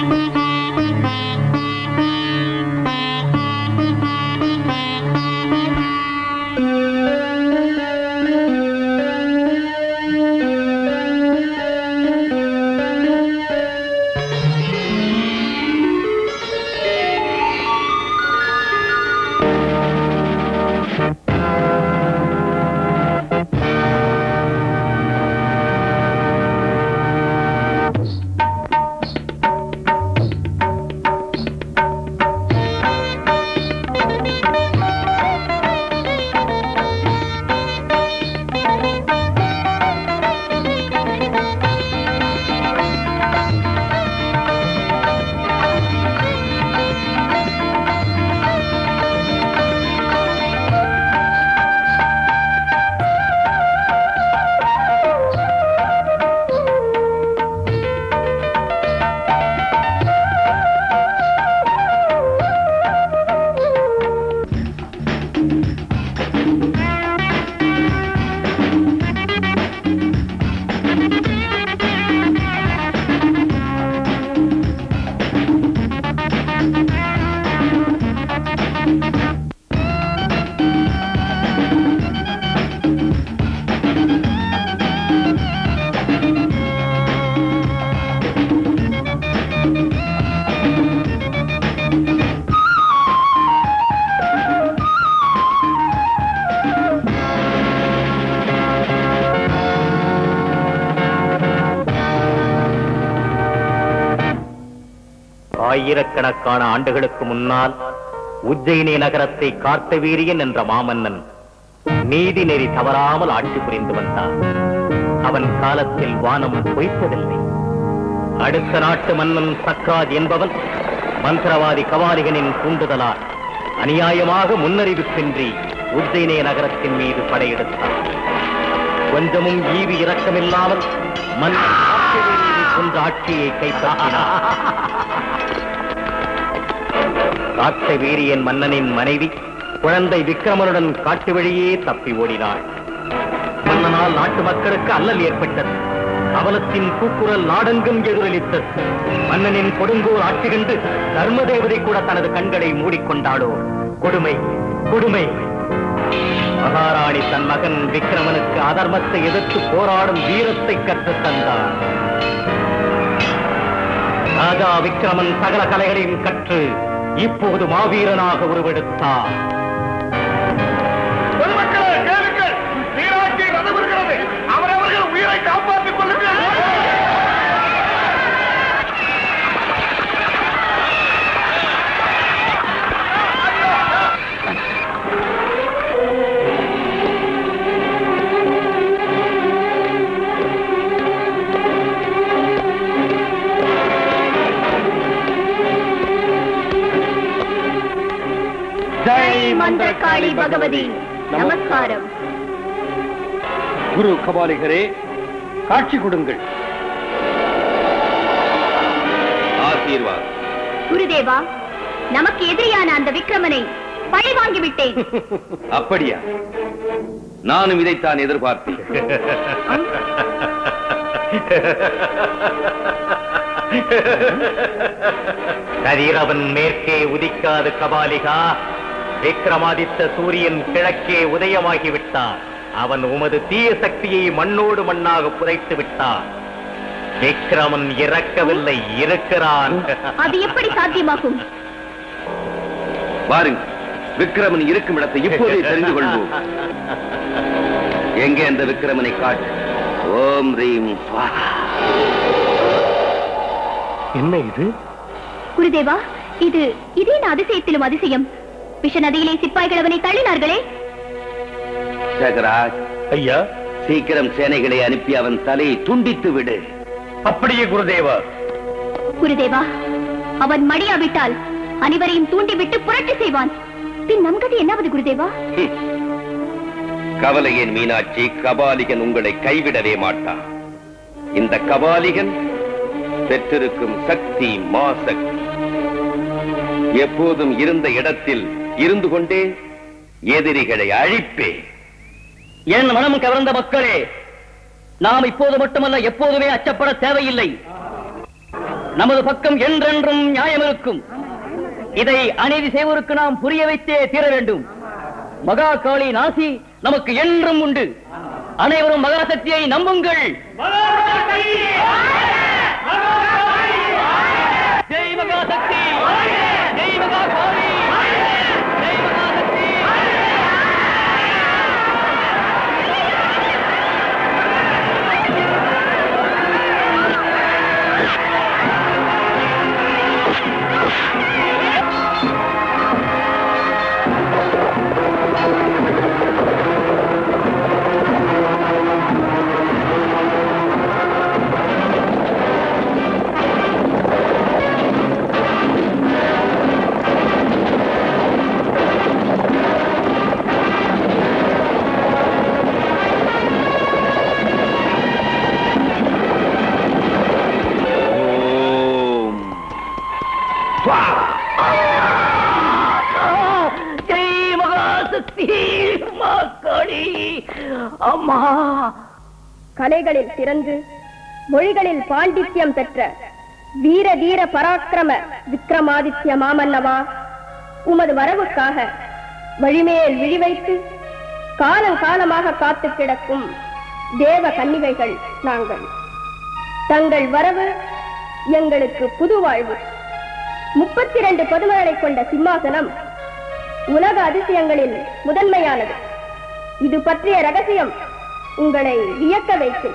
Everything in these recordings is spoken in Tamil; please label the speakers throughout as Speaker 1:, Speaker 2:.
Speaker 1: ஆயிரக்கணக்கான ஆண்டுகளுக்கு முன்னால் உஜ்ஜயினி நகரத்தை கார்த்தவீரியன் என்ற மாமன்னன் நீதி நெறி தவறாமல் ஆட்சி புரிந்து வந்தான் அவன் காலத்தில் வானம் பொய்த்ததில்லை அடுத்த நாட்டு மன்னன் சக்ராஜ் என்பவன் மந்திரவாதி கவாலிகனின் தூண்டுதலால் அநியாயமாக முன்னறிவிப்பின்றி உஜ்ஜயினி நகரத்தின் மீது படையெடுத்தான் கொஞ்சமும் ஈவி இரக்கமில்லாமல் மன்னன் கார்த்தவீரியனை கொன்ற ஆட்சியை கைப்பற்றினான் காட்ட வீரியன் மன்னனின் மனைவி குழந்தை விக்ரமனுடன் காட்டு வழியே தப்பி ஓடினாள் மன்னனால் நாட்டு மக்களுக்கு அல்லல் ஏற்பட்டது அவலத்தின் கூக்குரல் நாடெங்கும் எதிரொலித்தது மன்னனின் கொடுங்கோல் ஆட்சி கண்டு தர்ம தேவதை கூட தனது கண்களை மூடிக்கொண்டாளோ கொடுமை கொடுமை மகாராணி தன் மகன் விக்ரமனுக்கு அதர்மத்தை எதிர்த்து போராடும் வீரத்தை கற்றுத் தந்தார் ராஜா விக்ரமன் சகல கலைகளையும் கற்று இப்போது மாவீரனாக உருவெடுத்தார்
Speaker 2: பொதுமக்களே கேளுங்கள் நீராட்சி நடைபெறுகிறது அவரவர்கள் உயிரை காப்பாற்றிக் கொள்ளுங்கள்
Speaker 3: ஜெய் மந்திரகாளி பகவதி நமஸ்காரம்
Speaker 4: குரு கபாலிகரே காட்சி கொடுங்கள்
Speaker 5: ஆசீர்வாத்
Speaker 3: குருதேவா நமக்கு எதிரியான அந்த விக்ரமனை பழி வாங்கி விட்டேன்
Speaker 5: அப்படியா நானும் இதைத்தான் எதிர்பார்த்தேன்
Speaker 1: கதிரவன் மேற்கே உதிக்காது கபாலிகா விக்ரமாதித்த சூரியன் கிழக்கே உதயமாகி விட்டான் அவன் உமது தீய சக்தியை மண்ணோடு மண்ணாக புதைத்து விட்டான் விக்ரமன் இறக்கவில்லை இருக்கிறான்
Speaker 3: அது எப்படி சாத்தியமாகும்
Speaker 5: பாருங்க விக்ரமன் இருக்கும் இடத்தை இப்போதே தெரிந்து கொள்வோம் எங்கே அந்த விக்ரமனை காட்டு ஓம் ரீம் ஸ்வாஹா.
Speaker 1: என்ன இது
Speaker 3: குருதேவா இது இதே அதிசயத்திலும் அதிசயம் விஷ நதியிலே சிப்பாய்கள் அவனை தள்ளினார்களே
Speaker 5: சேகராஜ்
Speaker 1: ஐயா
Speaker 5: சீக்கிரம் சேனைகளை அனுப்பி அவன் தலையை துண்டித்து விடு
Speaker 1: அப்படியே குருதேவா
Speaker 3: குருதேவா அவன் மடியாவிட்டால் அனைவரையும் தூண்டிவிட்டு புரட்டு செய்வான் பின் நம் கதி என்னாவது குருதேவா
Speaker 5: ஹம். கவலையேன் மீனாட்சி கபாலிகன் உங்களை கைவிடவே மாட்டான் இந்த கபாலிகன் பெற்றிருக்கும் சக்தி மாசக்தி எப்போதும் இருந்த இடத்தில் இருந்து கொண்டே எதிரிகளை அழிப்பே
Speaker 6: என் மனம் கவர்ந்த மக்களே நாம் இப்போது மட்டுமல்ல எப்போதுமே அச்சப்பட தேவையில்லை நமது பக்கம் என்றென்றும் நியாயம் இருக்கும் இதை அநீதி செய்வோருக்கு நாம் புரிய வைத்தே தீர வேண்டும் மகா காளி நாசி நமக்கு என்றும் உண்டு அனைவரும் மகாசக்தியை நம்புங்கள் ஜெய் மகாசக்தி ஜெய் மகா காளி ஜெய் மகாசக்தி
Speaker 5: ஓம்
Speaker 6: ஜெய் மகாசக்தி மாக்காளி அம்மா
Speaker 3: கலைகளில் சிறந்து மொழிகளில் பாண்டித்யம் பெற்ற வீர தீர பராக்கிரம விக்ரமாதித்ய மாமன்னவா உமது வரவுக்காக வழிமேல் விழி வைத்து காலங்காலமாக காத்து கிடக்கும் தேவ கன்னிகைகள் நாங்கள் தங்கள் வரவு எங்களுக்கு புது வாழ்வு முப்பத்தி இரண்டு பதுமகளை கொண்ட சிம்மாசனம் உலக அதிசயங்களில் முதன்மையானது இது பற்றிய ரகசியம் உங்களை வியக்க வைக்கும்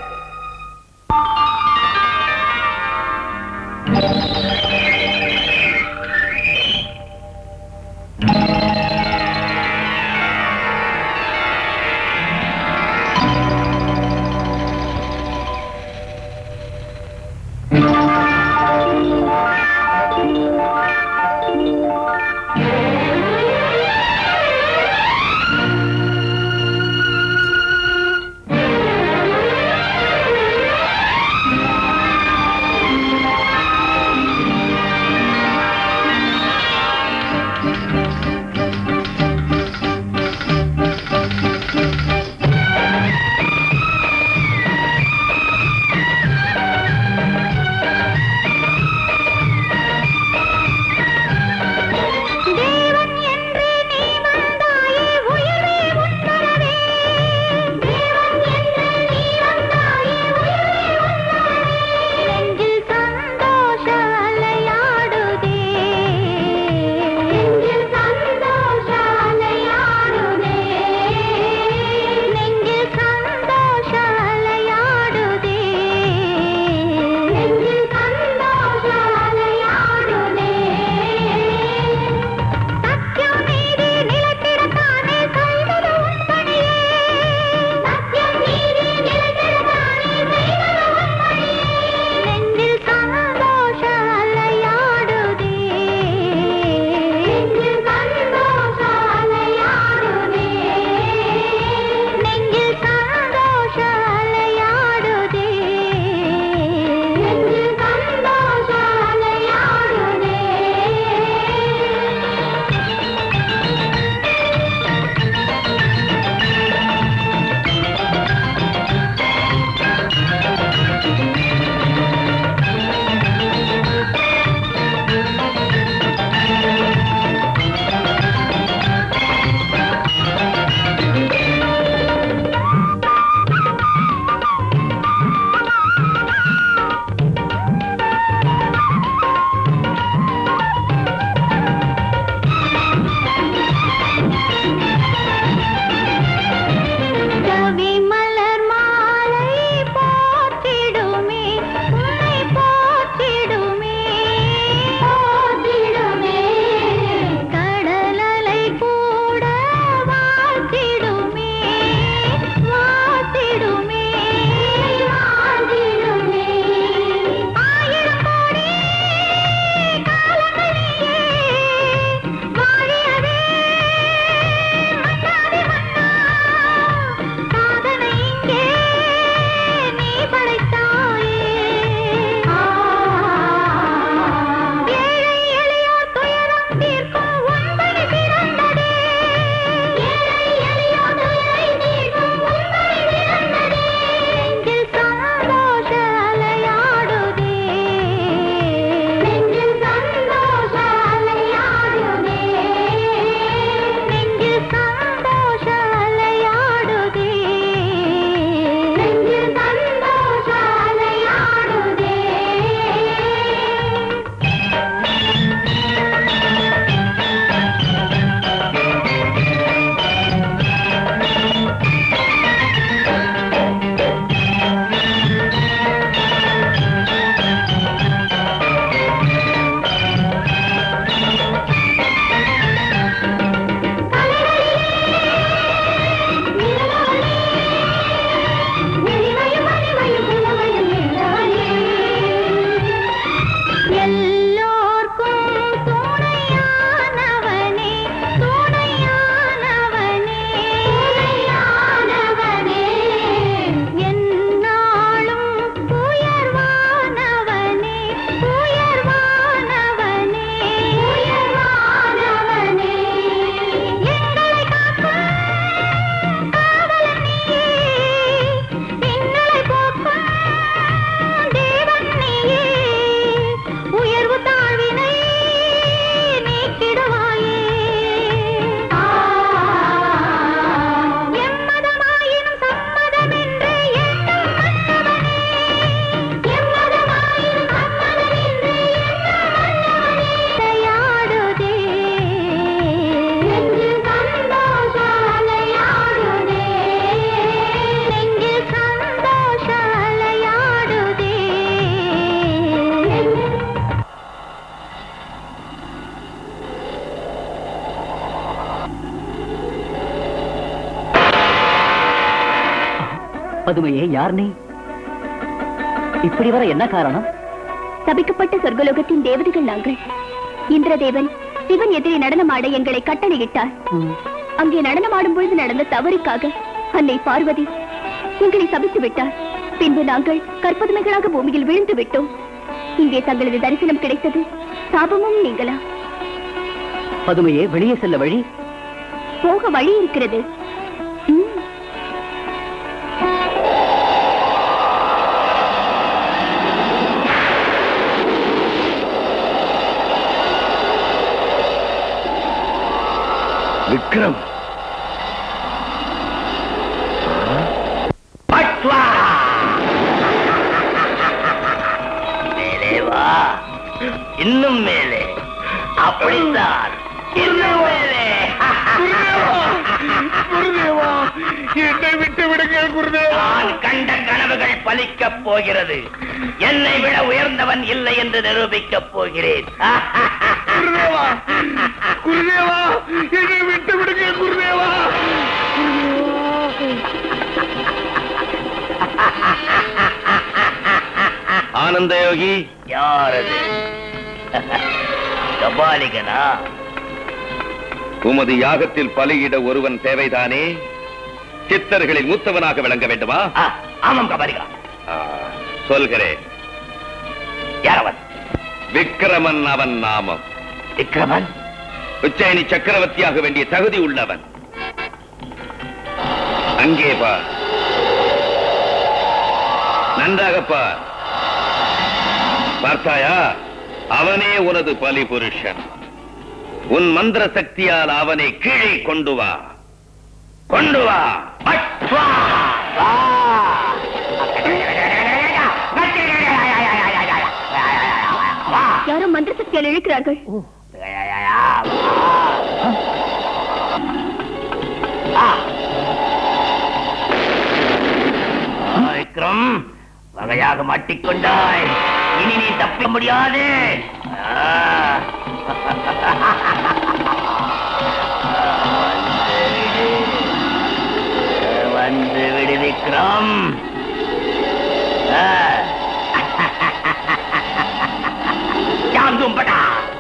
Speaker 6: பதுமையே யார் நீ இப்படி வர என்ன காரணம்
Speaker 3: சபிக்கப்பட்ட சொர்க்கலோகத்தின் தேவதைகள் நாங்கள் இந்திரதேவன் சிவன் எதிரே நடனமாட எங்களை கட்டளையிட்டார் அங்கே நடனமாடும் பொழுது நடந்த தவறுக்காக அன்னை பார்வதி எங்களை சபித்து விட்டார் பின்பு நாங்கள் கற்பதுமைகளாக பூமியில் விழுந்து விட்டோம் இங்கே தங்களது தரிசனம் கிடைத்தது சாபமும் நீங்களா
Speaker 6: பதுமையே வெளியே செல்ல வழி
Speaker 3: போக வழி இருக்கிறது ம்.
Speaker 5: விக்ரம்
Speaker 1: பட்வா! மேலே வா இன்னும் மேலே அப்படித்தான் இன்னும் மேலே
Speaker 2: குருதேவா என்னை விட்டு விடுங்க குருதேவா
Speaker 1: நான் கண்ட கனவுகள் பலிக்கப் போகிறது என்னை விட உயர்ந்தவன் இல்லை என்று நிரூபிக்கப் போகிறேன்
Speaker 2: குருதேவா குருதேவா என்னை விட்டு விடுங்க குருதேவா
Speaker 5: ஆனந்த யோகி
Speaker 1: யார் அது கபாலிகனா
Speaker 5: உமது யாகத்தில் பலியிட ஒருவன் தேவைதானே சித்தர்களில் மூத்தவனாக விளங்க வேண்டுமா
Speaker 1: ஆ, ஆமாம் கபாலிகா
Speaker 5: ஆ, சொல்கிறேன்
Speaker 1: யாரவன்
Speaker 5: விக்கிரமன் அவன் நாமம்
Speaker 1: விக்ரமன்
Speaker 5: உச்சயனி சக்கரவர்த்தியாக வேண்டிய தகுதி உள்ளவன் அங்கே பார் நன்றாக பார் பார்த்தாயா அவனே உனது பலி புருஷன் உன் மந்திர சக்தியால் அவனை கீழே கொண்டு வா கொண்டு வா
Speaker 1: பட்வா! வா! வா!
Speaker 3: யாரோ மந்திர சக்தியால் இழுக்கிறார்கள்
Speaker 1: ஆ. ஆ, விக்ரம் வகையாக மாட்டிக்கொண்டாய் இனி நீ தப்ப முடியாது ஆ. வந்து விடு. வந்து விடு விக்ரம் ஆ. யாம் தும்படா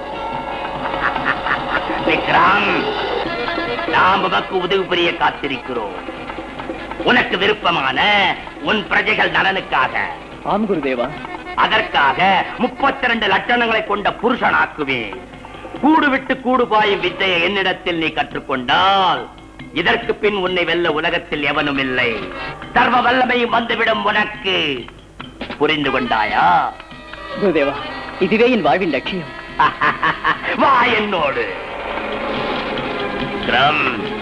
Speaker 1: விக்ரம் நாம் உமக்கு உதவி புரிய காத்திருக்கிறோம் உனக்கு விருப்பமான உன் பிரஜைகள் நலனுக்காக
Speaker 6: ஆம் குருதேவா
Speaker 1: அதற்காக முப்பத்தி ரெண்டு லட்சணங்களை கொண்ட புருஷனாக்குவேன் கூடு விட்டு கூடு பாயும் வித்தையை என்னிடத்தில் நீ கற்றுக்கொண்டால் இதற்கு பின் உன்னை வெல்ல உலகத்தில் எவனும் இல்லை சர்வ வல்லமையும் வந்துவிடும் உனக்கு புரிந்து கொண்டாயா
Speaker 6: குருதேவா இதுவே என் வாழ்வின் லட்சியம்
Speaker 1: வா என்னோடு விக்ரம்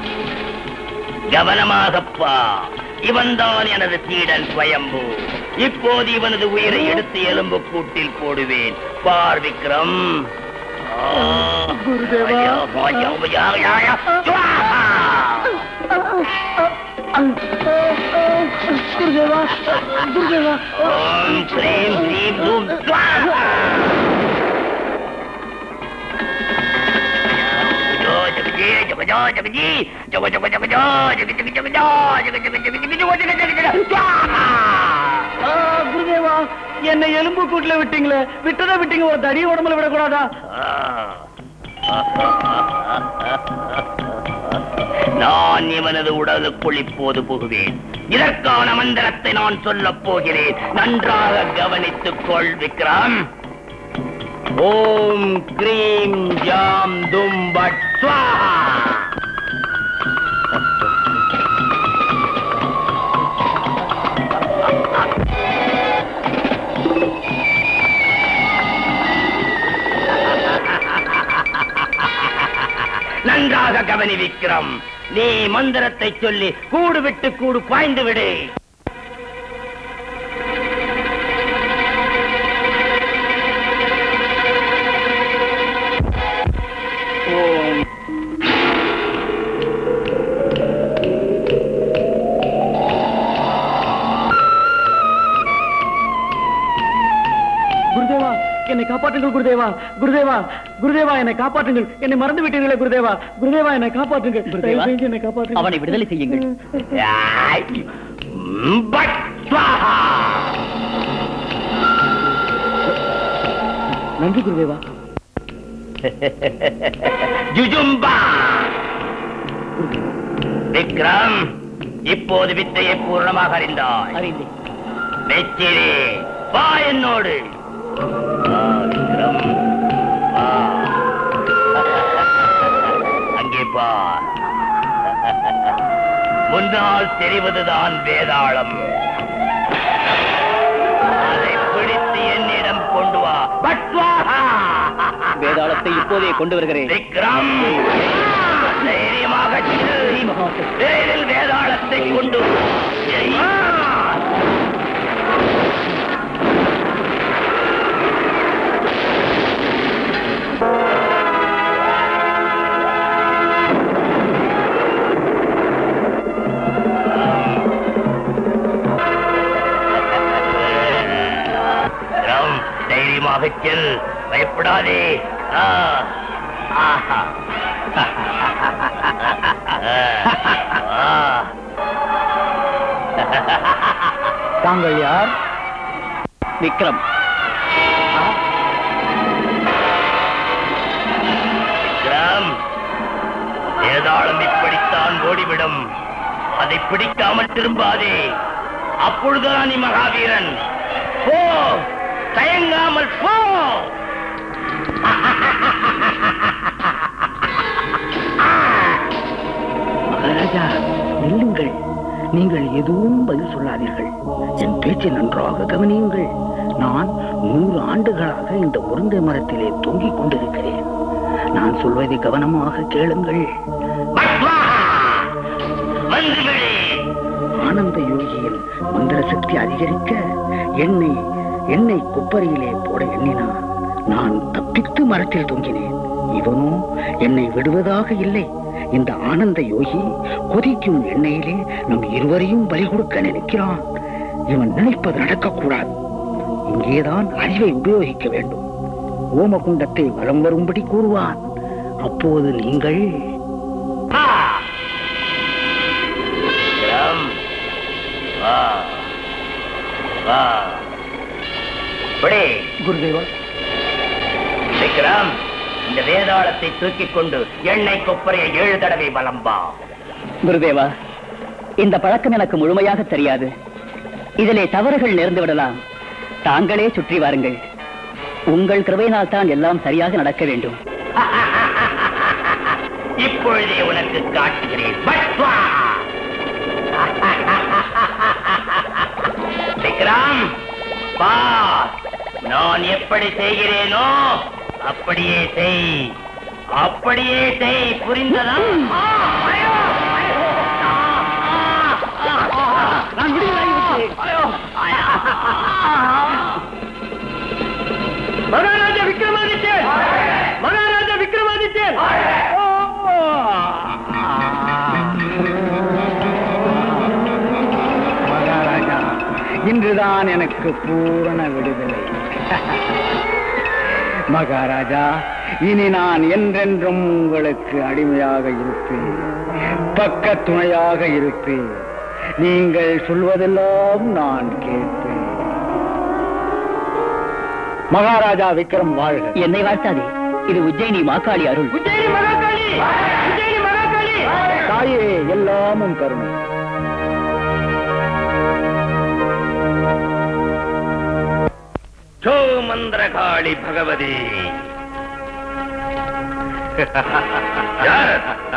Speaker 1: கவனமாகப்பா இவன்தான் எனது சீடன் ஸ்வயம்பு இப்போது இவனது உயிரை எடுத்து எலும்பு கூட்டில் போடுவேன் பார் விக்ரம்
Speaker 2: குருதேவா. குருதேவா குருதேவா
Speaker 1: ஓம் ஸ்ரீம் ஸ்ரீம் தூம் ஸ்வாஹா. ஜோ ஜகஜே ஜகஜோ ஜகஜி ஜக ஜக ஜகஜோ ஜக ஜக ஜகஜோ ஜக ஜக ஜக ஜக ஜக ஜக ஜக ஜக ஸ்வாஹா.
Speaker 6: ஆ, குருதேவா என்னை எலும்பு கூட்டுல விட்டீங்களே விட்டதா விட்டீங்க ஒரு தடி உடம்புல விடக்கூடாதா
Speaker 1: நான் இவனது உடலுக்குள் இப்போது புகுவேன் இதற்கான மந்திரத்தை நான் சொல்லப் போகிறேன் நன்றாக கவனித்துக் கொள் விக்ரம் ஓம் கிரீம் ஜாம் தும் பட் ஸ்வாஹா நன்றாக கவனி விக்ரம் நீ மந்திரத்தை சொல்லி கூடு விட்டு கூடு பாய்ந்து விடு ஓம்
Speaker 6: குருதேவா என்னை காப்பாற்றுங்கள் குருதேவா குருதேவா குருதேவா என்னை காப்பாற்றுங்கள் என்னை மறந்து விட்டீர்களே குருதேவா குருதேவா என்னை காப்பாற்றுங்கள் தயவு செஞ்சு என்னை காப்பாற்றுங்கள்
Speaker 7: அவனை விடுதலை செய்யுங்கள்
Speaker 1: ஆய்.
Speaker 5: பட் ஸ்வாஹா
Speaker 6: நன்றி குருதேவா
Speaker 5: ஜுஜும்பா விக்ரம் இப்போது வித்தையை பூர்ணமாக அறிந்தாய்
Speaker 6: அறிந்தேன்
Speaker 5: வெச்சிரி வா என்னோடு வா, விக்ரம் வா. அங்கே பார் முன்னால் தெரிவதுதான் வேதாளம் அதை பிடித்து என்னிடம் கொண்டு வா பட்வாஹா
Speaker 6: வேதாளத்தை இப்போதே கொண்டு வருகிறேன்
Speaker 5: விக்ரம் தைரியமாக செல். விரைவில் வேதாளத்தை கொண்டு வா. ஜெய். விக்ரம், தைரியமாக செல் பயப்படாதே ஆ. ஆஹா. ஆ.
Speaker 6: தாங்கள் யார் விக்ரம்
Speaker 5: விக்ரம் வேதாளம் இப்படித்தான் ஓடிவிடும் அதை பிடிக்காமல் திரும்பாதே அப்பொழுதுதான் நீ மகாவீரன் போ தயங்காமல் போ
Speaker 7: மகாராஜா நில்லுங்கள் நீங்கள் எதுவும் பதில் சொல்லாதீர்கள் என் பேச்சை நன்றாக கவனியுங்கள் நான் நூறு ஆண்டுகளாக இந்த முருங்கை மரத்திலே தொங்கிக் கொண்டிருக்கிறேன் நான் சொல்வதை கவனமாக கேளுங்கள்
Speaker 5: பத்மாஹா! வந்துவிடு
Speaker 7: ஆனந்த யோகியின் மந்திர சக்தி அதிகரிக்க என்னை என்னை குப்பரையிலே போட எண்ணினான் நான் தப்பித்து மரத்தில் தொங்கினேன் இவனோ என்னை விடுவதாக இல்லை இந்த ஆனந்த யோகி கொதிக்கும் எண்ணெயிலே நம் இருவரையும் பலி கொடுக்க நினைக்கிறான் இவன் நினைப்பது நடக்கக்கூடாது இங்கேதான் அறிவை உபயோகிக்க வேண்டும் ஓமகுண்டத்தை வலம் வரும்படி கூறுவான் அப்போது நீங்கள்
Speaker 5: ஆ! விக்ரம் வா வா பிடி
Speaker 6: குருதேவா
Speaker 5: விக்ரம் இந்த வேதாளத்தை தூக்கிக் கொண்டு எண்ணெய் கொப்பரையை ஏழு தடவை வலம்பா
Speaker 6: குருதேவா இந்த பழக்கம் எனக்கு முழுமையாக தெரியாது இதிலே தவறுகள் நேர்ந்து விடலாம் தாங்களே சுற்றி வாருங்கள் உங்கள் கிருபையினால் தான் எல்லாம் சரியாக நடக்க வேண்டும்
Speaker 5: இப்பொழுதே உனக்கு காட்டுகிறேன் பட்வா! விக்ரம் பா நான் எப்படி செய்கிறேனோ அப்படியே செய் அப்படியே செய் புரிந்ததா ஆ, ஐயோ, ஐயோ, ஆ, ஆ, ஆ, ஆ.
Speaker 6: நான் விடுதலாகிவிட்டேன்.
Speaker 5: ஐயோ, ஐயோ.
Speaker 6: மகாராஜா விக்ரமாதித்யன் மகாராஜா விக்ரமாதித்யன்
Speaker 7: மகாராஜா இன்றுதான் எனக்கு பூரண விடுதலை மகாராஜா இனி நான் என்றென்றும் உங்களுக்கு அடிமையாக இருப்பேன் பக்க துணையாக இருப்பேன் நீங்கள் சொல்வதெல்லாம் நான் கேட்பேன் மகாராஜா விக்ரம் வாழ்க
Speaker 6: என்னை வாழ்த்தாதே இது உஜ்ஜயினி மாக்காளி அருள்
Speaker 7: தாயே எல்லாமும் கருணை
Speaker 5: சோ மந்திரகாளி பகவதி யார்?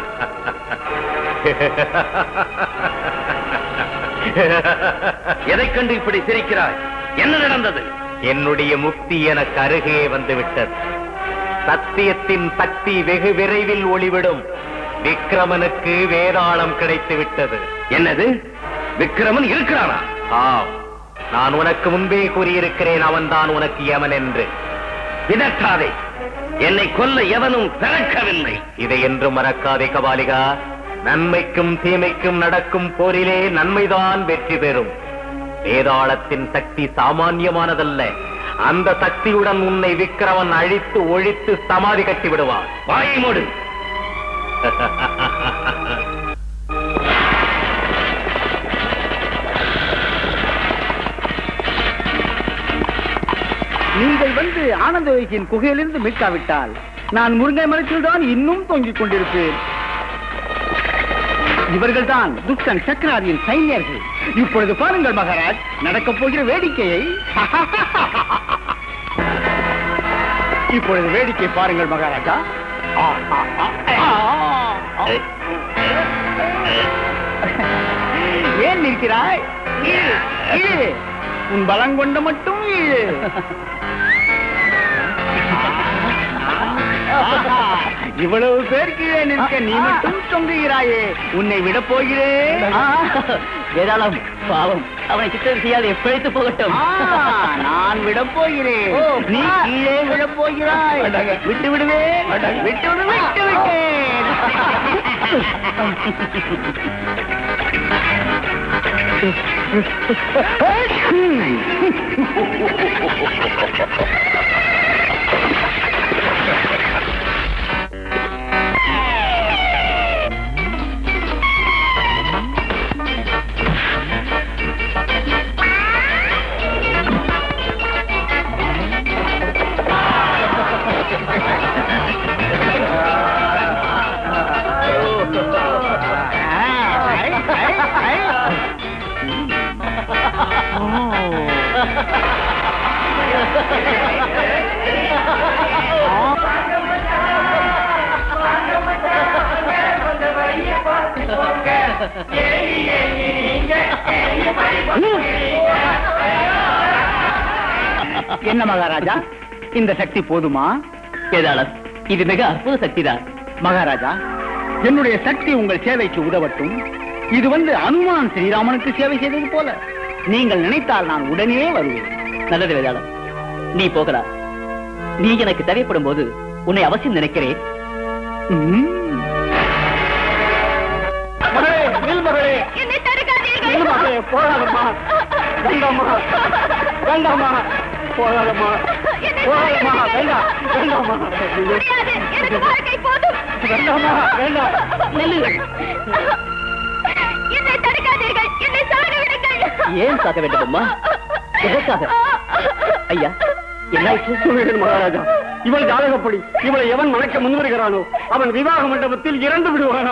Speaker 5: எதைக் கண்டு இப்படி சிரிக்கிறாய் என்ன நடந்தது
Speaker 1: என்னுடைய முக்தி எனக்கு அருகே வந்துவிட்டது சத்தியத்தின் சக்தி வெகு விரைவில் ஒளிவிடும் விக்ரமனுக்கு வேதாளம் கிடைத்து விட்டது
Speaker 5: என்னது விக்ரமன் இருக்கிறானா
Speaker 1: ஆம் நான் உனக்கு முன்பே கூறியிருக்கிறேன் அவன்தான் உனக்கு யமன் என்று
Speaker 5: இதற்காதே என்னை கொல்ல எவனும் பிறக்கவில்லை
Speaker 1: இதை என்று மறக்காதே கபாலிகா நன்மைக்கும் தீமைக்கும் நடக்கும் போரிலே நன்மைதான் வெற்றி பெறும் வேதாளத்தின் சக்தி சாமானியமானதல்ல அந்த சக்தியுடன் உன்னை விக்கிரமன் அழித்து ஒழித்து சமாதி கட்டி விடுவான்
Speaker 5: வாயை மூடு
Speaker 7: நீங்கள் வந்து ஆனந்த வயசின் குகையிலிருந்து மீட்காவிட்டால் நான் முருங்கை மரத்தில் தான் இன்னும் தொங்கிக் கொண்டிருப்பேன் இவர்கள்தான் துஷ்டன் சக்கராதியின் சைன்யர்கள் இப்பொழுது பாருங்கள் மகாராஜ் நடக்கப் போகிற வேடிக்கையை இப்பொழுது வேடிக்கை பாருங்கள் மகாராஜா ஆ, ஆ, ஆ, ஆ, ஆ. ஏன் நிற்கிறாய் இழு, இழு. உன் பலம் கொண்ட மட்டும் இழு. இவ்வளவு பேர் கீழே நிற்க நீ மட்டும் தொங்குகிறாயே உன்னை விட போகிறேன்
Speaker 6: வேதாளம் பாவம் அவனை சித்திரம் செய்யாது எப்பழித்து போகட்டும்
Speaker 7: ஆ, நான் விட போகிறேன்
Speaker 6: ஓ,
Speaker 7: நீ
Speaker 6: பா.
Speaker 7: கீழே விட போகிறாய் விட்டு விடுவேன் விட்டு விடு விட்டு விட்டேன் என்ன மகாராஜா இந்த சக்தி போதுமா
Speaker 6: வேதாளம் இது மிக அற்புத சக்திதான்
Speaker 7: மகாராஜா என்னுடைய சக்தி உங்கள் சேவைக்கு உதவட்டும் இது வந்து அனுமான் ஸ்ரீராமனுக்கு சேவை செய்தது போல நீங்கள் நினைத்தால் நான் உடனே வருவேன்
Speaker 6: நல்லது வேதாளம் நீ போகலாம் நீ எனக்கு தேவைப்படும் போது உன்னை அவசியம் நினைக்கிறேன்
Speaker 7: ம். மகளே, நில் மகளே.
Speaker 3: என்னை தடுக்காதீர்கள்
Speaker 7: நில் மகளே, போகாதம்மா. வேண்டாம்மா. வேண்டாம்மா. போகாதம்மா.
Speaker 3: என்னை
Speaker 7: போகாதம்மா.
Speaker 3: தடுக்காதீர்கள்.
Speaker 7: வேண்டாம். வேண்டாம்மா.
Speaker 3: முடியாது எனக்கு வாழ்க்கை போதும்
Speaker 7: வேண்டாம்மா. வேண்டாம்.
Speaker 6: நில்லுங்கள்
Speaker 3: என்னை தடுக்காதீர்கள் என்னை சாக விடுங்கள்
Speaker 6: ஏன் சாக வேண்டும் அம்மா எதற்காக ஐயா என்னாயிற்று
Speaker 7: சொல்லுகிறேன் மகாராஜா இவள் ஜாதகப்படி இவளை எவன் மணக்க முன்வருகிறானோ அவன் விவாக மண்டபத்தில் இறந்து விடுவானோ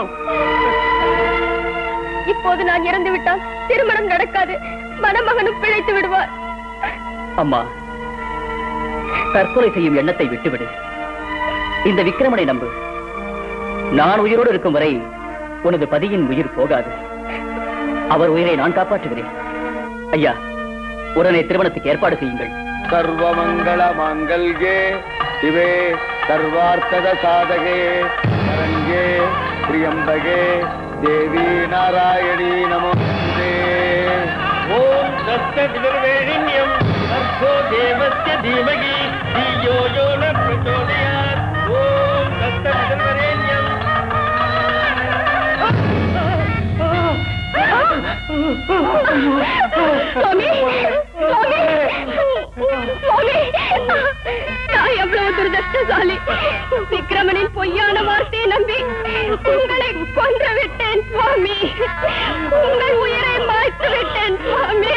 Speaker 3: இப்போது நான் இறந்து விட்டால் திருமணம் நடக்காது மணமகனும் பிழைத்து விடுவார்
Speaker 6: அம்மா தற்கொலை செய்யும் எண்ணத்தை விட்டுவிடு இந்த விக்கிரமனை நம்பு நான் உயிரோடு இருக்கும் வரை உனது பதியின் உயிர் போகாது அவர் உயிரை நான் காப்பாற்றுகிறேன் ஐயா உடனே திருமணத்துக்கு ஏற்பாடு செய்யுங்கள்
Speaker 2: ಸರ್ವಮಂಗಳ ಮಾಂಗಲ್ಯೆ ಶಿವೆ ಸರ್ವಾರ್ಥದ ಸಾಧಗೆ ಶರಣ್ಯೆ ಪ್ರಿಯಂಬಗೆ ದೇವಿ ನಾರಾಯಣಿ ನಮೋಸ್ತುತೆ ಓಂ ದತ್ತವಿದುರ್ವೇಣಿನ್ಯಂ ಅರ್ಥೋ ದೇವಸ್ಯ ಧೀಮಹಿ ಧಿಯೋ ಯೋ ನ ಪ್ರಚೋದಯಾತ್ ಓಂ ದತ್ತವಿದುರ್ವರೇಣ್ಯಂ
Speaker 3: சுவாமி சுவாமி சுவாமி நான் எவ்வளவு துரதிருஷ்டசாலி விக்ரமனின் பொய்யான வார்த்தையை நம்பி உங்களை கொன்று விட்டேன் சுவாமி உங்கள் உயிரை மாய்த்து விட்டேன் சுவாமி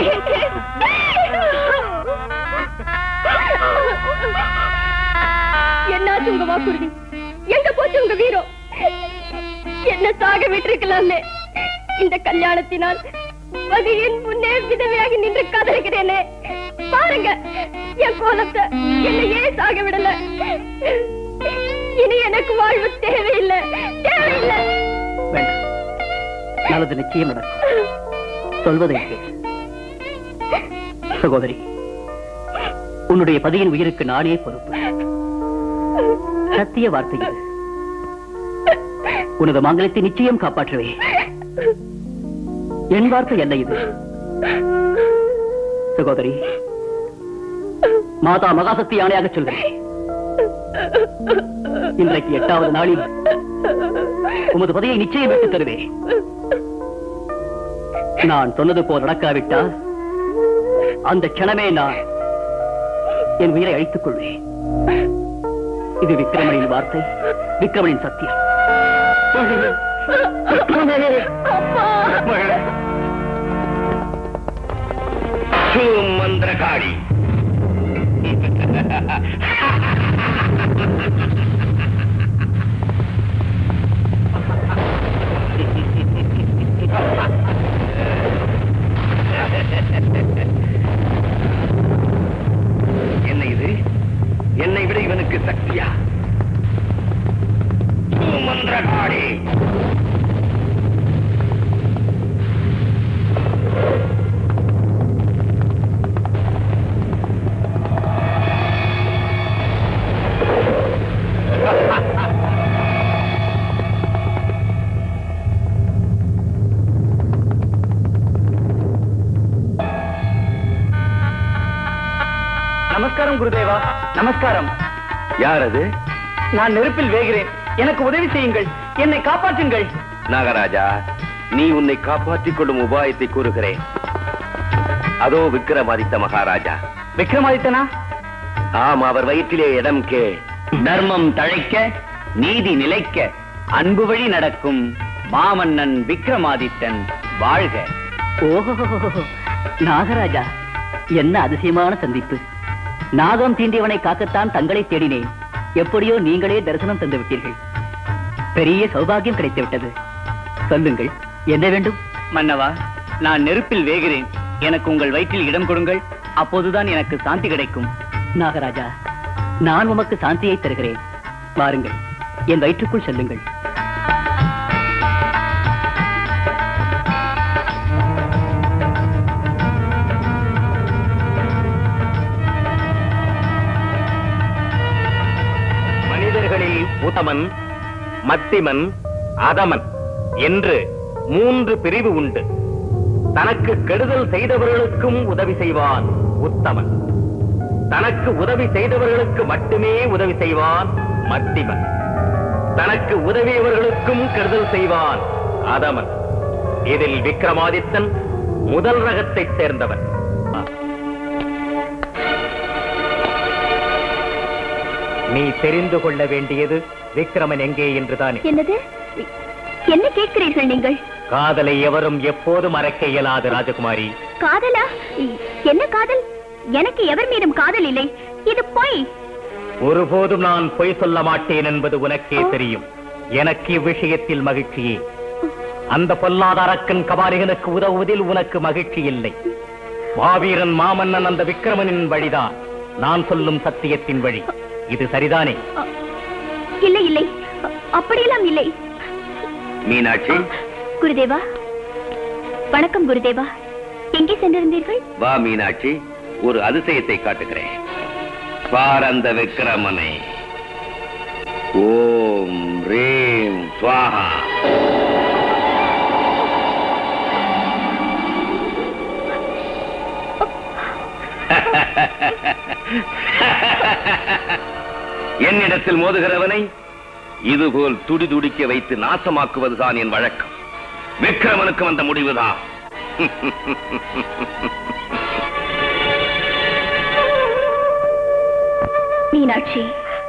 Speaker 3: என்னாச்சு உங்க வாக்குறுதி எங்க போச்சு உங்க வீரம் என்ன சாக விட்டிருக்கலாமே இந்த கல்யாணத்தினால் வகையின் முன்னே விதவையாகி நின்று கதறுகிறேனே பாருங்க என் கோலத்தை என்னை ஏன் சாக விடல இனி எனக்கு வாழ்வு தேவையில்லை தேவையில்லை
Speaker 6: வேண்டாம் நல்லது நிச்சயம் நடக்கும் சொல்வதை கேள். சகோதரி உன்னுடைய பதியின் உயிருக்கு நானே பொறுப்பு சத்திய வார்த்தை இது உனது மங்களத்தை நிச்சயம் காப்பாற்றுவேன் என் வார்த்தை அல்ல இது சகோதரி மாதா மகாசக்தி யானையாக சொல்கிறேன் இன்றைக்கு எட்டாவது நாளில் உமது பதையை நிச்சயம் விட்டுத் தருவேன் நான் சொன்னது போல் நடக்காவிட்டால் அந்த க்ஷணமே நான் என் உயிரை அழித்துக் கொள்வேன் இது விக்ரமனின் வார்த்தை விக்ரமனின் சத்தியம்
Speaker 5: மந்திரகாளி என்ன இது என்னை விட இவனுக்கு சக்தியா மந்திரகாடி
Speaker 6: நமஸ்காரம் குருதேவா நமஸ்காரம்
Speaker 5: யார் அது
Speaker 6: நான் நெருப்பில் வேகிறேன் எனக்கு உதவி செய்யுங்கள் என்னை காப்பாற்றுங்கள்
Speaker 5: நாகராஜா நீ உன்னை காப்பாற்றிக் கொள்ளும் உபாயத்தை கூறுகிறேன் அதோ விக்ரமாதித்த மகாராஜா
Speaker 6: விக்ரமாதித்தனா
Speaker 5: ஆம் அவர் வயிற்றிலே இடம் கே
Speaker 6: தர்மம் தழைக்க நீதி நிலைக்க அன்பு வழி நடக்கும் மாமன்னன் விக்ரமாதித்தன் வாழ்க ஓஹோ நாகராஜா என்ன அதிசயமான சந்திப்பு நாகம் தீண்டியவனை காக்கத்தான் தங்களை தேடினேன் எப்படியோ நீங்களே தரிசனம் தந்து விட்டீர்கள் பெரிய சௌபாகியம் கிடைத்து விட்டது சொல்லுங்கள் என்ன வேண்டும் மன்னவா நான் நெருப்பில் வேகிறேன் எனக்கு உங்கள் வயிற்றில் இடம் கொடுங்கள் அப்போதுதான் எனக்கு சாந்தி கிடைக்கும் நாகராஜா நான் உமக்கு சாந்தியை தருகிறேன் வாருங்கள் என் வயிற்றுக்குள் செல்லுங்கள்
Speaker 1: மனிதர்களில் உத்தமன் மத்திமன் அதமன் என்று மூன்று பிரிவு உண்டு தனக்கு கெடுதல் செய்தவர்களுக்கும் உதவி செய்வான் உத்தமன் தனக்கு உதவி செய்தவர்களுக்கு மட்டுமே உதவி செய்வான் மத்திமன் தனக்கு உதவியவர்களுக்கும் கெடுதல் செய்வான் அதமன் இதில் விக்ரமாதித்தன் முதல் ரகத்தைச் சேர்ந்தவன் நீ தெரிந்து கொள்ள வேண்டியது விக்ரமன் எங்கே என்றுதானே
Speaker 3: என்னது என்ன கேட்கிறீர்கள் நீங்கள்
Speaker 1: காதலை எவரும் எப்போதும் மறக்க இயலாது ராஜகுமாரி
Speaker 3: காதலா என்ன காதல் எனக்கு எவர் மீதும் காதல் இல்லை இது பொய்
Speaker 1: ஒருபோதும் நான் பொய் சொல்ல மாட்டேன் என்பது உனக்கே தெரியும் எனக்கு இவ்விஷயத்தில் மகிழ்ச்சியே அந்த பொல்லாத அரக்கன் கபாலிகனுக்கு உதவுவதில் உனக்கு மகிழ்ச்சி இல்லை மாவீரன் மாமன்னன் அந்த விக்ரமனின் வழிதான் நான் சொல்லும் சத்தியத்தின் வழி இது சரிதானே
Speaker 3: இல்லை இல்லை அப்படியெல்லாம் இல்லை
Speaker 5: மீனாட்சி
Speaker 3: குருதேவா வணக்கம் குருதேவா எங்கே சென்றிருந்தீர்கள்
Speaker 5: வா மீனாட்சி ஒரு அதிசயத்தை காட்டுகிறேன் பார் அந்த விக்ரமனை ஓம் ரீம் சுவாஹா என்னிடத்தில் மோதுகிறவனை இதுபோல் துடி துடிக்க வைத்து நாசமாக்குவதுதான் என் வழக்கம் விக்ரமனுக்கு வந்த முடிவுதான்
Speaker 3: மீனாட்சி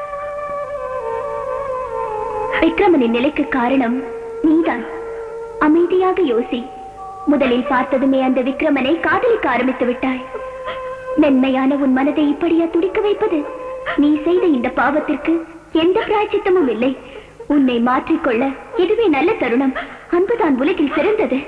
Speaker 3: விக்ரமனின் நிலைக்கு காரணம் நீதான் அமைதியாக யோசி முதலில் பார்த்ததுமே அந்த விக்ரமனை காதலிக்க ஆரம்பித்து விட்டாய் மென்மையான உன் மனதை இப்படியா துடிக்க வைப்பது நீ செய்த இந்த பாவத்திற்கு எந்த பிராய்ச்சித்தமும் இல்லை உன்னை மாற்றிக்கொள்ள இதுவே நல்ல தருணம் அன்புதான் உலகில் சிறந்தது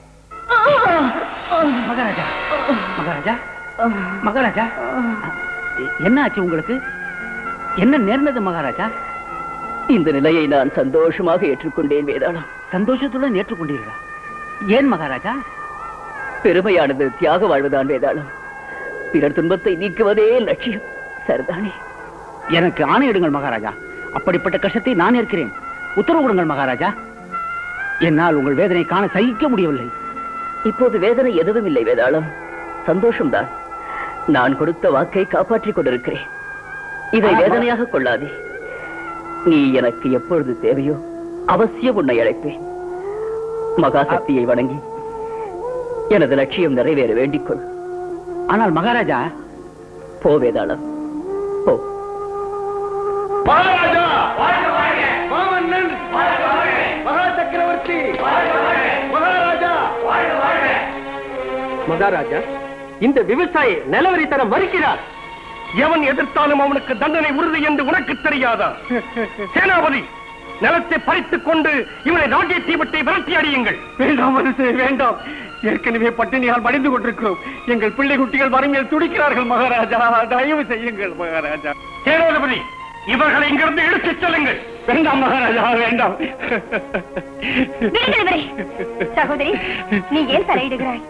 Speaker 7: மகாராஜா மகாராஜா மகாராஜா என்ன ஆச்சு உங்களுக்கு என்ன நேர்ந்தது மகாராஜா
Speaker 6: இந்த நிலையை நான் சந்தோஷமாக ஏற்றுக்கொண்டேன் வேதாளம்
Speaker 7: சந்தோஷத்துடன் ஏற்றுக்கொண்டீர்களா ஏன் மகாராஜா
Speaker 6: பெருமையானது தியாக வாழ்வுதான் வேதாளம் பிறர் துன்பத்தை நீக்குவதே லட்சியம் சரிதானே
Speaker 7: எனக்கு ஆணையிடுங்கள் மகாராஜா அப்படிப்பட்ட கஷ்டத்தை நான் ஏற்கிறேன் உத்தரவு கொடுங்கள் மகாராஜா என்னால் உங்கள் வேதனை காண சகிக்க முடியவில்லை
Speaker 6: இப்போது வேதனை எதுவும் இல்லை வேதாளம் சந்தோஷம்தான் நான் கொடுத்த வாக்கை காப்பாற்றிக் கொண்டிருக்கிறேன் இதை
Speaker 7: ஆமா.
Speaker 6: வேதனையாக கொள்ளாதே நீ எனக்கு எப்பொழுது தேவையோ அவசியம் உன்னை அழைப்பேன் மகாசக்தியை வணங்கி எனது லட்சியம் நிறைவேற வேண்டிக் கொள்
Speaker 7: ஆனால் மகாராஜா
Speaker 6: போ வேதாளம் போ
Speaker 2: மகாராஜா மாமன்னன் மகா சக்கரவர்த்தி மகாராஜா
Speaker 4: மகாராஜா இந்த விவசாயி நிலவரித்தனம் மறுக்கிறார்
Speaker 2: எவன் எதிர்த்தாலும் அவனுக்கு தண்டனை உறுதி என்று உனக்கு தெரியாதா சேனாபதி நிலத்தை பறித்துக் கொண்டு இவனை ராஜ்ய தீபத்தை விரட்டி அடியுங்கள் வேண்டாம் அரசே வேண்டாம் ஏற்கனவே பட்டினியால் மடிந்து கொண்டிருக்கிறோம் எங்கள் பிள்ளை குட்டிகள் வறுமையில் துடிக்கிறார்கள் மகாராஜா தயவு செய்யுங்கள் மகாராஜா சேனாதிபதி இவர்களை இங்கிருந்து இழுத்துச் செல்லுங்கள் வேண்டாம் மகாராஜா வேண்டாம்
Speaker 3: விடுங்கள் இவரை சகோதரி நீ ஏன் தலையிடுகிறாய்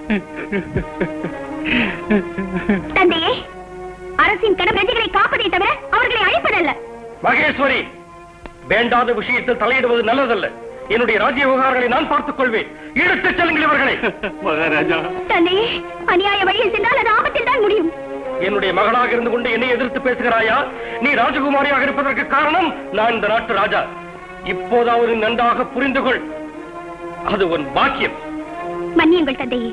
Speaker 3: தந்தையே அரசின் கடன் பிரஜைகளை காப்பதை தவிர அவர்களை அழிப்பதல்ல
Speaker 2: மகேஸ்வரி வேண்டாத விஷயத்தில் தலையிடுவது நல்லதல்ல என்னுடைய ராஜ்ய விவகாரங்களை நான் பார்த்துக் கொள்வேன் இழுத்துச் செல்லுங்கள் இவர்களை மகாராஜா
Speaker 3: தந்தையே அநியாய வழியில் சென்றால் அது ஆபத்தில் தான் முடியும்
Speaker 2: என்னுடைய மகளாக இருந்து கொண்டு என்னை எதிர்த்து பேசுகிறாயா நீ ராஜகுமாரியாக இருப்பதற்கு காரணம் நான் இந்த நாட்டு ராஜா இப்போதாவது நன்றாக புரிந்து கொள் அது உன் பாக்கியம்
Speaker 3: மன்னியுங்கள் தந்தையே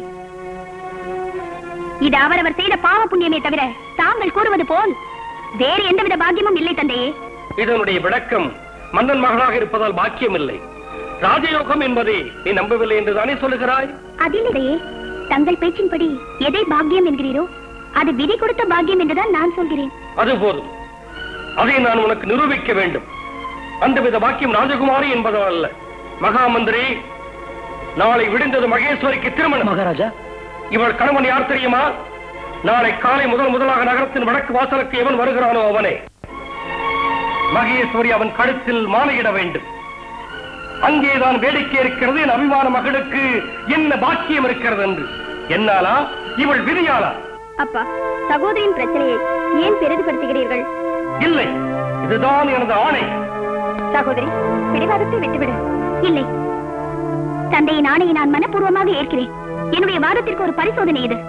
Speaker 3: இது அவரவர் செய்த பாவ புண்ணியமே தவிர தாங்கள் கூறுவது போல் வேறு எந்தவித பாக்கியமும் இல்லை தந்தையே
Speaker 2: இதனுடைய விளக்கம் மன்னன் மகளாக இருப்பதால் பாக்கியம் இல்லை ராஜயோகம் என்பதை நீ நம்பவில்லை என்று தானே சொல்லுகிறாய்
Speaker 3: அதிலேயே தங்கள் பேச்சின்படி எதை பாக்கியம் என்கிறீரோ அது விதி கொடுத்த பாக்கியம் என்றுதான் நான் சொல்கிறேன்
Speaker 2: அது போதும் அதை நான் உனக்கு நிரூபிக்க வேண்டும் அந்த வித பாக்கியம் ராஜகுமாரி என்பதால் அல்ல மகாமந்திரி நாளை விடுந்தது மகேஸ்வரிக்கு திருமணம்
Speaker 6: மகாராஜா
Speaker 2: இவள் கணவன் யார் தெரியுமா நாளை காலை முதல் முதலாக நகரத்தின் வடக்கு வாசலுக்கு எவன் வருகிறானோ அவனே மகேஸ்வரி அவன் கழுத்தில் மாலையிட வேண்டும் அங்கேதான் வேடிக்கை இருக்கிறது என் அபிமான மகளுக்கு என்ன பாக்கியம் இருக்கிறது என்று என்னாலா இவள் விதியாளா
Speaker 3: அப்பா சகோதரியின் பிரச்சனையை ஏன் பெரிதுபடுத்துகிறீர்கள்
Speaker 2: இல்லை இதுதான் எனது ஆணை
Speaker 3: சகோதரி பிடிவாதத்தை விட்டுவிடு இல்லை தந்தையின் ஆணையை நான் மனப்பூர்வமாக ஏற்கிறேன் என்னுடைய வாதத்திற்கு ஒரு பரிசோதனை இது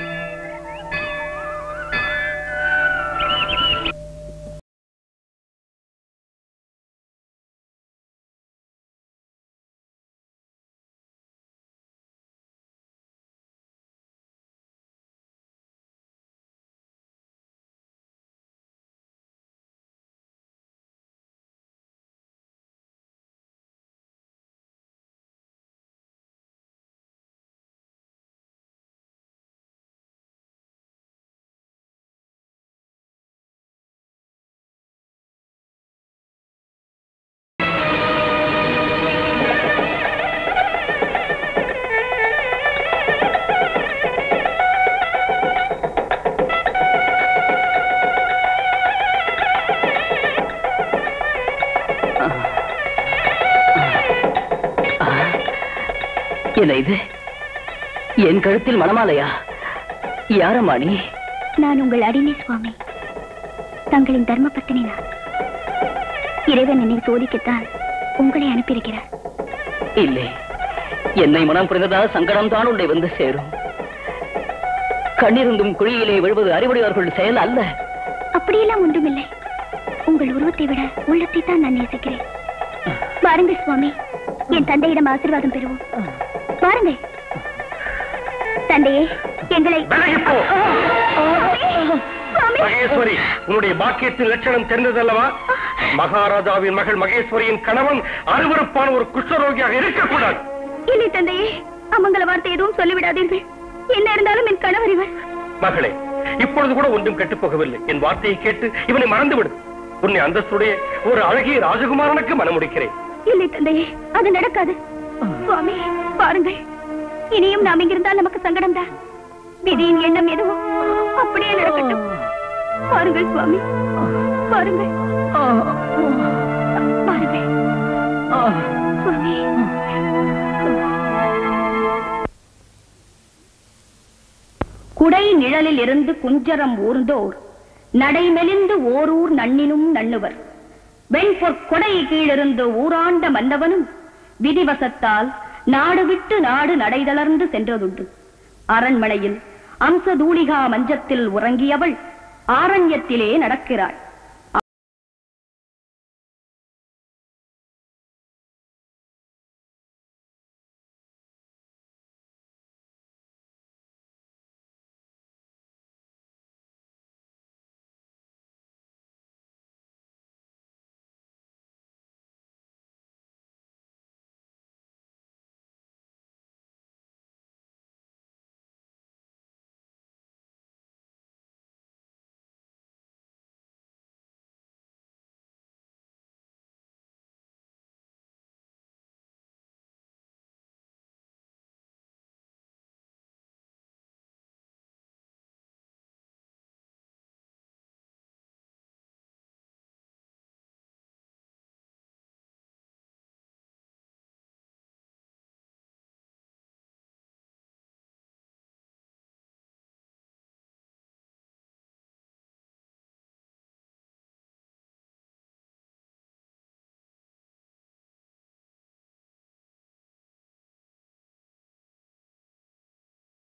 Speaker 6: என்ன இது என் கழுத்தில் மணமாலையா யாரம்மா நீ
Speaker 3: நான் உங்கள் அடிமை சுவாமி தங்களின் தர்ம பத்தினி நான் இறைவன் என்னை சோதிக்கத்தான் உங்களை அனுப்பியிருக்கிறார்
Speaker 6: இல்லை என்னை மனம் புரிந்ததால் சங்கடம் தான் உன்னை வந்து சேரும் கண்ணிருந்தும் குழியிலே விழுவது அறிவுடையவர்கள் செயல் அல்ல
Speaker 3: அப்படியெல்லாம் ஒன்றுமில்லை உங்கள் உருவத்தை விட உள்ளத்தை தான் நான் நேசிக்கிறேன் வாருங்கள் சுவாமி என் தந்தையிடம் ஆசீர்வாதம் பெறுவோம் வாருங்கள் தந்தையே எங்களை
Speaker 2: விலகி போ.
Speaker 3: சுவாமி!
Speaker 2: மகேஸ்வரி உன்னுடைய பாக்கியத்தின் லட்சணம் தெரிந்ததல்லவா மகாராஜாவின் மகள் மகேஸ்வரியின் கணவன் அருவருப்பான ஒரு குஷ்டரோகியாக இருக்கக்கூடாது
Speaker 3: இல்லை தந்தையே அமங்கல வார்த்தை எதுவும் சொல்லிவிடாதீர்கள் என்ன இருந்தாலும் என் கணவர் இவர்
Speaker 2: மகளே இப்பொழுது கூட ஒன்றும் கெட்டுப் போகவில்லை என் வார்த்தையை கேட்டு இவனை மறந்துவிடு உன்னை அந்தஸ்துடைய ஒரு அழகிய ராஜகுமாரனுக்கு மனமுடிக்கிறேன்
Speaker 3: இல்லை தந்தையே அது நடக்காது சுவாமி பாருங்கள் இனியும் நாம் இங்கிருந்தால் நமக்கு சங்கடம் தான் விதியின் எண்ணம் எதுவோ அப்படியே நடக்கட்டும் பாருங்கள் சுவாமி பாருங்கள் பாருங்கள் சுவாமி குடை நிழலில் இருந்து குஞ்சரம் ஊர்ந்தோர் நடைமெலிந்து ஓரூர் நன்னினும் நண்ணுவர் வெண்பொற் கொடை கீழிருந்து ஊராண்ட மன்னவனும் விதிவசத்தால் நாடு விட்டு நாடு நடைதளர்ந்து சென்றதுண்டு அரண்மனையில் அம்சதூளிகா மஞ்சத்தில் உறங்கியவள் ஆரண்யத்திலே நடக்கிறாள்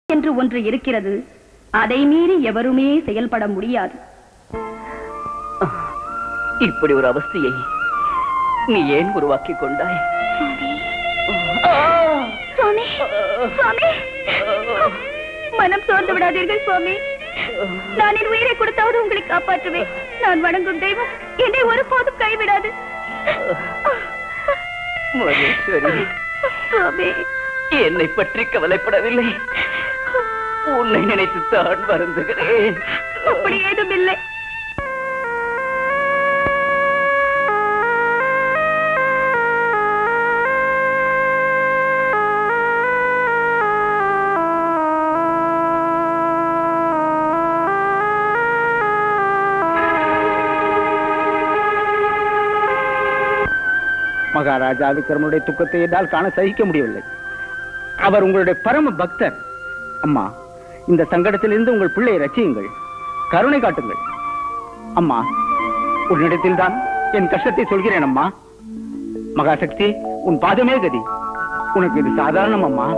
Speaker 3: என்று ஒன்று இருக்கிறது அதை மீறி எவருமே செயல்பட முடியாது
Speaker 6: இப்படி ஒரு அவஸ்தையை நீ ஏன் உருவாக்கி கொண்டாய்
Speaker 3: சுவாமி சுவாமி மனம் சோர்ந்து விடாதீர்கள் சுவாமி நான் என் உயிரை கொடுத்தாவது உங்களை காப்பாற்றுவேன் நான் வணங்கும் தெய்வம் என்னை ஒருபோதும் கைவிடாது
Speaker 6: மகேஸ்வரி
Speaker 3: சுவாமி
Speaker 6: என்னை பற்றி கவலைப்படவில்லை உன்னை நினைத்து தான் வருந்துகிறேன்
Speaker 3: அப்படி ஏதும் இல்லை
Speaker 7: மகாராஜா விக்ரமனுடைய துக்கத்தை என்னால் காண சகிக்க முடியவில்லை அவர் உங்களுடைய பரம பக்தர் அம்மா இந்த சங்கடத்திலிருந்து உங்கள் பிள்ளையை ரட்சியுங்கள் கருணை காட்டுங்கள் அம்மா உன்னிடத்தில் தான் என் கஷ்டத்தை சொல்கிறேன் அம்மா மகாசக்தி உன் பாதமே கதி உனக்கு இது சாதாரணம் அம்மா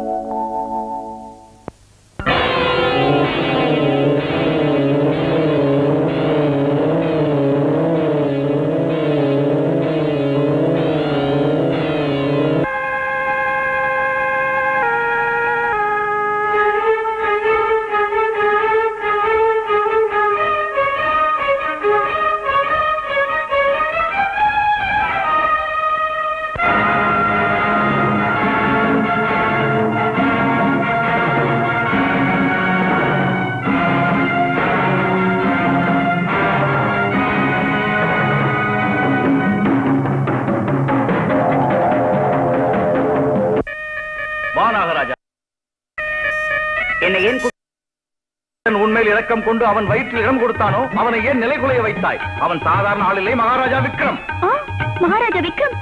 Speaker 1: வா நாகராஜா
Speaker 6: என்னை ஏன் கூ-
Speaker 1: உண்மையில் இரக்கம் கொண்டு அவன் வயிற்றில் இடம் கொடுத்தானோ அவனை ஏன் நிலைகுலைய வைத்தாய் அவன் சாதாரண ஆளில்லை மகாராஜா விக்ரம்
Speaker 3: ஆ, மகாராஜா விக்ரம்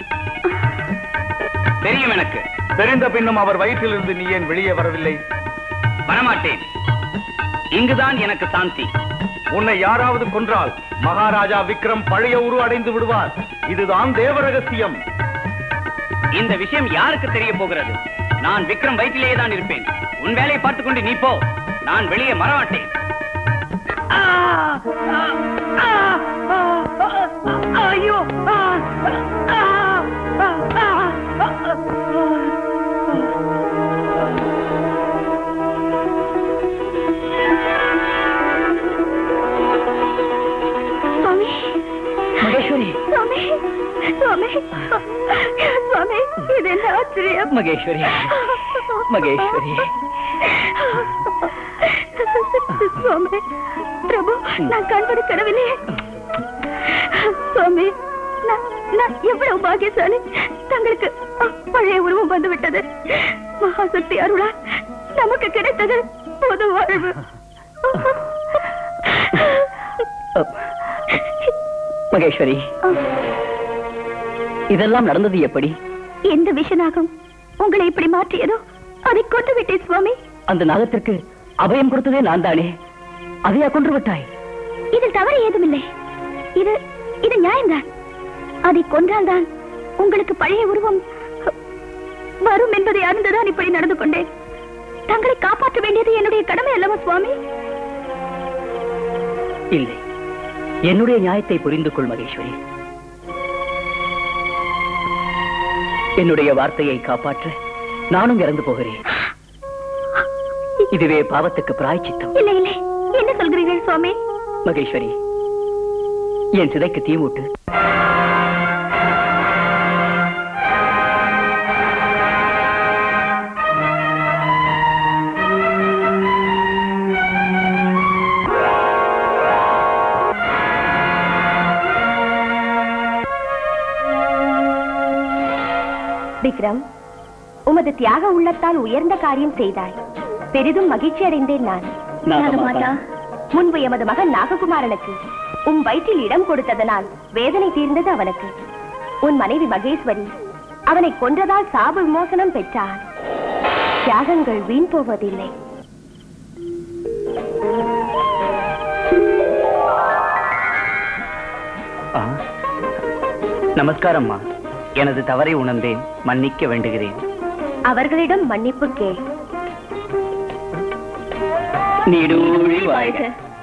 Speaker 6: தெரியும் எனக்கு
Speaker 1: தெரிந்த பின்னும் அவர் வயிற்றிலிருந்து நீ ஏன் வெளியே வரவில்லை
Speaker 6: வரமாட்டேன் இங்குதான் எனக்கு சாந்தி
Speaker 1: உன்னை யாராவது கொன்றால் மகாராஜா விக்ரம் பழைய உரு அடைந்து விடுவார் இதுதான் தேவ ரகசியம்
Speaker 6: இந்த விஷயம் யாருக்கு தெரிய போகிறது நான் விக்ரம் வயிற்றிலேயே தான் இருப்பேன் உன் வேலையை பார்த்துக் கொண்டு நீ போ நான் வெளியே வரமாட்டேன்
Speaker 3: ஐயோ சுவாமி
Speaker 6: மகேஸ்வரி
Speaker 3: சுவாமி சுவாமி சுவாமி இது என்ன ஆச்சரியம்
Speaker 6: மகேஸ்வரி மகேஸ்வரி
Speaker 3: சுவாமி பிரபு நான் காண்பது கனவில்லையே சுவாமி நான் நான் எவ்வளவு பாக்கியசாலி தங்களுக்கு அ, பழைய உருவம் வந்து விட்டது மகாசக்தி அருளா நமக்கு கிடைத்தது பொது வாழ்வு
Speaker 6: மகேஸ்வரி இதெல்லாம் நடந்தது எப்படி
Speaker 3: எந்த விஷநாகம் உங்களை இப்படி மாற்றியதோ அதை கொண்டு விட்டேன் சுவாமி
Speaker 6: அந்த நாகத்திற்கு அபயம் கொடுத்ததே நான் தானே அதையா கொன்று விட்டாய்
Speaker 3: இதில் தவறு ஏதுமில்லை இது இது நியாயம்தான் அதை கொன்றால்தான் உங்களுக்கு பழைய உருவம் வரும் என்பதை அறிந்துதான் இப்படி நடந்து கொண்டேன் தங்களை காப்பாற்ற வேண்டியது என்னுடைய கடமை அல்லவா சுவாமி
Speaker 6: இல்லை என்னுடைய நியாயத்தை புரிந்து கொள் மகேஸ்வரி என்னுடைய வார்த்தையை காப்பாற்ற நானும் இறந்து போகிறேன் இதுவே பாவத்துக்கு பிராய்ச்சித்தம்
Speaker 3: இல்லை இல்லை என்ன சொல்கிறீர்கள் சுவாமி
Speaker 6: மகேஸ்வரி என் சிதைக்கு தீ மூட்டு
Speaker 3: விக்ரம் உமது தியாக உள்ளத்தால் உயர்ந்த காரியம் செய்தாய் பெரிதும் மகிழ்ச்சி அடைந்தேன் நான்
Speaker 6: நாகமாதா.
Speaker 3: முன்பு எமது மகன் நாககுமாரனுக்கு உம் வயிற்றில் இடம் கொடுத்ததனால் வேதனை தீர்ந்தது அவனுக்கு உன் மனைவி மகேஸ்வரி அவனை கொன்றதால் சாப விமோசனம் பெற்றான் தியாகங்கள் வீண் போவதில்லை
Speaker 6: ஆ. நமஸ்காரம்மா எனது தவறை உணர்ந்தேன் மன்னிக்க வேண்டுகிறேன்
Speaker 3: அவர்களிடம் மன்னிப்பு கேள்
Speaker 6: நீடூழி வாழ்க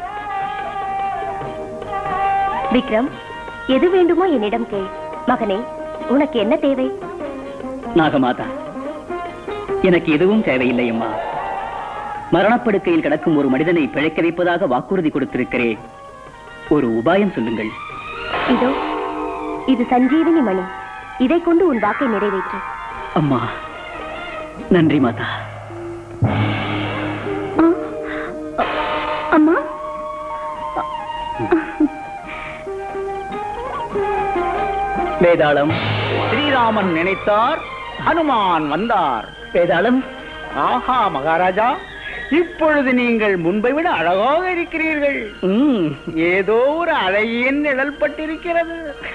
Speaker 3: விக்ரம் எது வேண்டுமோ என்னிடம் கேள் மகனே உனக்கு என்ன தேவை
Speaker 6: நாகமாதா எனக்கு எதுவும் தேவையில்லை அம்மா மரணப்படுக்கையில் கிடக்கும் ஒரு மனிதனை பிழைக்க வைப்பதாக வாக்குறுதி கொடுத்திருக்கிறேன் ஒரு உபாயம் சொல்லுங்கள்
Speaker 3: இதோ இது சஞ்சீவினி மணி இதை கொண்டு உன் வாக்கை நிறைவேற்று
Speaker 6: அம்மா நன்றி மாதா
Speaker 3: அம்மா
Speaker 6: வேதாளம்
Speaker 7: ஸ்ரீராமன் நினைத்தார் ஹனுமான் வந்தார்
Speaker 6: வேதாளம்
Speaker 7: ஆஹா மகாராஜா இப்பொழுது நீங்கள் முன்பை விட அழகாக இருக்கிறீர்கள்
Speaker 6: ம்,
Speaker 7: ஏதோ ஒரு அழகியின் நிழல் பட்டிருக்கிறது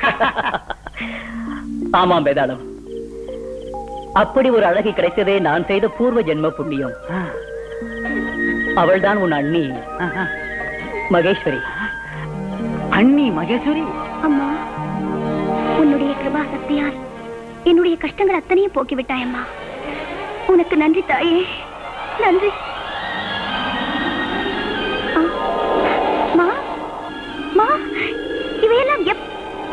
Speaker 6: ஆமாம் வேதாளம் அப்படி ஒரு அழகி கிடைத்ததே நான் செய்த பூர்வ ஜென்ம புண்ணியம் அவள்தான் உன் அண்ணி மகேஸ்வரி
Speaker 7: அண்ணி மகேஸ்வரி
Speaker 3: அம்மா உன்னுடைய கிருபா சக்தியால் என்னுடைய கஷ்டங்கள் அத்தனையும் போக்கிவிட்டாய் அம்மா உனக்கு நன்றி தாயே நன்றி ஆ, மா மா இவையெல்லாம் எப்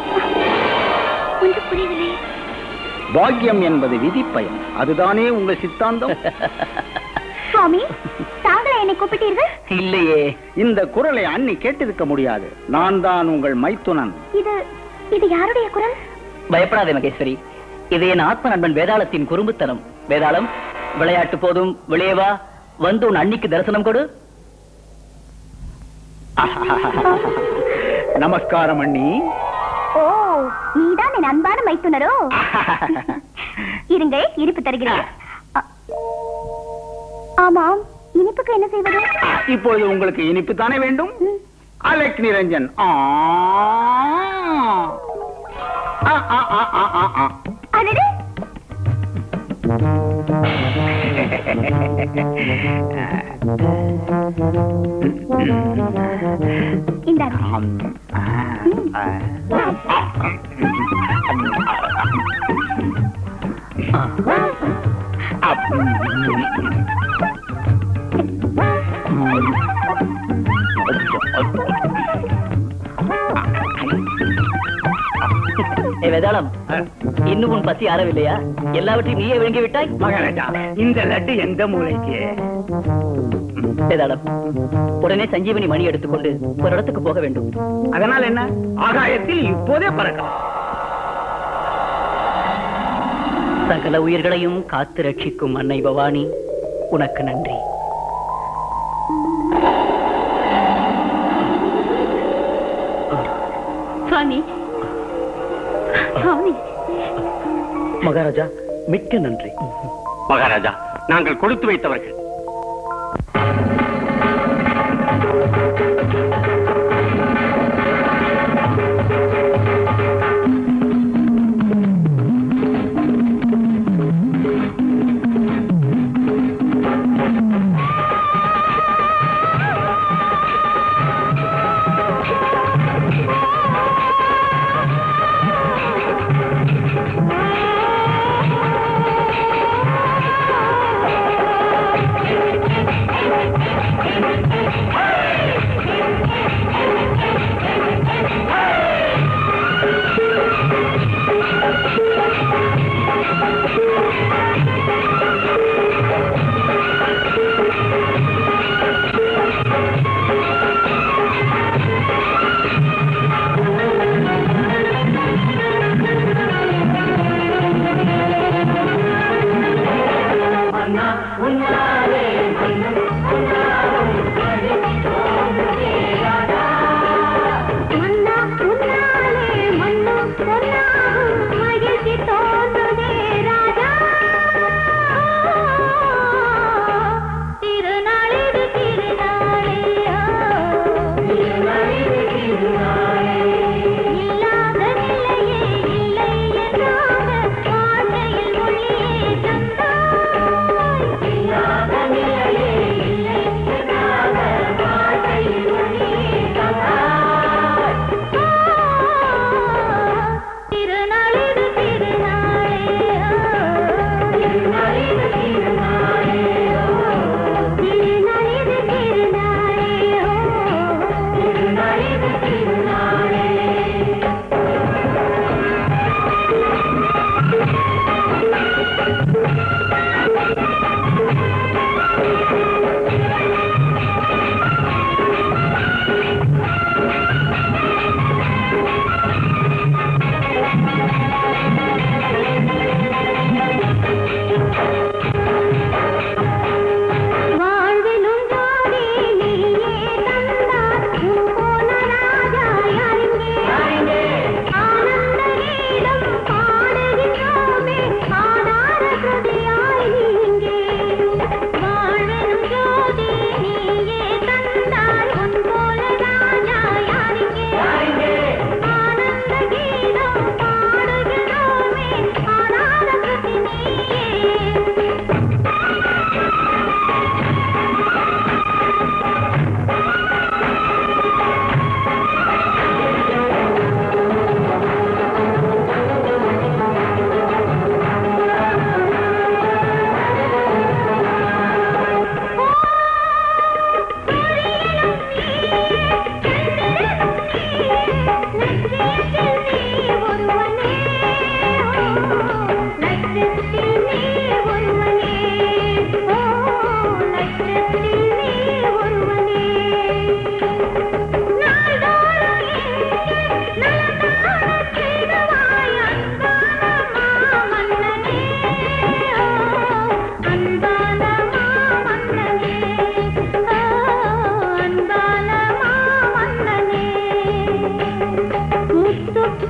Speaker 3: ஒன்று புரியவில்லை
Speaker 7: பாக்கியம் என்பது விதிப்பயன் அதுதானே உங்கள் சித்தாந்தம்
Speaker 3: சுவாமி தாங்களா என்னை கூப்பிட்டீர்கள்
Speaker 6: இல்லையே
Speaker 7: இந்த குரலை அண்ணி கேட்டிருக்க முடியாது நான் தான் உங்கள் மைத்துனன்
Speaker 3: இது இது யாருடைய குரல்
Speaker 6: பயப்படாதே மகேஸ்வரி இது என் ஆத்ம நண்பன் வேதாளத்தின் குறும்புத்தனம் வேதாளம் விளையாட்டு போதும் வெளியே வா வந்து உன் அன்னிக்கு தரிசனம் கொடு
Speaker 7: நமஸ்காரம் அண்ணி
Speaker 3: ஓ நீதான் என் அன்பான மைத்துனரோ இருங்கள் இனிப்பு தருகிறேன் அ- ஆமாம் இனிப்புக்கு என்ன செய்வது
Speaker 7: இப்பொழுது உங்களுக்கு இனிப்பு தானே வேண்டும் அலெக் நிரஞ்சன் ஆ. ஆ, ஆ, ஆ, ஆ, ஆ, ஆ.
Speaker 3: அடடே இந்தாங்க
Speaker 7: ஆம். ஆ, ஆ. அப்.
Speaker 6: ஏ வேதாளம் இன்னும் உன் பசி ஆறவில்லையா எல்லாவற்றையும் நீயே விழுங்கி விட்டாய்
Speaker 7: மகாராஜா இந்த லட்டு எந்த மூலைக்கு
Speaker 6: வேதாளம் உடனே சஞ்சீவனி மணி எடுத்துக்கொண்டு ஒரு இடத்துக்கு போக வேண்டும்
Speaker 7: அதனால் என்ன ஆகாயத்தில் இப்போதே பறக்கலாம்
Speaker 6: சகல உயிர்களையும் காத்து ரட்சிக்கும் அன்னை பவானி உனக்கு நன்றி
Speaker 3: சுவாமி சுவாமி
Speaker 6: மகாராஜா மிக்க நன்றி
Speaker 2: மகாராஜா நாங்கள் கொடுத்து வைத்தவர்கள்
Speaker 3: மன்னா உன்னாலே மன்னா பொன்னாகும் மகிழ்ச்சி தோன்றுதே ராஜா திருநாளிது திருநாளையா இல்லாத நிலையே இல்லை என்றாக வாழ்க்கையில் ஒளியே தந்தாய் இல்லாத நிலையே இல்லை என்றாக வாழ்க்கையில் ஒளியே தந்தாய்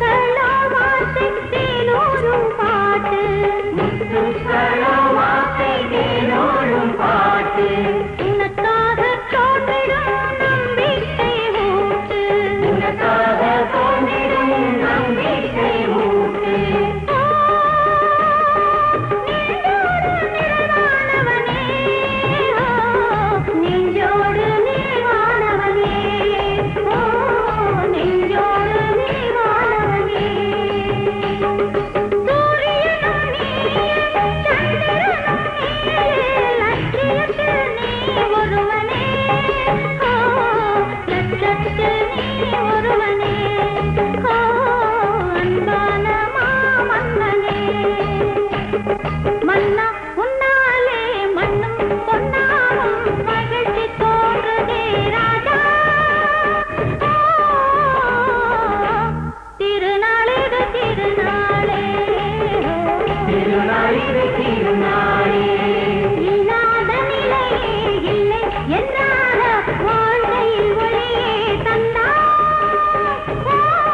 Speaker 8: நெஞ்சோடு நீவானவனே ஓ நெஞ்சோடு நீவானவனே சூரியனும் நீயே சந்திரனும் நீயே லட்சியத்தில் நீ ஒருவனே ஓ லட்சத்தில் நீ ஒருவனே ஓ அன்பான மாமன்னனே மன்னா உன்னாலே மண்ணும் பொன்னாகும் மகிழ்ச்சி தோன்றுதே ராஜா திருநாளிது திருநாளே திருநாளிது திருநாளே இல்லாத நிலையே இல்லை என்னால வாழ்க்கையில் ஒளியே தந்தாய்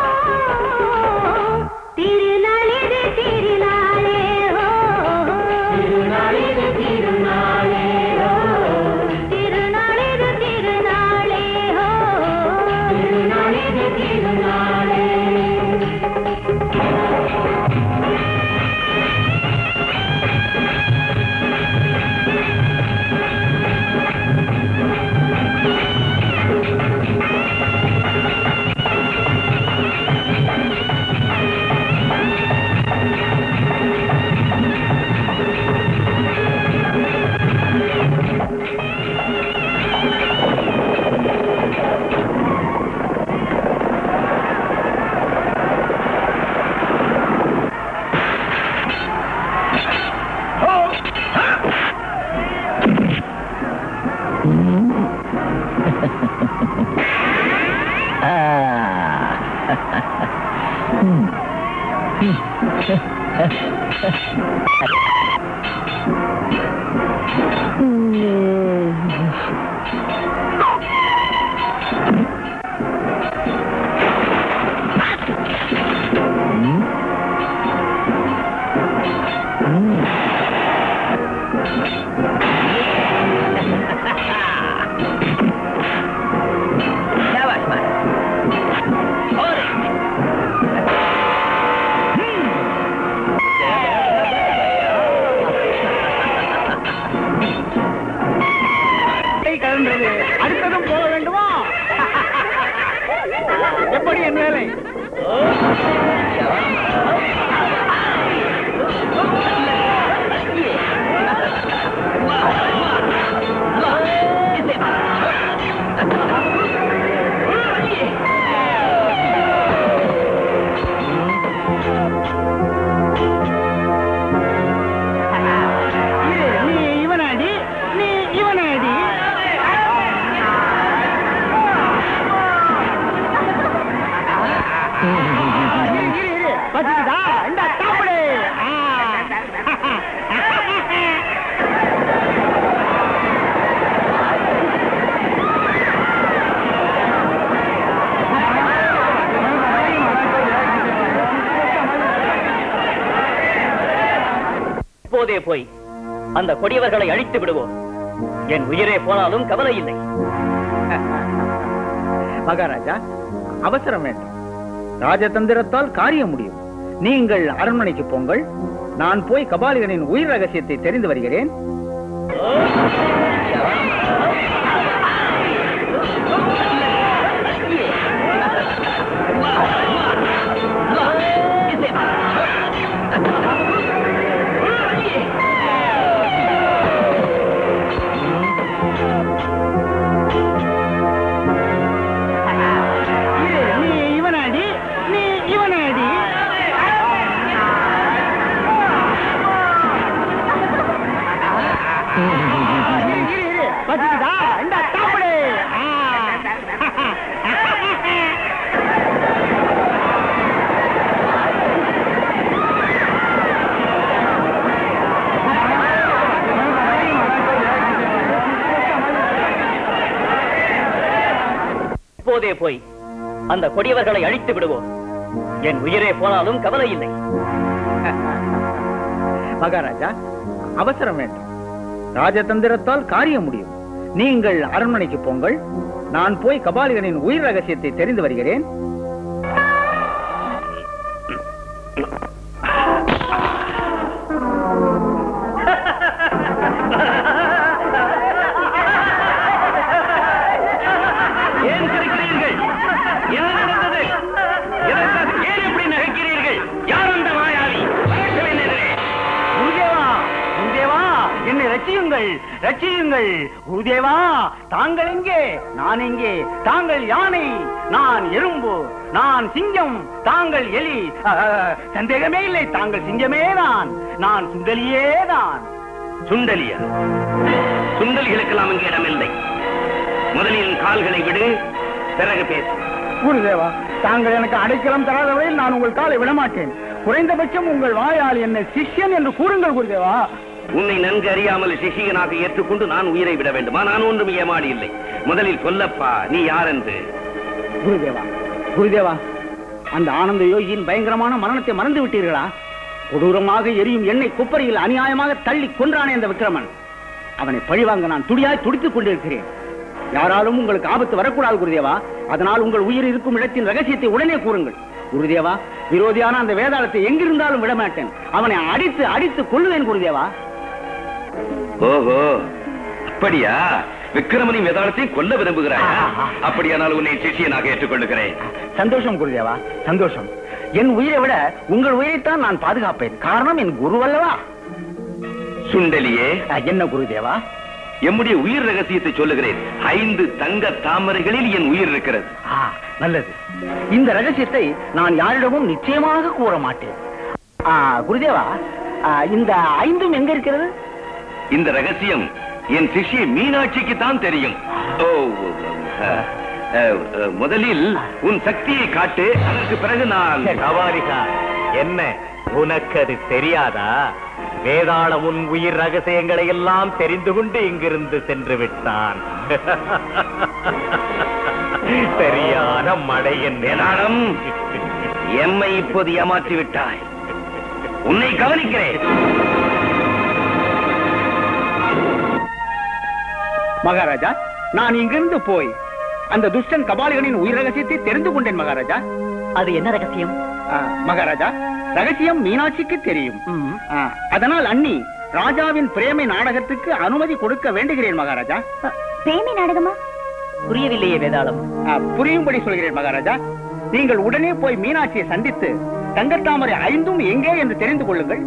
Speaker 8: திருநாளிது திருநாளே திருநாளிது திருநாளே திருநாளிது திருநாளே திருநாளிது திருநாளே
Speaker 7: கலன்றது அடுத்ததும் போக வேண்டுமா எப்படி என் வேலை நீ இவனாடி நீ இவனாடி பசிக்குதா இந்த சாப்பிடு
Speaker 6: இப்போதே போய் அந்த கொடியவர்களை அழித்து விடுவோம் என் உயிரே போனாலும் கவலை இல்லை
Speaker 7: மகாராஜா அவசரம் வேண்டாம் ராஜதந்திரத்தால் காரியம் முடியும் நீங்கள் அரண்மனைக்கு போங்கள் நான் போய் கபாலிகனின் உயிர் ரகசியத்தை தெரிந்து வருகிறேன் நீ இவனாடி நீ இவனாடி பசிக்குதா இந்த சாப்பிடு
Speaker 6: இப்போதே போய் அந்த கொடியவர்களை அழித்து விடுவோம் என் உயிரே போனாலும் கவலை இல்லை
Speaker 7: மகாராஜா அவசரம் வேண்டாம் ராஜதந்திரத்தால் காரியம் முடியும் நீங்கள் அரண்மனைக்கு போங்கள் நான் போய் கபாலிகனின் உயிர் ரகசியத்தை தெரிந்து வருகிறேன்
Speaker 5: ஏன் சிரிக்கிறீர்கள் என்ன நடந்தது எதற்காக ஏன் இப்படி நகைக்கிறீர்கள் யார் அந்த மாயாவி வரட்டும் என் எதிரே.
Speaker 7: குருதேவா குருதேவா என்னை ரட்சியுங்கள் ரட்சியுங்கள் குருதேவா தாங்கள் எங்கே நான் எங்கே தாங்கள் யானை நான் எறும்பு நான் சிங்கம் தாங்கள் எலி அஹ், சந்தேகமே இல்லை தாங்கள் சிங்கமே தான் நான் சுந்தலியே தான்
Speaker 5: சுண்டலியா சுண்டலிகளுக்கெல்லாம் இங்கே இடமில்லை முதலில் கால்களை விடு பிறகு பேசு
Speaker 7: குருதேவா தாங்கள் எனக்கு அடைக்கலம் தராத வரையில் நான் உங்கள் காலை விடமாட்டேன் குறைந்தபட்சம் உங்கள் வாயால் என்னை சிஷ்யன் என்று கூறுங்கள் குருதேவா
Speaker 5: உன்னை நன்கு அறியாமல் சிஷியனாக ஏற்றுக்கொண்டு நான் உயிரை விட வேண்டுமா நான் ஒன்றும் ஏமாடி இல்லை முதலில் சொல்லப்பா நீ யார் என்று
Speaker 7: குருதேவா குருதேவா அந்த ஆனந்த யோகியின் பயங்கரமான மரணத்தை மறந்து விட்டீர்களா கொடூரமாக எரியும் எண்ணெய் குப்பரையில் அநியாயமாக தள்ளி கொன்றானே அந்த விக்ரமன் அவனை பழிவாங்க நான் துடியாய் துடித்துக் கொண்டிருக்கிறேன் யாராலும் உங்களுக்கு ஆபத்து வரக்கூடாது குருதேவா அதனால் உங்கள் உயிர் இருக்கும் இடத்தின் ரகசியத்தை உடனே கூறுங்கள் குருதேவா விரோதியான அந்த வேதாளத்தை எங்கிருந்தாலும் விடமாட்டேன் அவனை அடித்து அடித்து கொள்ளுவேன் குருதேவா
Speaker 5: ஓஹோ அப்படியா விக்ரமனின் வேதாளத்தை கொல்ல விரும்புகிறாயா அப்படியானால் உன்னை சிஷியனாக ஏற்றுக்கொள்ளுகிறேன்
Speaker 7: சந்தோஷம் குருதேவா சந்தோஷம் என் உயிரை விட உங்கள் உயிரைத்தான் நான் பாதுகாப்பேன் காரணம் என் குரு அல்லவா
Speaker 5: சுண்டலியே
Speaker 7: அஹ், என்ன குருதேவா
Speaker 5: எம்முடைய உயிர் ரகசியத்தை சொல்லுகிறேன் ஐந்து தங்க தாமரைகளில் என் உயிர் இருக்கிறது
Speaker 7: ஆ, நல்லது இந்த ரகசியத்தை நான் யாரிடமும் நிச்சயமாக கூற மாட்டேன் ஆ, குருதேவா ஆ, இந்த ஐந்தும் எங்க இருக்கிறது
Speaker 5: இந்த ரகசியம் என் சிஷ்ய மீனாட்சிக்கு தான் தெரியும் ஓ அஹ், அஹ், அஹ், முதலில் உன் சக்தியை காட்டு அதற்கு பிறகு நான்
Speaker 1: கவாரிகா என்ன உனக்கு அது தெரியாதா வேதாளம் உன் உயிர் ரகசியங்களை எல்லாம் தெரிந்து கொண்டு இங்கிருந்து சென்று விட்டான் சரியான மடையன்
Speaker 5: வேதாளம் எம்மை இப்போது ஏமாற்றி விட்டாய் உன்னை கவனிக்கிறேன்
Speaker 7: மகாராஜா நான் இங்கிருந்து போய் அந்த துஷ்டன் கபாலிகனின் உயிர் ரகசியத்தை தெரிந்து கொண்டேன் மகாராஜா
Speaker 6: அது என்ன ரகசியம்
Speaker 7: ஆ, மகாராஜா ரகசியம் மீனாட்சிக்கு தெரியும் ஆ, அதனால் அண்ணி ராஜாவின் பிரேமை நாடகத்துக்கு அனுமதி கொடுக்க வேண்டுகிறேன் மகாராஜா
Speaker 3: பிரேமி நாடகமா
Speaker 6: புரியவில்லையே வேதாளம்
Speaker 7: ஆ, புரியும்படி சொல்கிறேன் மகாராஜா நீங்கள் உடனே போய் மீனாட்சியை சந்தித்து தங்கத்தாமரை ஐந்தும் எங்கே என்று தெரிந்து கொள்ளுங்கள்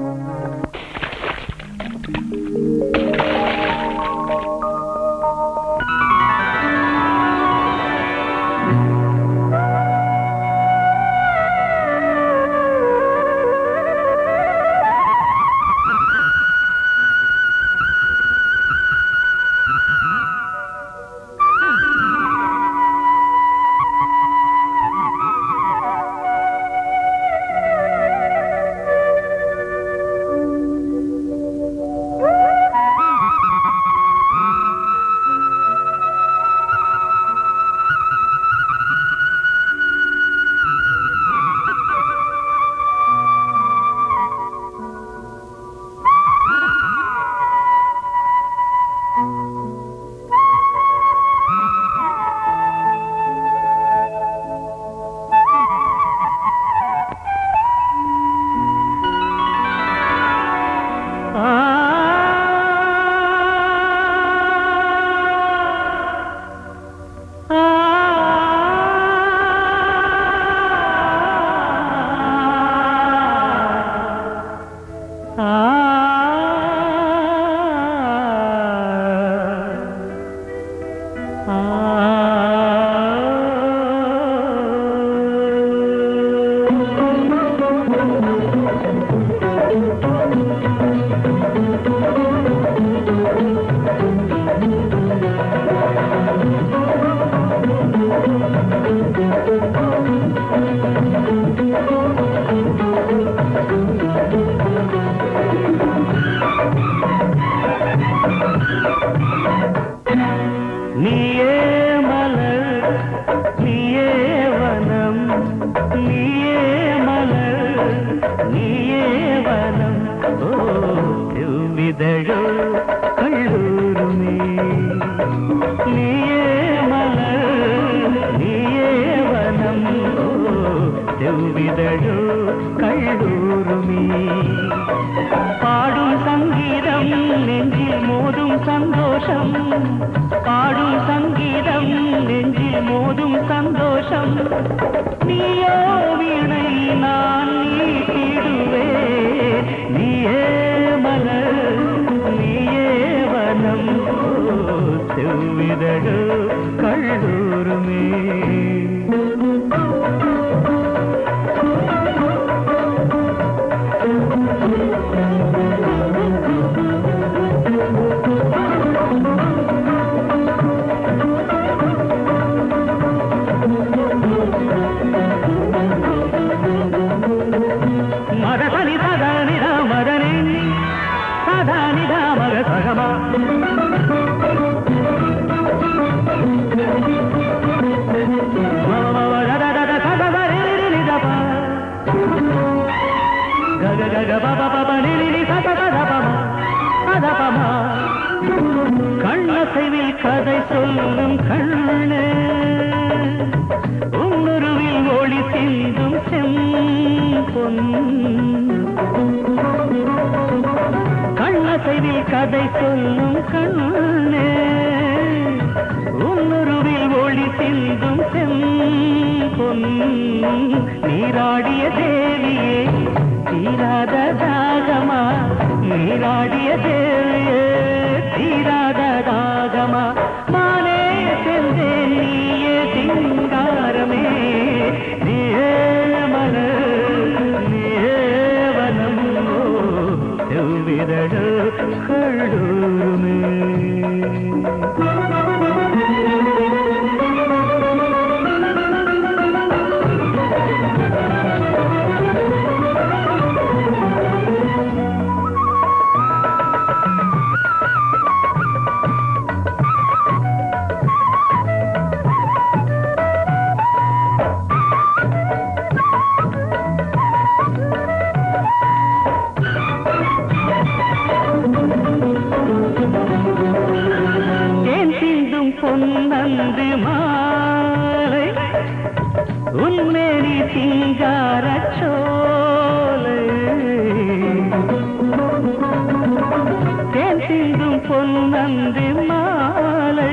Speaker 1: நீயே மலர் நீயே வனம் நீயே
Speaker 9: ஓ செவ்விதழோ கல்லூருமே நீயே மலர் நீயே வனம் ஓ செவ்விதழோ கல்லூருமே பாடும் சங்கீதம் நெஞ்சில் மோதும் சந்தோஷம் பாடும் சங்கீதம் நெஞ்சில் மோதும் சந்தோஷம் நீயோ வீணை நான் நீட்டிடுவே நீயே மலர் நீயே வனம் ஓ, செவ்விதழோ கல்லூருமே மதசனி சதனித மதனி சதனித மக சகமா గగ గగ పప పప నిలి సత పద పమ పద பம கண்ணசைவில் கதை சொல்லும் கண்ணே உன்னுருவில் ஒளி சிந்தும் செம்பொன் கண்ணசைவில் கதை சொல்லும் கண்ணே உன்னுருவில் ஒளி சிந்தும் செம்பொன் நீராடிய தேவியே தீராத தாகமா நீராடிய தேவியே தீராத தாகமா மானே சென்றேன் நீயே சிங்காரமே நீயே மலர் நீயே வனம் ஓ செவ்விதழு கள்ளூருமே தேன் சிந்தும் பொன்னந்து மாலை உன்மேனி சிங்கார சோலை தேன் சிந்தும் பொன்னந்து மாலை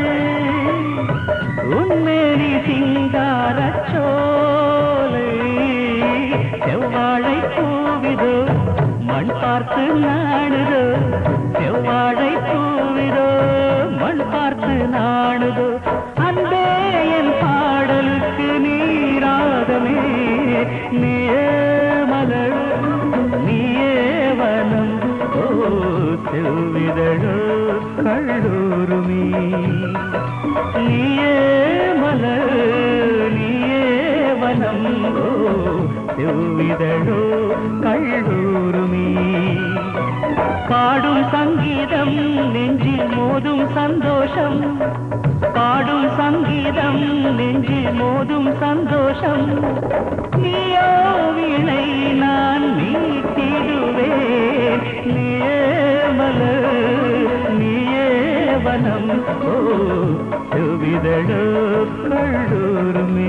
Speaker 9: உன்மேனி சிங்கார சோலை செவ்வாழை பூவிதோ மண் பார்த்து நாடுதோ செவ்வாழை பூவிதோ மண் பார்த்து நாடுதோ அன்பே என் பாடலுக்கு நீராகமே நீயே மலர் நீயே வனம் ஓ செவ்விதழோ கள்ளூருமீ நீயே மலர் நீயே வனம் ஓ செவ்விதழோ கள்ளூருமீ பாடும் சங்கீதம் நெஞ்சில் மோதும் சந்தோஷம் பாடும் சங்கீதம் நெஞ்சில் மோதும் சந்தோஷம் நீயோ வீணை நான் மீட்டிடுவேன் நீயே மலர் நீயே வனம் ஓ செவ்விதழோ கள்ளூருமே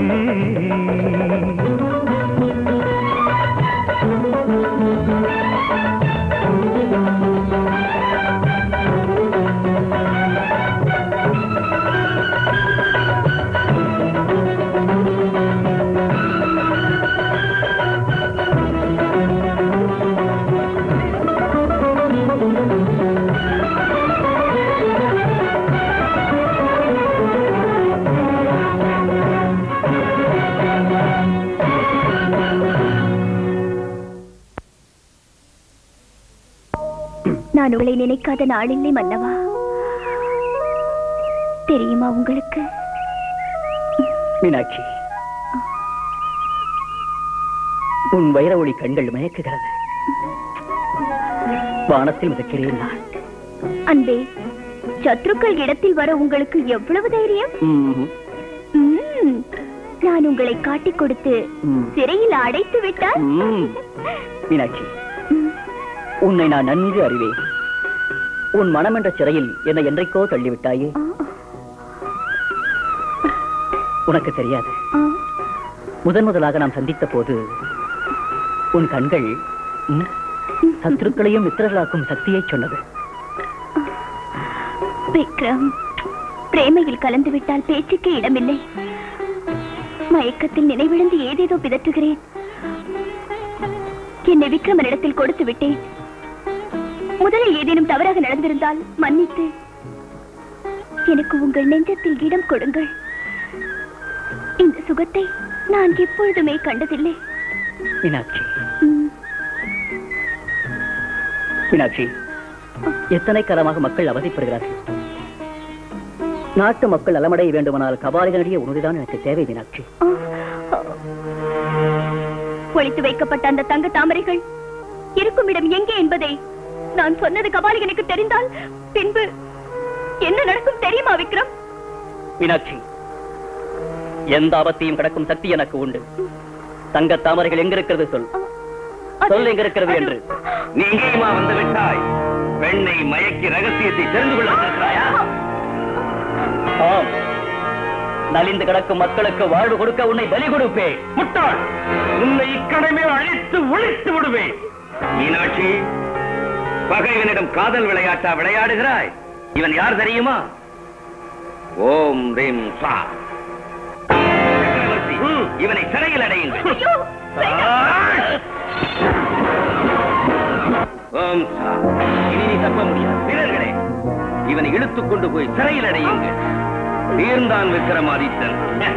Speaker 3: நான் உங்களை நினைக்காத நாளில்லை மன்னவா தெரியுமா உங்களுக்கு
Speaker 6: மீனாட்சி உன் வைர ஒளி கண்கள் மயக்குகிறது வானத்தில் மிதக்கிறேன் நான்
Speaker 3: அன்பே சத்ருக்கள் இடத்தில் வர உங்களுக்கு எவ்வளவு தைரியம்
Speaker 6: ம்ஹும்.
Speaker 3: ம்ம். நான் உங்களை காட்டிக் கொடுத்து
Speaker 6: ம்.
Speaker 3: சிறையில் அடைத்து விட்டால்
Speaker 6: ம். மீனாட்சி
Speaker 3: ம்.
Speaker 6: உன்னை நான் நன்கு அறிவேன் உன் மனம் என்ற சிறையில் என்னை என்றைக்கோ தள்ளிவிட்டாயே உனக்கு தெரியாது முதன் முதலாக நாம் சந்தித்த போது உன் கண்கள் ம், சத்துருக்களையும் மித்திரர்களாக்கும் சக்தியை சொன்னது
Speaker 3: விக்ரம் பிரேமையில் கலந்து விட்டால் பேச்சுக்கு இடமில்லை மயக்கத்தில் நினைவிழந்து ஏதேதோ பிதற்றுகிறேன் என்னை விக்ரமனிடத்தில் கொடுத்து விட்டேன் முதலில் ஏதேனும் தவறாக நடந்திருந்தால் மன்னித்து எனக்கு உங்கள் நெஞ்சத்தில் இடம் கொடுங்கள் இந்த சுகத்தை நான் எப்பொழுதுமே கண்டதில்லை
Speaker 6: மீனாட்சி
Speaker 3: ம்,
Speaker 6: மீனாட்சி எத்தனை காலமாக மக்கள் அவதிப்படுகிறார்கள் நாட்டு மக்கள் நலமடைய வேண்டுமானால் கபாலிகளுடைய உறுதிதான் எனக்கு தேவை மீனாட்சி
Speaker 3: ஒளித்து வைக்கப்பட்ட அந்த தங்க தாமரைகள் இருக்கும் இடம் எங்கே என்பதை நான் சொன்னது கபாலிகனுக்கு தெரிந்தால் பின்பு என்ன நடக்கும் தெரியுமா விக்ரம்
Speaker 6: மீனாட்சி எந்த ஆபத்தையும் கடக்கும் சக்தி எனக்கு உண்டு தங்க தாமரைகள் எங்க இருக்கிறது சொல் சொல் எங்க இருக்கிறது என்று
Speaker 5: நீ இங்கேயுமா வந்து விட்டாய் பெண்ணை மயக்கி ரகசியத்தை தெரிந்து கொள்ள வந்திருக்கிறாயா
Speaker 6: ஆம் நலிந்து கிடக்கும் மக்களுக்கு வாழ்வு கொடுக்க உன்னை பலி கொடுப்பேன்
Speaker 2: முட்டாள் உன்னை இக்கணமே அழித்து ஒழித்து விடுவேன்
Speaker 5: மீனாட்சி பகைவனிடம் காதல் விளையாட்டா விளையாடுகிறாய் இவன் யார் தெரியுமா ஓம் ரீம் சா சக்கரவர்த்தி இவனை சிறையில் அடையுங்கள்
Speaker 3: ஐயோ, வேண்டாம்.
Speaker 5: ஓம் சா இனி நீ தப்ப முடியாது வீரர்களே இவனை இழுத்துக் கொண்டு போய் சிறையில் அடையுங்கள் தீர்ந்தான் விக்ரமாதித்தன்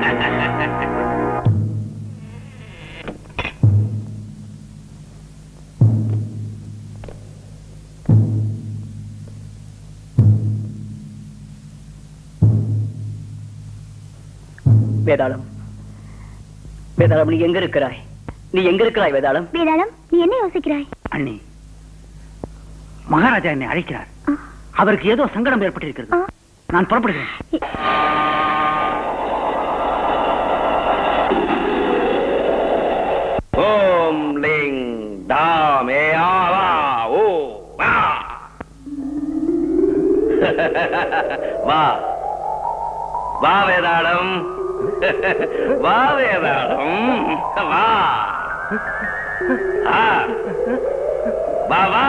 Speaker 6: வேதாளம் வேதாளம் நீ எங்க இருக்கிறாய் நீ எங்க இருக்கிறாய் வேதாளம்
Speaker 3: வேதாளம் நீ என்ன யோசிக்கிறாய்
Speaker 7: அண்ணி மகாராஜா என்னை அழைக்கிறார் அவருக்கு ஏதோ சங்கடம் ஏற்பட்டிருக்கிறது நான் புறப்படுகிறேன்
Speaker 5: ஓம் லிங் தாமே ஆவா ஓ வா வா வா வேதாளம் வா வேதாளம் வா ஆ. வா வா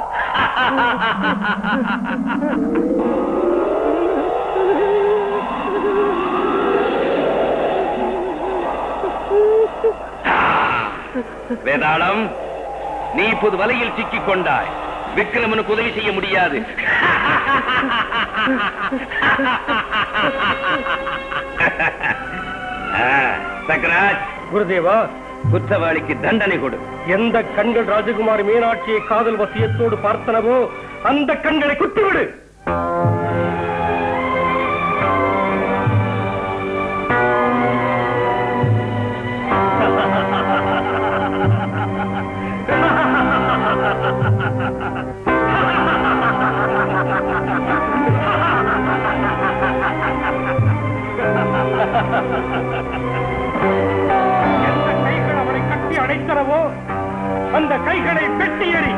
Speaker 5: வேதாளம் நீ இப்போது வலையில் சிக்கிக் கொண்டாய் விக்ரமனுக்கு உதவி செய்ய முடியாது ஆ, சக்கராஜ்
Speaker 2: குருதேவா
Speaker 5: குற்றவாளிக்கு தண்டனை கொடு
Speaker 2: எந்த கண்கள் ராஜகுமாரி மீனாட்சியை காதல் வசியத்தோடு பார்த்தனவோ அந்த கண்களை குத்திவிடு எந்த கைகள் அவனை கட்டி அடைத்தனவோ அந்த கைகளை வெட்டி எறி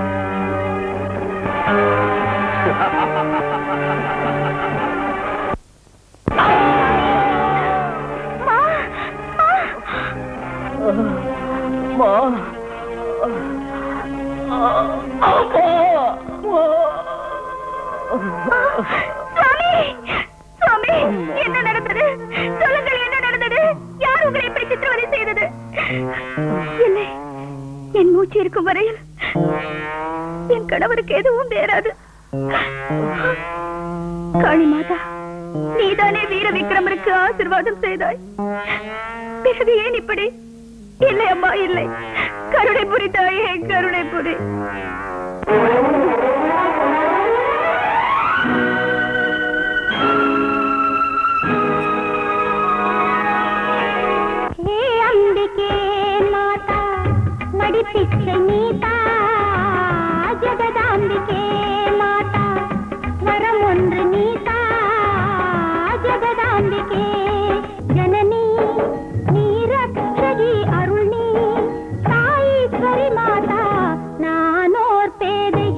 Speaker 3: சுவாமி சுவாமி என்ன நடந்தது சொல்லுங்கள் என்ன நடந்தது யார் உங்களை இப்படி சித்திரவதை செய்தது இல்லை என் மூச்சு இருக்கும் வரையில் என் கணவருக்கு எதுவும் நேராது காளி மாதா நீதானே வீர விக்ரமருக்கு ஆசிர்வாதம் செய்தாய் பிறகு ஏன் இப்படி இல்லை அம்மா இல்லை கருணை புரிதாயே கருணை புரி
Speaker 8: ಹೇ ಅಂಬಿಕೆ ಮಾತಾ ನಡಿಪಿಚ್ಚೆ ನೀತಾ ಜಗದಾಂಬಿಕೆ ಮಾತಾ ವರಂ ஒன்று நீதா ஜெகதாம்பிகே ஜனனி நீ ரக்ஷகி அருள் நீ சாயீஸ்வரி மாதா நானோர் பேதை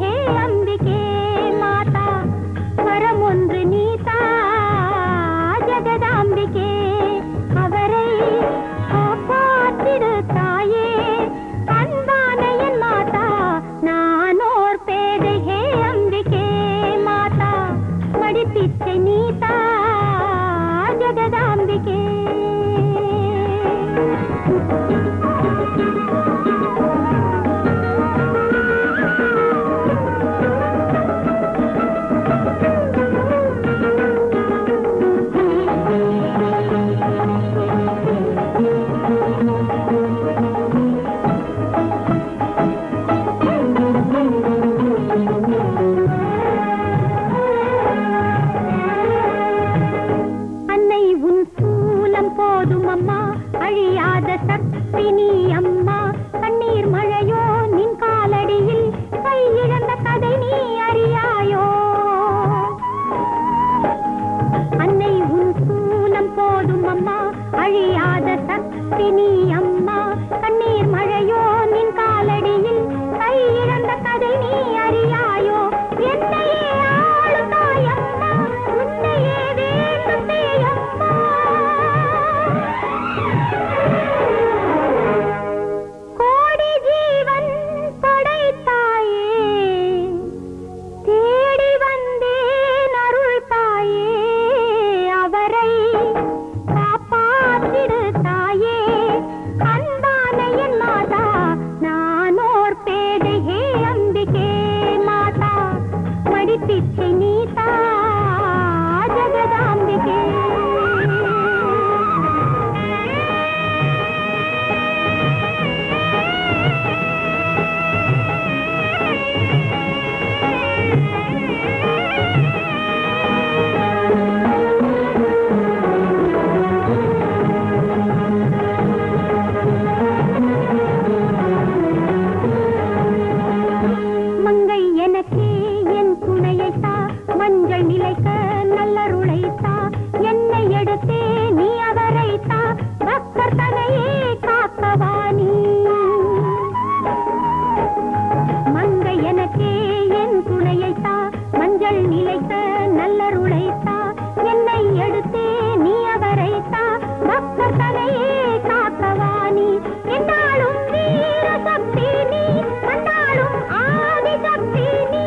Speaker 8: நிலைத்த நல்லருளைத்தா என்னை எடுத்தே நீ அவரைத்தா பக்தர் தலையே காக்கவாணி என்னாலும் வீர சக்தி நீ கண்டாலும் ஆதி சக்தி நீ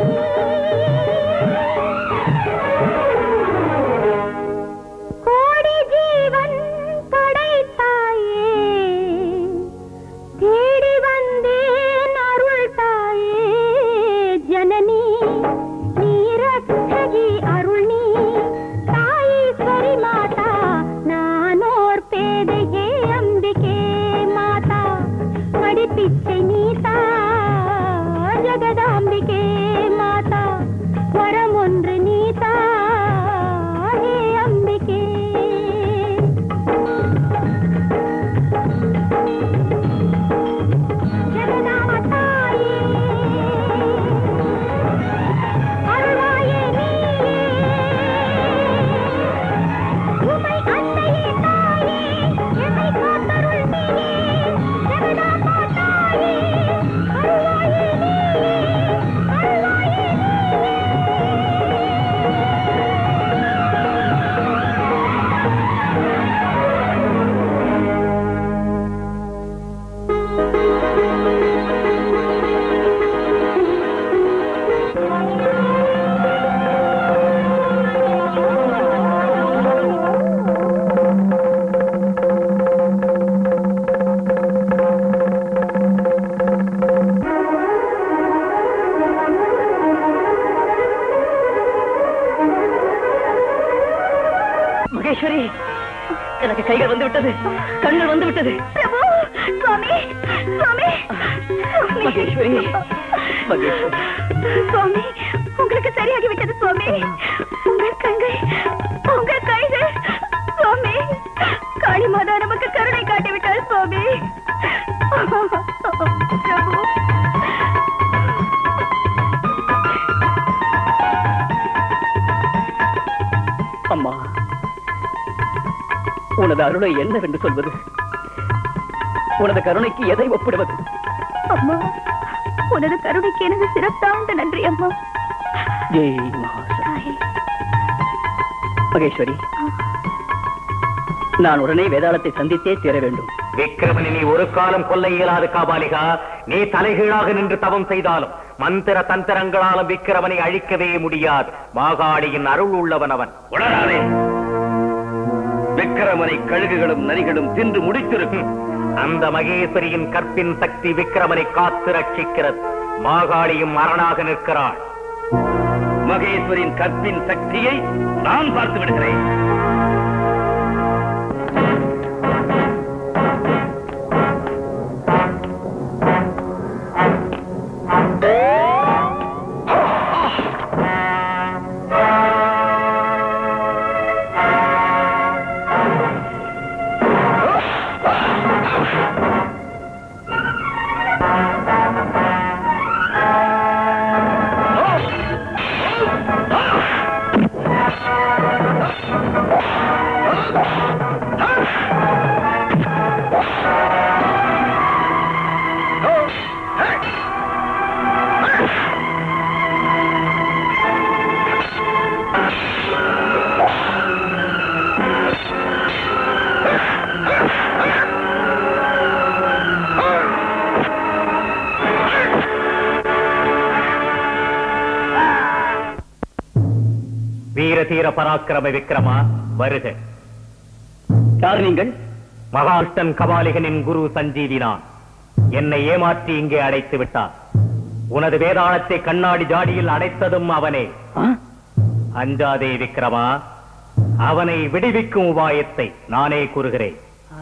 Speaker 8: கோடி ஜீவன் படைத்தாயே தேடி வந்தேன் அருள் தாயே ஜனனி நீ ரட்சகி அருள் நீ தாயீஸ்வரி மாதா நானோர் பேதையே அம்பிகே மாதா மடிப்பிச்சை நீதா ஜெகதாம்பிகே மாதா வரம் ஒன்று நீதா ஹே அம்பிகே ஜெகதாம தாயே அருள்வாயே நீயே உமை அன்னையே தாயே எம்மை காத்தருள் நீயே ஜெகதாம்பா தாயே அருள்வாயே நீயே அருள்வாயே
Speaker 6: மகேஸ்வரி எனக்கு கைகள் வந்து விட்டது கண்கள் வந்து விட்டது
Speaker 3: பிரபு சுவாமி சுவாமி
Speaker 6: மகேஸ்வரி மகேஸ்வரி
Speaker 3: சுவாமி உங்களுக்கு சரியாகி விட்டது சுவாமி உங்கள் கண்கள் உங்கள் கைகள் சுவாமி காளி மாதா நமக்கு கருணை காட்டி விட்டார் சுவாமி பிரபு
Speaker 6: அம்மா உனது அருளை என்னவென்று சொல்வது உனது கருணைக்கு எதை ஒப்பிடுவது
Speaker 3: அம்மா உனது கருணைக்கு எனது சிறப்பான நன்றி அம்மா
Speaker 6: ஜெய் மகாசக்தி
Speaker 3: தாயே
Speaker 6: மகேஸ்வரி நான் உடனே வேதாளத்தை சந்தித்தே தீர வேண்டும்
Speaker 1: விக்ரமனை நீ ஒரு காலம் கொல்ல இயலாது காபாலிகா நீ தலைகீழாக நின்று தவம் செய்தாலும் மந்திர தந்திரங்களாலும் விக்கிரமனை அழிக்கவே முடியாது மாகாளியின் அருள் உள்ளவன் அவன்
Speaker 5: உளராதே விக்கிரமனை கழுகுகளும் நரிகளும் தின்று முடித்திருக்கும்
Speaker 1: அந்த மகேஸ்வரியின் கற்பின் சக்தி விக்கிரமனை காத்து ரட்சிக்கிறது மாகாளியும் அரணாக நிற்கிறாள்
Speaker 5: மகேஸ்வரின் கற்பின் சக்தியை நான் பார்த்து விடுகிறேன்
Speaker 1: வீர தீர பராக்கிரம விக்ரமா வருக
Speaker 6: யார் நீங்கள்
Speaker 1: மகாஷ்டன் கபாலிகனின் குரு சஞ்சீவினான் என்னை ஏமாற்றி இங்கே அடைத்து விட்டான் உனது வேதாளத்தை கண்ணாடி ஜாடியில் அடைத்ததும் அவனே
Speaker 6: ஆ?
Speaker 1: அஞ்சாதே விக்ரமா அவனை விடுவிக்கும் உபாயத்தை நானே கூறுகிறேன்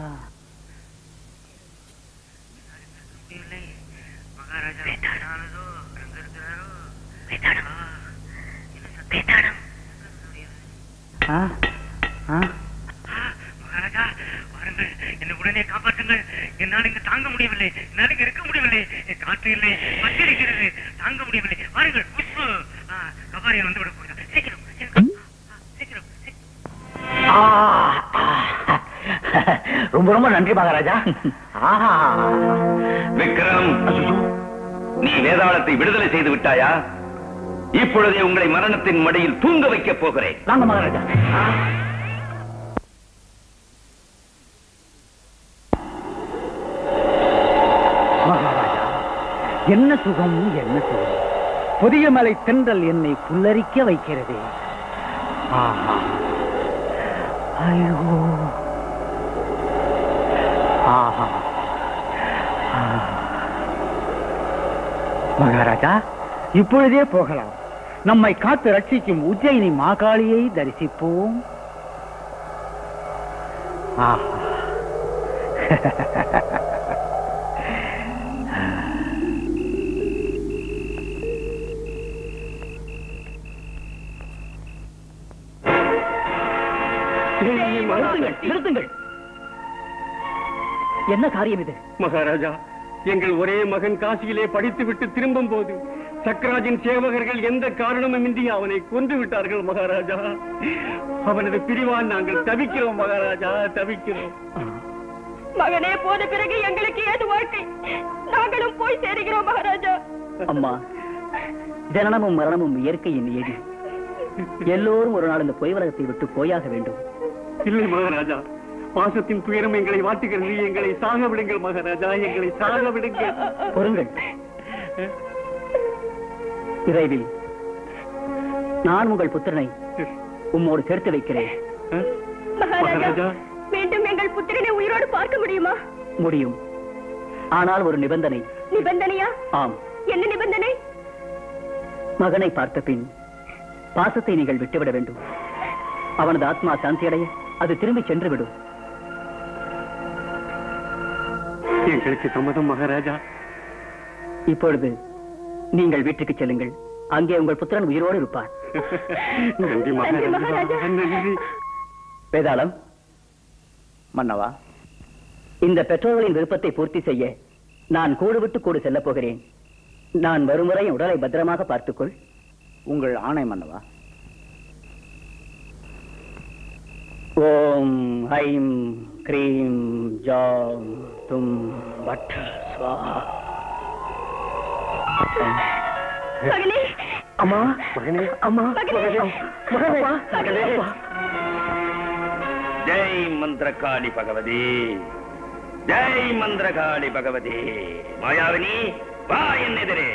Speaker 6: ஆ? ஆ?
Speaker 10: மகாராஜா வாருங்கள் என்னை உடனே காப்பாற்றுங்கள் என்னால் இங்கு தாங்க முடியவில்லை என்னால் இங்கு இருக்க முடியவில்லை என் காற்று இல்லை பத்திருக்கிறது தாங்க முடியவில்லை வாருங்கள் புஷ்பு கபாரியன் வந்து விட போகிறார் சீக்கிரம் சீக்கிரம் ஆ, சீக்கிரம் சீக்கிரம்.
Speaker 7: ஆ, ஆ. ரொம்ப ரொம்ப நன்றி மகாராஜா ஆஹா
Speaker 5: விக்ரம் நீ வேதாளத்தை விடுதலை செய்து விட்டாயா இப்பொழுதே உங்களை மரணத்தின் மடியில் தூங்க வைக்கப் போகிறேன்
Speaker 7: வாங்க மகாராஜா மகாராஜா என்ன சுகம் என்ன சுகம் புதிய மலை தென்றல் என்னை புல்லரிக்க வைக்கிறதே ஆஹா ஐயோ ஆஹா ஆ. மகாராஜா இப்பொழுதே போகலாம் நம்மை காத்து ரட்சிக்கும் உஜ்ஜயினி மாகாளியை தரிசிப்போம் ஆஹா
Speaker 2: நிறுத்துங்கள்,
Speaker 6: நிறுத்துங்கள் என்ன காரியம் இது
Speaker 2: மகாராஜா எங்கள் ஒரே மகன் காசியிலே படித்துவிட்டு திரும்பும் போது சக்கராஜின் சேவகர்கள் எந்த காரணமுமின்றி அவனை கொன்று விட்டார்கள் மகாராஜா அவனது பிரிவால் நாங்கள் தவிக்கிறோம் மகாராஜா தவிக்கிறோம்
Speaker 3: மகனே போன பிறகு எங்களுக்கு ஏது வாழ்க்கை நாங்களும் போய் சேருகிறோம் மகாராஜா
Speaker 6: அம்மா ஜனனமும் மரணமும் இயற்கையின் நியதி எல்லோரும் ஒரு நாள் இந்த பொய் உலகத்தை விட்டு போயாக வேண்டும்
Speaker 2: இல்லை மகாராஜா பாசத்தின் துயரம் எங்களை வாட்டுகிறது எங்களை சாக விடுங்கள் மகாராஜா எங்களை சாக விடுங்கள்
Speaker 6: பொறுங்கள் விரைவில் நான் உங்கள் புத்திரனை உம்மோடு சேர்த்து வைக்கிறேன்
Speaker 3: மகாராஜா மீண்டும் எங்கள் புத்திரனை உயிரோடு பார்க்க முடியுமா
Speaker 6: முடியும் ஆனால் ஒரு நிபந்தனை
Speaker 3: நிபந்தனையா
Speaker 6: ஆம்
Speaker 3: என்ன நிபந்தனை
Speaker 6: மகனை பார்த்த பின் பாசத்தை நீங்கள் விட்டுவிட வேண்டும் அவனது ஆத்மா சாந்தியடைய அது திரும்பி சென்று விடும்
Speaker 2: எங்களுக்கு சம்மதம் மகாராஜா
Speaker 6: இப்பொழுது நீங்கள் வீட்டுக்கு செல்லுங்கள் அங்கே உங்கள் புத்திரன் உயிரோடு இருப்பார்
Speaker 2: நன்றி மகாராஜா நன்றி
Speaker 6: வேதாளம் மன்னவா இந்த பெற்றோர்களின் விருப்பத்தை பூர்த்தி செய்ய நான் கூடு விட்டு கூடு செல்லப் போகிறேன் நான் வரும் வரை உடலை பத்திரமாக பார்த்துக்கொள்
Speaker 7: உங்கள் ஆணை மன்னவா
Speaker 6: ஓம் ஐம் கிரீம் ஜாம் தும் பட் ஸ்வாஹா
Speaker 3: மகனே
Speaker 2: அம்மா மகனே அம்மா
Speaker 3: மகனே.
Speaker 2: மகனே
Speaker 3: மகனே.
Speaker 5: ஜெய் மந்திரகாளி பகவதி ஜெய் மந்திரகாளி பகவதி மாயாவினி வா என் எதிரே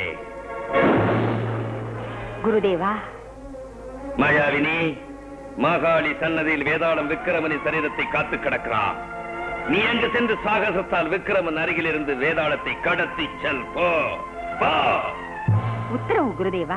Speaker 3: குருதேவா
Speaker 5: மாயாவினி மாகாளி சன்னதியில் வேதாளம் விக்கிரமனின் சரீரத்தை காத்து கிடக்கிறான் நீ அங்கு சென்று சாகசத்தால் விக்கிரமன் அருகில் இருந்து வேதாளத்தை கடத்தி செல் போ போ
Speaker 3: உத்தரவு குருதேவா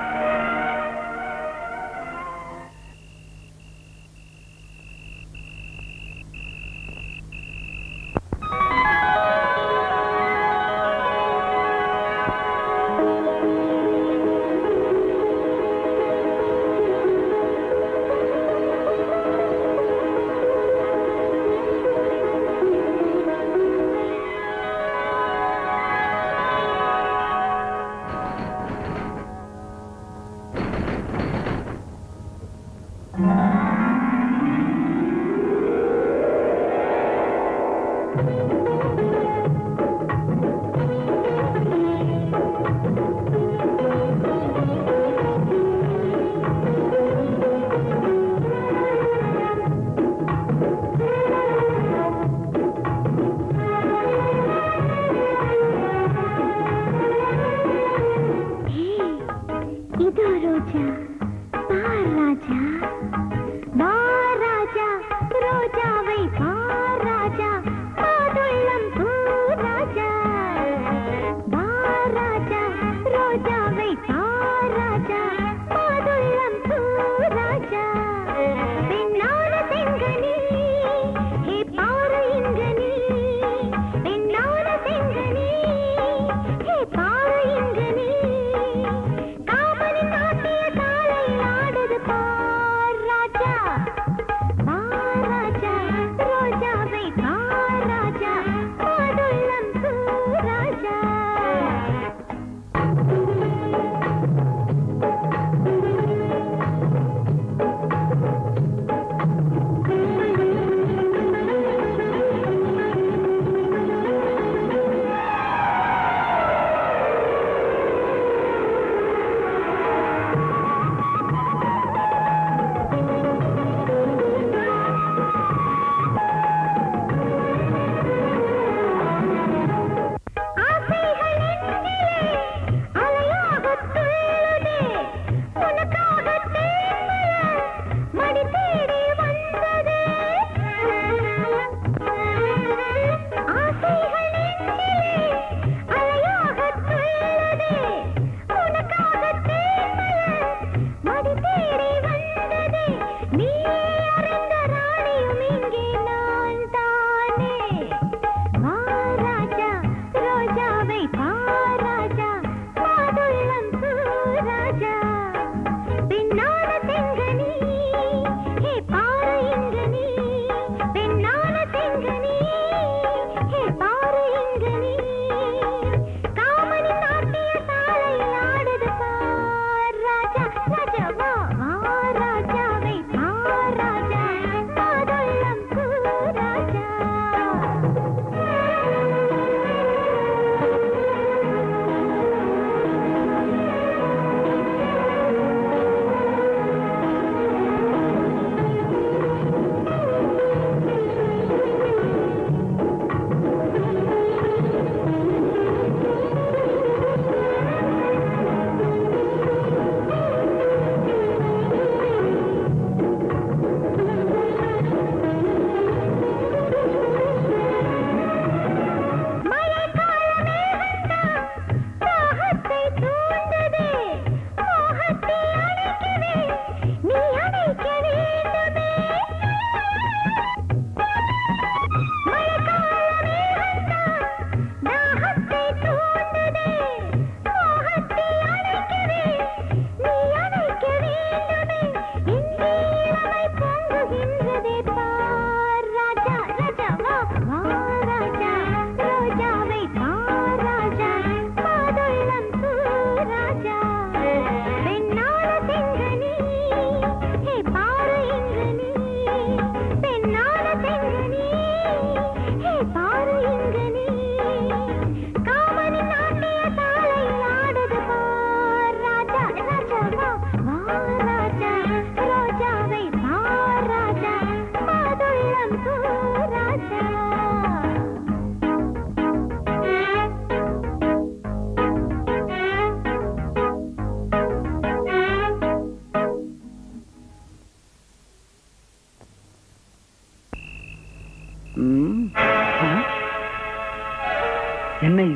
Speaker 8: இதோ ரோஜா பார் ராஜா பார் ராஜா ரோஜாவை பார் ராஜா பாதுள்ளம் பூ ராஜா பார் ராஜா ரோஜாவை பார் ராஜா பாதுள்ளம் பூ ராஜா பெண்ணான செங்கனி ஹே பாரு இங்கனி பெண்ணான செங்கனி ஹே பாரு இங்கனி காமனின் நாட்டிய தாள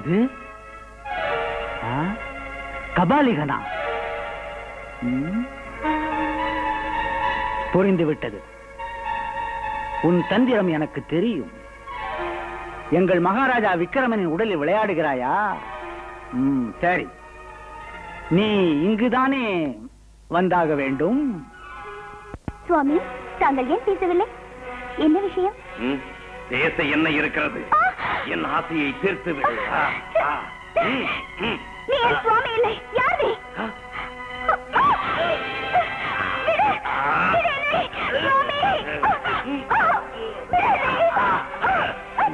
Speaker 7: இது ஆ? கபாலிகனா ம்? புரிந்து விட்டது உன் தந்திரம் எனக்கு தெரியும் எங்கள் மகாராஜா விக்கிரமனின் உடலில் விளையாடுகிறாயா ம், சரி நீ இங்குதானே வந்தாக வேண்டும்
Speaker 3: சுவாமி தாங்கள் ஏன் பேசவில்லை என்ன விஷயம்
Speaker 5: ம், பேச என்ன இருக்கிறது என் ஆசையை தீர்த்து விடு ஆ, ஆ. ம், ம்.
Speaker 3: நீ என் சுவாமி இல்லை யார் நீ
Speaker 5: ஆ.
Speaker 3: விடு. விடு என்னை. சுவாமி. விடு என்னை.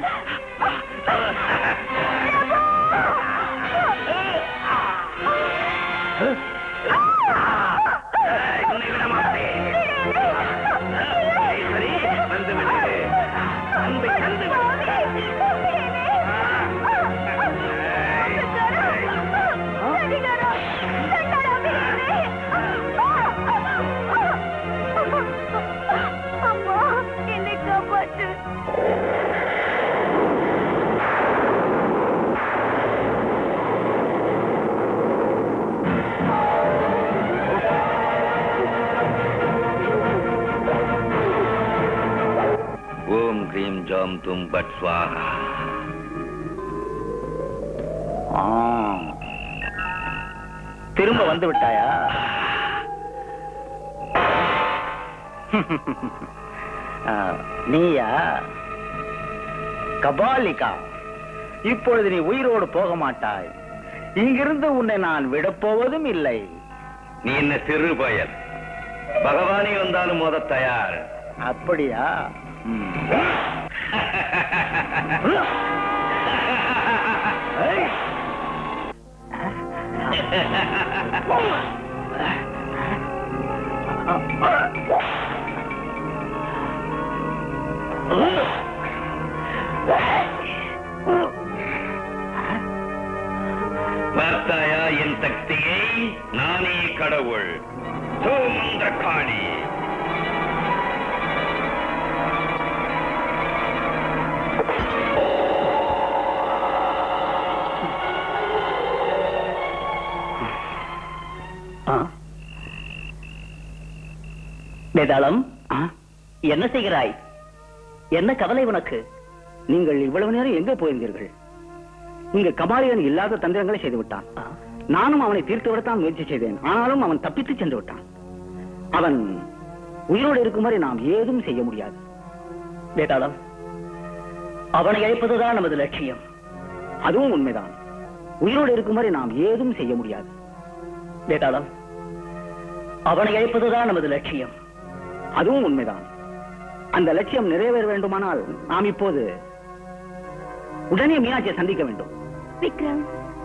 Speaker 5: உன்னை விட மாட்டேன் சரி, வந்து விடு அன்பை தந்து விடு
Speaker 3: அம்மா என்னை காப்பாற்று
Speaker 5: ஓம் கிரீம் ஜாம் தும் பட் ஸ்வாஹா
Speaker 7: ஆ. திரும்ப வந்து விட்டாயா ஆ, நீயா கபாலிகா இப்பொழுது நீ உயிரோடு போக மாட்டாய் இங்கிருந்து உன்னை நான் விடப்போவதும் இல்லை
Speaker 5: நீ என்ன சிறு பயல் பகவானே வந்தாலும் மோத தயார்
Speaker 7: அப்படியா ம். ஏய்.
Speaker 5: பார்த்தாயா என் சக்தியை நானே கடவுள் சோமந்திர காளி
Speaker 6: ஆ? வேதாளம்
Speaker 7: ஆ?
Speaker 6: என்ன செய்கிறாய் என்ன கவலை உனக்கு
Speaker 7: நீங்கள் இவ்வளவு நேரம் எங்கே போயிருந்தீர்கள் இங்க கபாலியன் இல்லாத தந்திரங்களை செய்து விட்டான்
Speaker 6: ஆ?
Speaker 7: நானும் அவனை தீர்த்து விடத்தான் முயற்சி செய்தேன் ஆனாலும் அவன் தப்பித்து சென்று விட்டான் அவன் உயிரோடு இருக்கும் வரை நாம் ஏதும் செய்ய முடியாது
Speaker 6: வேதாளம் அவனை அழைப்பதுதான் நமது லட்சியம்
Speaker 7: அதுவும் உண்மைதான் உயிரோடு இருக்கும் வரை நாம் ஏதும் செய்ய முடியாது
Speaker 6: வேதாளம் அவனை அழைப்பதுதான் நமது லட்சியம்
Speaker 7: அதுவும் உண்மைதான் அந்த லட்சியம் நிறைவேற வேண்டுமானால் நாம் இப்போது உடனே மீனாட்சியை சந்திக்க வேண்டும்
Speaker 3: விக்ரம்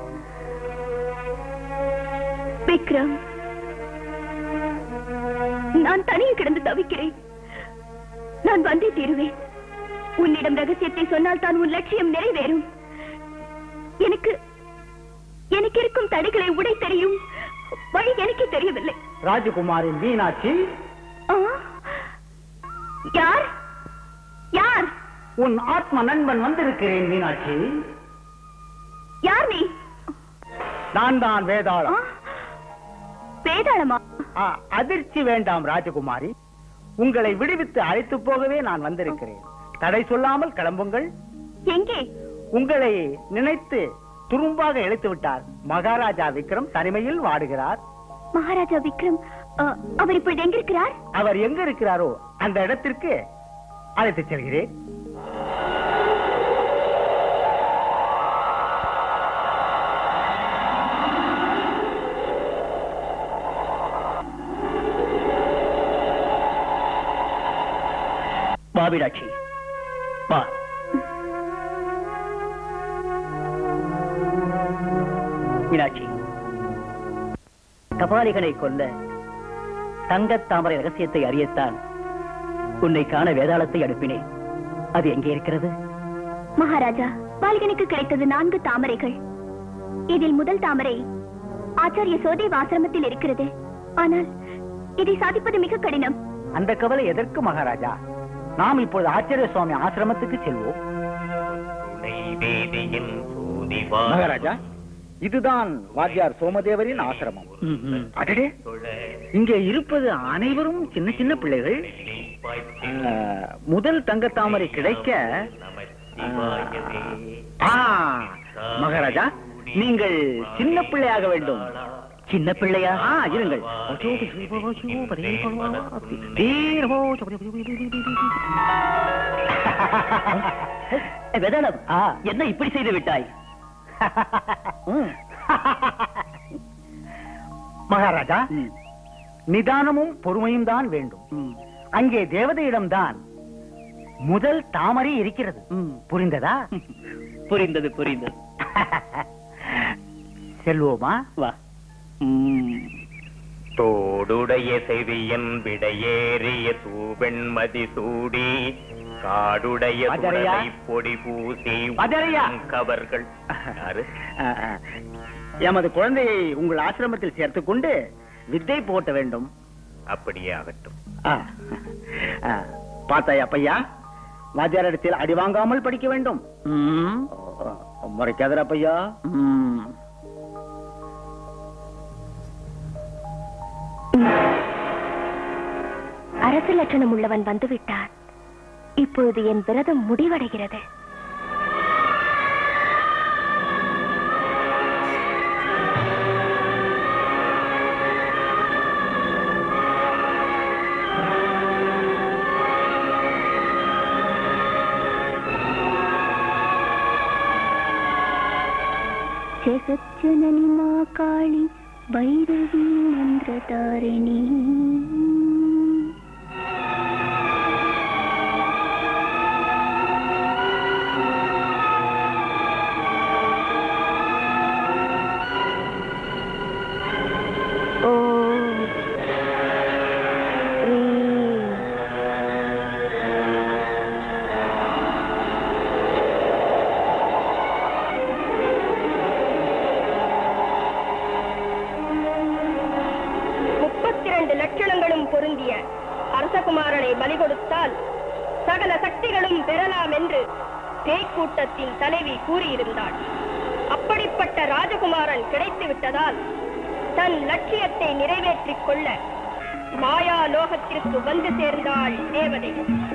Speaker 3: விக்ரம் நான் தனியே கிடந்து தவிக்கிறேன் நான் வந்தே தீருவேன் உன்னிடம் ரகசியத்தை சொன்னால் தான் உன் லட்சியம் நிறைவேறும் எனக்கு எனக்கு இருக்கும் தடைகளை உடை தெரியும் வழி எனக்கு தெரியவில்லை
Speaker 7: ராஜகுமாரின் மீனாட்சி
Speaker 3: ஆ? யார் யார்
Speaker 7: உன் ஆத்ம நண்பன் வந்திருக்கிறேன் மீனாட்சி
Speaker 3: யார் நீ
Speaker 7: நான் தான்
Speaker 3: ஆ?
Speaker 7: வேதாளம்
Speaker 3: வேதாளமா
Speaker 7: ஆ, அதிர்ச்சி வேண்டாம் ராஜகுமாரி உங்களை விடுவித்து அழைத்து போகவே நான் வந்திருக்கிறேன் தடை சொல்லாமல் கிளம்புங்கள்
Speaker 3: எங்கே
Speaker 7: உங்களை நினைத்து துரும்பாக இழைத்து விட்டார் மகாராஜா விக்ரம் தனிமையில் வாடுகிறார்
Speaker 3: மகாராஜா விக்ரம் அ, அவர் இப்பொழுது எங்கிருக்கிறார்
Speaker 7: அவர் எங்க இருக்கிறாரோ அந்த இடத்திற்கு அழைத்து செல்கிறேன்
Speaker 6: வா மீனாட்சி வா மீனாட்சி கபாலிகனை கொல்ல தங்கத் தாமரை ரகசியத்தை அறியத்தான் உன்னை காண வேதாளத்தை அனுப்பினேன் அது எங்கே இருக்கிறது
Speaker 3: மகாராஜா பாலிகனுக்கு கிடைத்தது நான்கு தாமரைகள் இதில் முதல் தாமரை ஆச்சாரிய சோதேவ ஆசிரமத்தில் இருக்கிறது ஆனால் இதை சாதிப்பது மிக கடினம்
Speaker 7: அந்த கவலை எதற்கு மகாராஜா நாம் இப்பொழுது ஆச்சரிய சுவாமி ஆசிரமத்துக்கு செல்வோம்
Speaker 1: நெய்வேதியின்
Speaker 7: மகாராஜா இதுதான் வாத்தியார் சோமதேவரின் ஆசிரமம் அடடே இங்கே இருப்பது அனைவரும் சின்ன சின்ன பிள்ளைகள் ஆ, முதல் தங்கத்தாமரை கிடைக்க ஆ, மகாராஜா நீங்கள் சின்ன பிள்ளையாக வேண்டும்
Speaker 6: சின்ன பிள்ளையா
Speaker 7: ஆ இருங்கள்
Speaker 6: வேதாளம் என்ன இப்படி செய்து விட்டாய்
Speaker 7: ம். மகாராஜா நிதானமும் பொறுமையும் தான் வேண்டும் அங்கே தேவதையிடம்தான் முதல் தாமரை இருக்கிறது புரிந்ததா
Speaker 6: புரிந்தது புரிந்தது
Speaker 7: செல்வோமா
Speaker 6: வா
Speaker 1: தோடுடைய செவியன் விடையேறிய தூவெண்மதி சூடி காடுடைய
Speaker 7: வாஜரையா?
Speaker 1: சுடலை பொடி பூசி
Speaker 7: வாஜரையா?
Speaker 1: கவர்கள் யாரு
Speaker 7: ஆ, ஆ. எமது குழந்தையை உங்கள் ஆசிரமத்தில் சேர்த்துக் கொண்டு வித்தை போட்ட வேண்டும்
Speaker 1: அப்படியே ஆகட்டும்
Speaker 7: ஆ. ஆ. பார்த்தாயா பையா வாத்தியாரிடத்தில் அடி வாங்காமல் படிக்க வேண்டும் முறைக்காதரா பையா
Speaker 3: அரசு லட்சணம் உள்ளவன் வந்துவிட்டான் இப்பொழுது என் விரதம் முடிவடைகிறது జగజ్జనని మా కాళి భైరవీ మంత్రతారిణి ఓం హ్రీం
Speaker 11: முப்பத்தி இரண்டு லட்சணங்களும் பொருந்திய அரசகுமாரனை பலி கொடுத்தால் சகல சக்திகளும் பெறலாம் என்று பேய்க்கூட்டத்தின் தலைவி கூறியிருந்தாள் அப்படிப்பட்ட ராஜகுமாரன் கிடைத்து விட்டதால் தன் லட்சியத்தை நிறைவேற்றிக் கொள்ள மாயா லோகத்திற்கு வந்து சேர்ந்தாள் தேவதை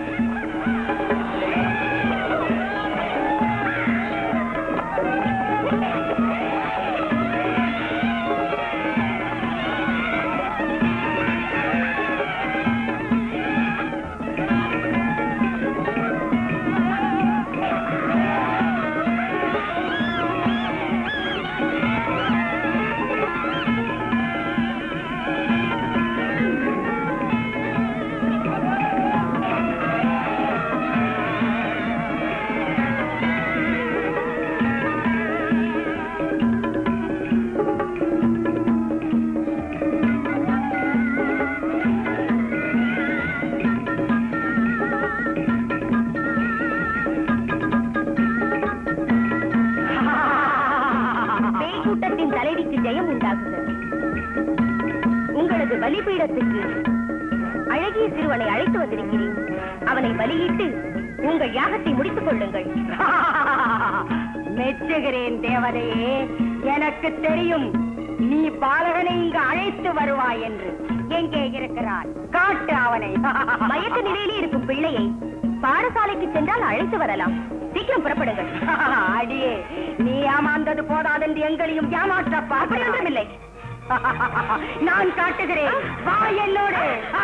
Speaker 3: பேய்கூட்டத்தின் தலைவிக்கு ஜெயம் உண்டாகுகிறது உங்களது பலிபீடத்துக்கு அழகிய சிறுவனை அழைத்து வந்திருக்கிறேன் அவனை பலியிட்டு உங்கள் யாகத்தை முடித்துக் கொள்ளுங்கள்
Speaker 11: மெச்சுகிறேன் தேவதையே எனக்கு தெரியும் நீ பாலகனை இங்கு அழைத்து வருவாய் என்று எங்கே இருக்கிறான் காட்டு அவனை
Speaker 3: மயக்க நிலையிலே இருக்கும் பிள்ளையை பாடசாலைக்கு சென்றால் அழைத்து வரலாம் சீக்கிரம் புறப்படுங்கள்
Speaker 11: அடியே நீ ஏமாந்தது போதாதென்று எங்களையும் ஏமாற்றப்பா
Speaker 3: அப்படி ஒன்றுமில்லை
Speaker 11: நான் காட்டுகிறேன் வா என்னோடு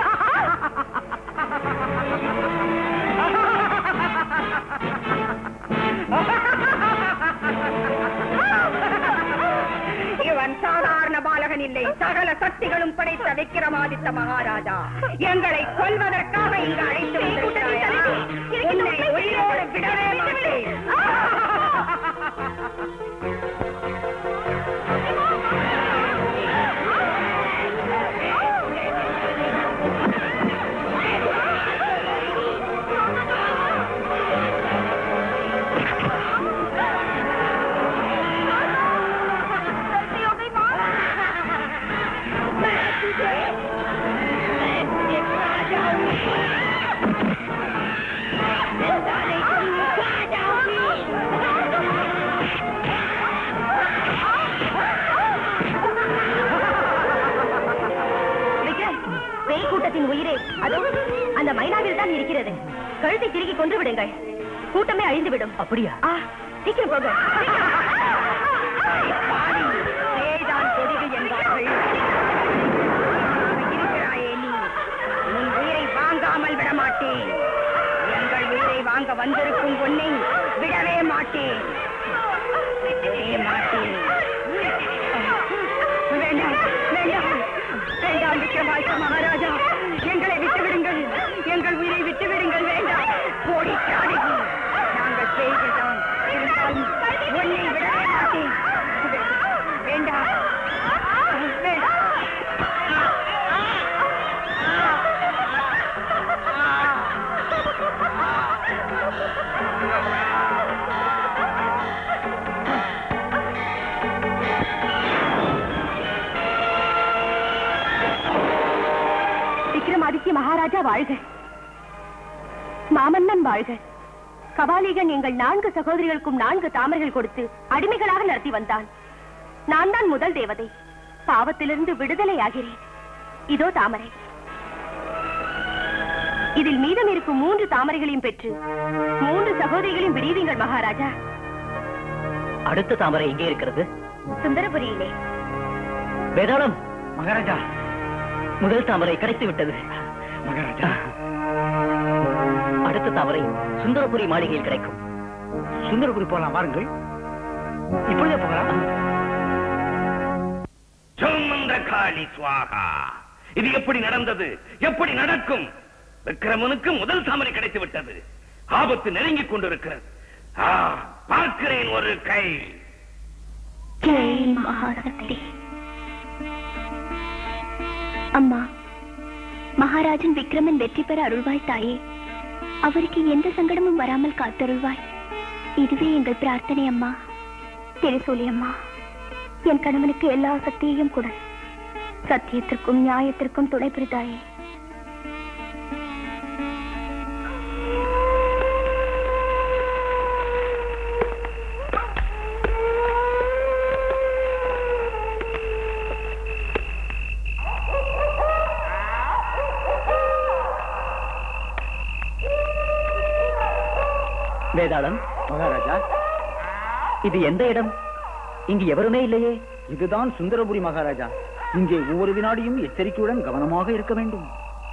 Speaker 11: இவன் சாதாரண பாலகன் இல்லை சகல சக்திகளும் படைத்த விக்கிரமாதித்த மகாராஜா எங்களை கொல்வதற்காக இங்கு அழைத்து வந்திருக்கிறாயா? உன்னை உயிரோடு விடவே மாட்டேன்
Speaker 12: கூட்டத்தின் உயிரே அதோ அந்த மைனாவில் தான் இருக்கிறது கழுத்தை திருகி கொன்று விடுங்கள் கூட்டமே அழிந்துவிடும்
Speaker 6: அப்படியா
Speaker 12: ஆ, சீக்கிரம் போங்க சீக்கிரம்.
Speaker 11: பேய்தான் கொடிது என்பார்கள் இருக்கிறாயே நீ உன் உயிரை வாங்காமல் விட மாட்டேன் எங்கள் உயிரை வாங்க வந்திருக்கும் பொன்னை விடவே மாட்டேன் விடவே மாட்டேன் வேண்டாம் வேண்டாம் வேண்டாம் விக்ரமாதித்த மகாராஜா எங்களை விட்டு விடுங்கள் எங்கள் உயிரை விட்டு விடுங்கள் வேண்டாம் ஓடி சாடிகி நாங்கள் பேய்கள்தான் இருந்தாலும் உன்னை விடவே மாட்டேன் வேண்டாம் வேண்டாம்
Speaker 12: விக்ரமாதித்ய மகாராஜா வாழ்க மாமன்னன் வாழ்க கபாலிகன் எங்கள் நான்கு சகோதரிகளுக்கும் நான்கு தாமரைகள் கொடுத்து அடிமைகளாக நடத்தி வந்தான் நான் தான் முதல் தேவதை பாவத்திலிருந்து விடுதலை ஆகிறேன் இதோ தாமரை இதில் மீதம் இருக்கும் மூன்று தாமரைகளையும் பெற்று மூன்று சகோதரிகளையும் விடுவீங்கள் மகாராஜா
Speaker 6: அடுத்த தாமரை எங்கே இருக்கிறது
Speaker 12: சுந்தரபுரியிலே
Speaker 6: வேதாளம்
Speaker 7: மகாராஜா
Speaker 6: முதல் தாமரை கிடைத்து விட்டது
Speaker 7: மகாராஜா
Speaker 6: அடுத்த தாமரை சுந்தரபுரி மாளிகையில் கிடைக்கும்
Speaker 7: சுந்தரபுரி போலாம் வாருங்கள் இப்பொழுதே போகலாம்
Speaker 5: சோமந்த காளி சுவாகா இது எப்படி நடந்தது எப்படி நடக்கும் விக்ரமனுக்கு முதல் தாமரை கிடைத்து விட்டது ஆபத்து நெருங்கிக் கொண்டிருக்கிறது ஆ, பார்க்கிறேன் ஒரு கை
Speaker 3: ஜெய் மகாசக்தி அம்மா மகாராஜன் விக்ரமன் வெற்றி பெற அருள்வாய் தாயே அவருக்கு எந்த சங்கடமும் வராமல் காத்தருள்வாய் இதுவே எங்கள் பிரார்த்தனை அம்மா திரிசூலி அம்மா என் கணவனுக்கு எல்லா சக்தியையும் கொடு சத்தியத்திற்கும் நியாயத்திற்கும் துணை புரிதாயே
Speaker 6: வேதாளம்
Speaker 7: மகாராஜா
Speaker 6: இது எந்த இடம் இங்கு எவருமே இல்லையே
Speaker 7: இதுதான் சுந்தரபுரி மகாராஜா இங்கே ஒவ்வொரு வினாடியும் எச்சரிக்கையுடன் கவனமாக இருக்க வேண்டும்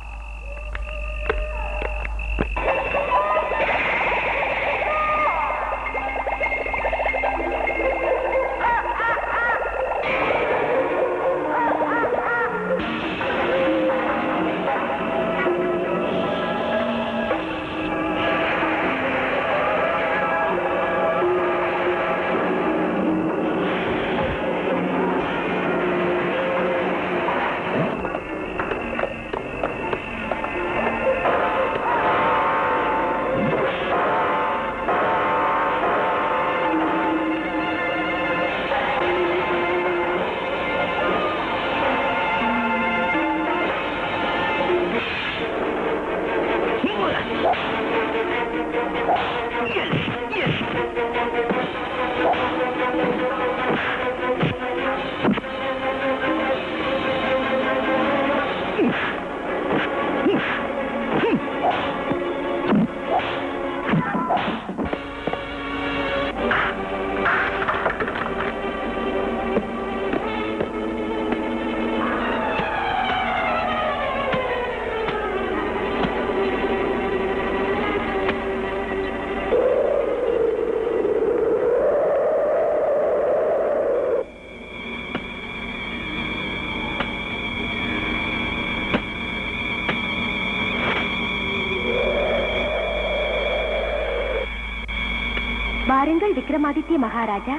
Speaker 12: வாருங்கள் விக்ரமாதித்ய மகாராஜா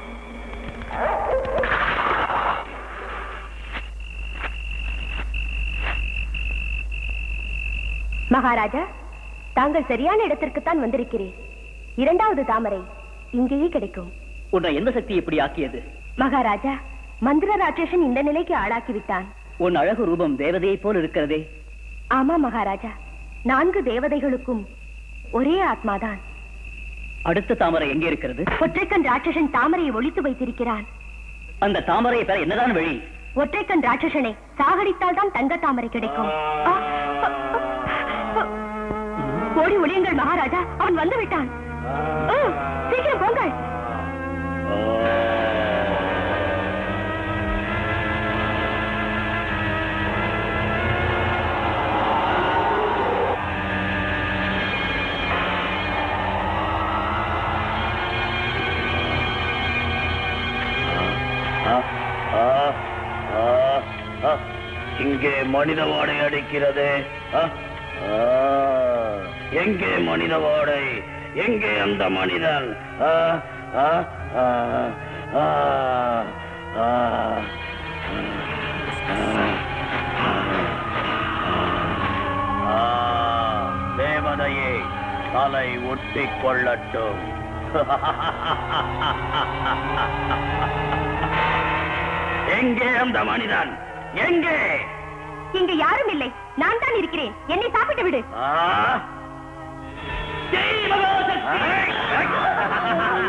Speaker 12: மகாராஜா தாங்கள் சரியான இடத்திற்குத்தான் வந்திருக்கிறீர் இரண்டாவது தாமரை இங்கேயே கிடைக்கும்
Speaker 6: உன்னை எந்த சக்தி இப்படி ஆக்கியது
Speaker 12: மகாராஜா மந்திர ராட்சசன் இந்த நிலைக்கு ஆளாக்கி விட்டான்
Speaker 6: உன் அழகு ரூபம் தேவதையைப் போல் இருக்கிறதே
Speaker 12: ஆமா மகாராஜா நான்கு தேவதைகளுக்கும் ஒரே ஆத்மாதான்
Speaker 6: அடுத்த தாமரை எங்கே இருக்கிறது
Speaker 12: ஒற்றைக்கண் ராட்சசன் தாமரையை ஒளித்து வைத்திருக்கிறான்
Speaker 6: அந்த தாமரையை பெற என்னதான் வழி
Speaker 12: ஒற்றைக்கண் ராட்சசனை சாகடித்தால் தான் தங்க தாமரை கிடைக்கும் ஆ, ஆ, ஆ. ஓடி ஒளியுங்கள் மகாராஜா அவன் வந்து விட்டான் ஆ, சீக்கிரம் போங்கள்
Speaker 5: ஆ, ஆ, ஆ, ஆ. இங்கே மனித வாடை அடிக்கிறது ஆ, ஆ. எங்கே மனித வாடை எங்கே அந்த மனிதன் ஆ, ஆ, ஆ, ஆ, ஆ, ஆ. தேவதையே தலை ஒட்டிக் கொள்ளட்டும் எங்கே அந்த மனிதன் எங்கே
Speaker 12: இங்கு யாரும் இல்லை நான் தான் இருக்கிறேன் என்னை சாப்பிட்டு விடு
Speaker 5: ஆ? ஜெய் மகாசக்தி!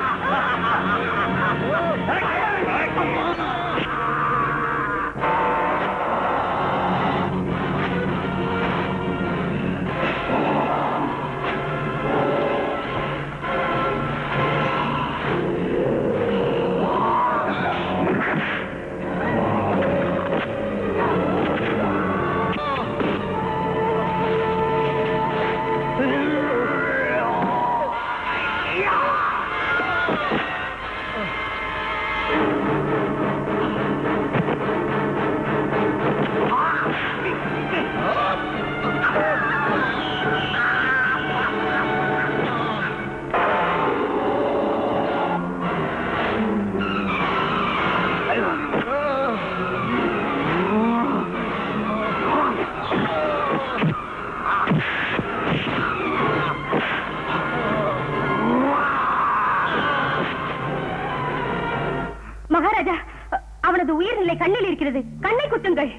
Speaker 12: மகாராஜா அ- அவனது உயிர்நிலை கண்ணில் இருக்கிறது கண்ணை குத்துங்கள்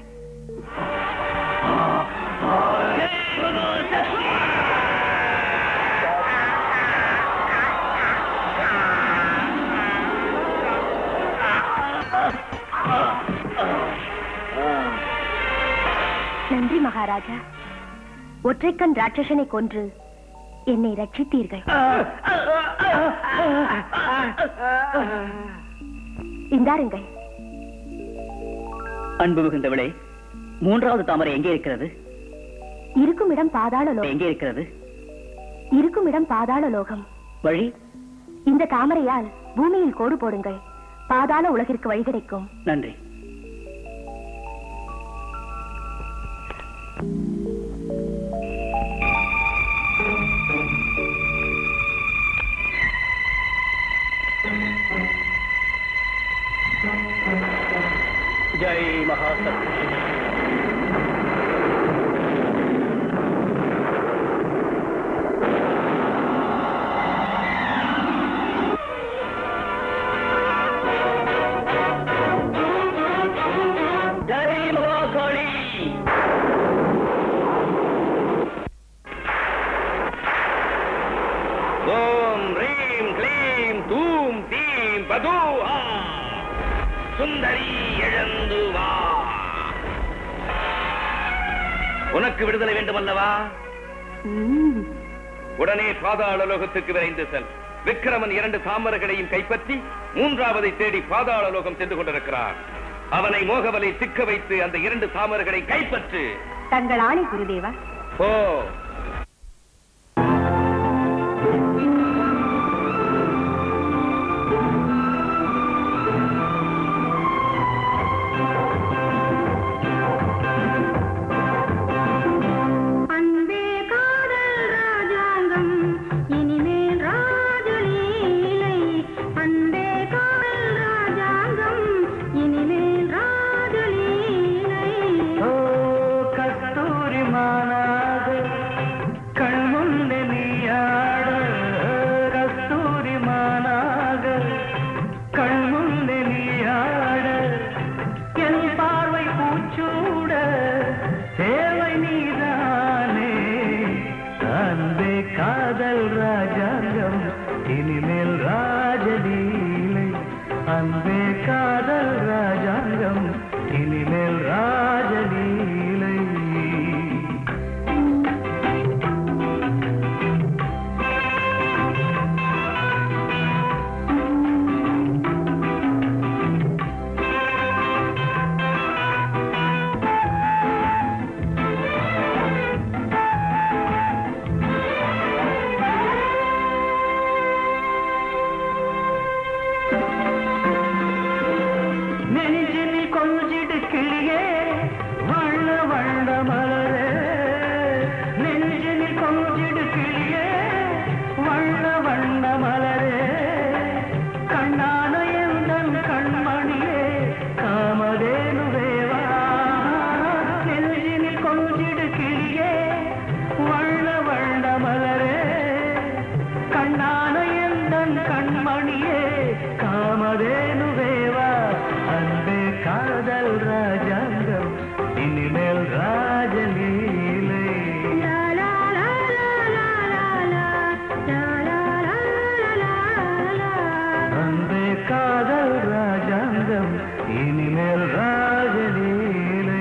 Speaker 12: நன்றி மகாராஜா ஒற்றைக்கண் ராட்சசனை கொன்று என்னை ரட்சித்தீர்கள் இந்தாருங்கள்
Speaker 6: அன்பு மிகுந்தவளே மூன்றாவது தாமரை எங்கே இருக்கிறது
Speaker 12: இருக்கும் இடம் பாதாள லோகம்
Speaker 6: எங்கே இருக்கிறது
Speaker 12: இருக்கும் இடம் பாதாள லோகம்
Speaker 6: வழி
Speaker 12: இந்த தாமரையால் பூமியில் கோடு போடுங்கள் பாதாள உலகிற்கு வழி கிடைக்கும்
Speaker 6: நன்றி
Speaker 4: ஜெய் மகாசக்தி
Speaker 6: ஜெய் மகாகாளி
Speaker 5: ஓம் ரீம் க்ளீம் தூம் தீம் பதூஹா சுந்தரி எழுந்து வா உனக்கு விடுதலை வேண்டுமல்லவா உடனே பாதாள லோகத்துக்கு விரைந்து செல் விக்ரமன் இரண்டு தாமரைகளையும் கைப்பற்றி மூன்றாவதை தேடி பாதாள லோகம் சென்று கொண்டிருக்கிறார் அவனை மோகவலை சிக்க வைத்து அந்த இரண்டு தாமரைகளை கைப்பற்று
Speaker 12: தங்கள் ஆணை குருதேவா
Speaker 5: போ
Speaker 8: அன்பே காதல் ராஜாங்கம் இனிமேல் ராஜலீலை அன்பே காதல் ராஜாங்கம் இனிமேல் ராஜலீலை
Speaker 9: ஓ கஸ்தூரி மானாக இனிமேல் ராஜலீலை நெஞ்சில் கொஞ்சிடு கிளியே வண்ண வண்ண மலரே நெஞ்சில் கொஞ்சிடு கிளியே வண்ண வண்ண மலரே கண்ணான எந்தன் கண்மணியே காமதேனுவேவா நெஞ்சில் கொஞ்சிடு கிளியே வண்ண வண்ண மலரே கண்ணான எந்தன் கண்மணியே காமதேனுவேவா அன்பே காதல் ராஜாங்கம் இனிமேல் ராஜலீலை அன்பே காதல் ராஜாங்கம் இனிமேல் ராஜலீலை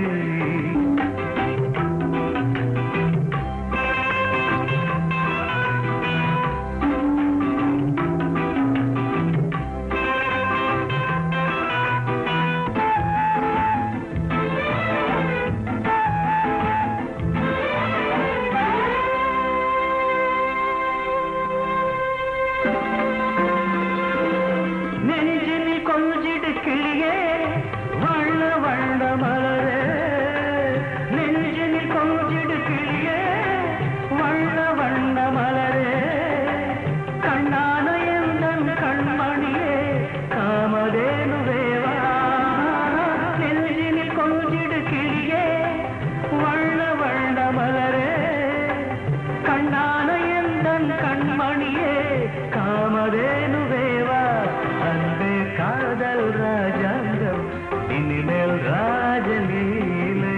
Speaker 9: நெஞ்சில் கொஞ்சிடு கிளியே வண்ண வண்ண மலரே நெஞ்சில் கொஞ்சிடு கிளியே வண்ண வண்ண மலரே கண்ணான எந்தன் கண்மணியே காமதேனுவேவா நெஞ்சில் கொஞ்சிடு கிளியே வண்ண வண்ண மலரே கண்ணான எந்தன் கண்மணியே காமதேனுவேவா அன்பே காதல் ராஜாங்கம் இனிமேல் ராஜலீலை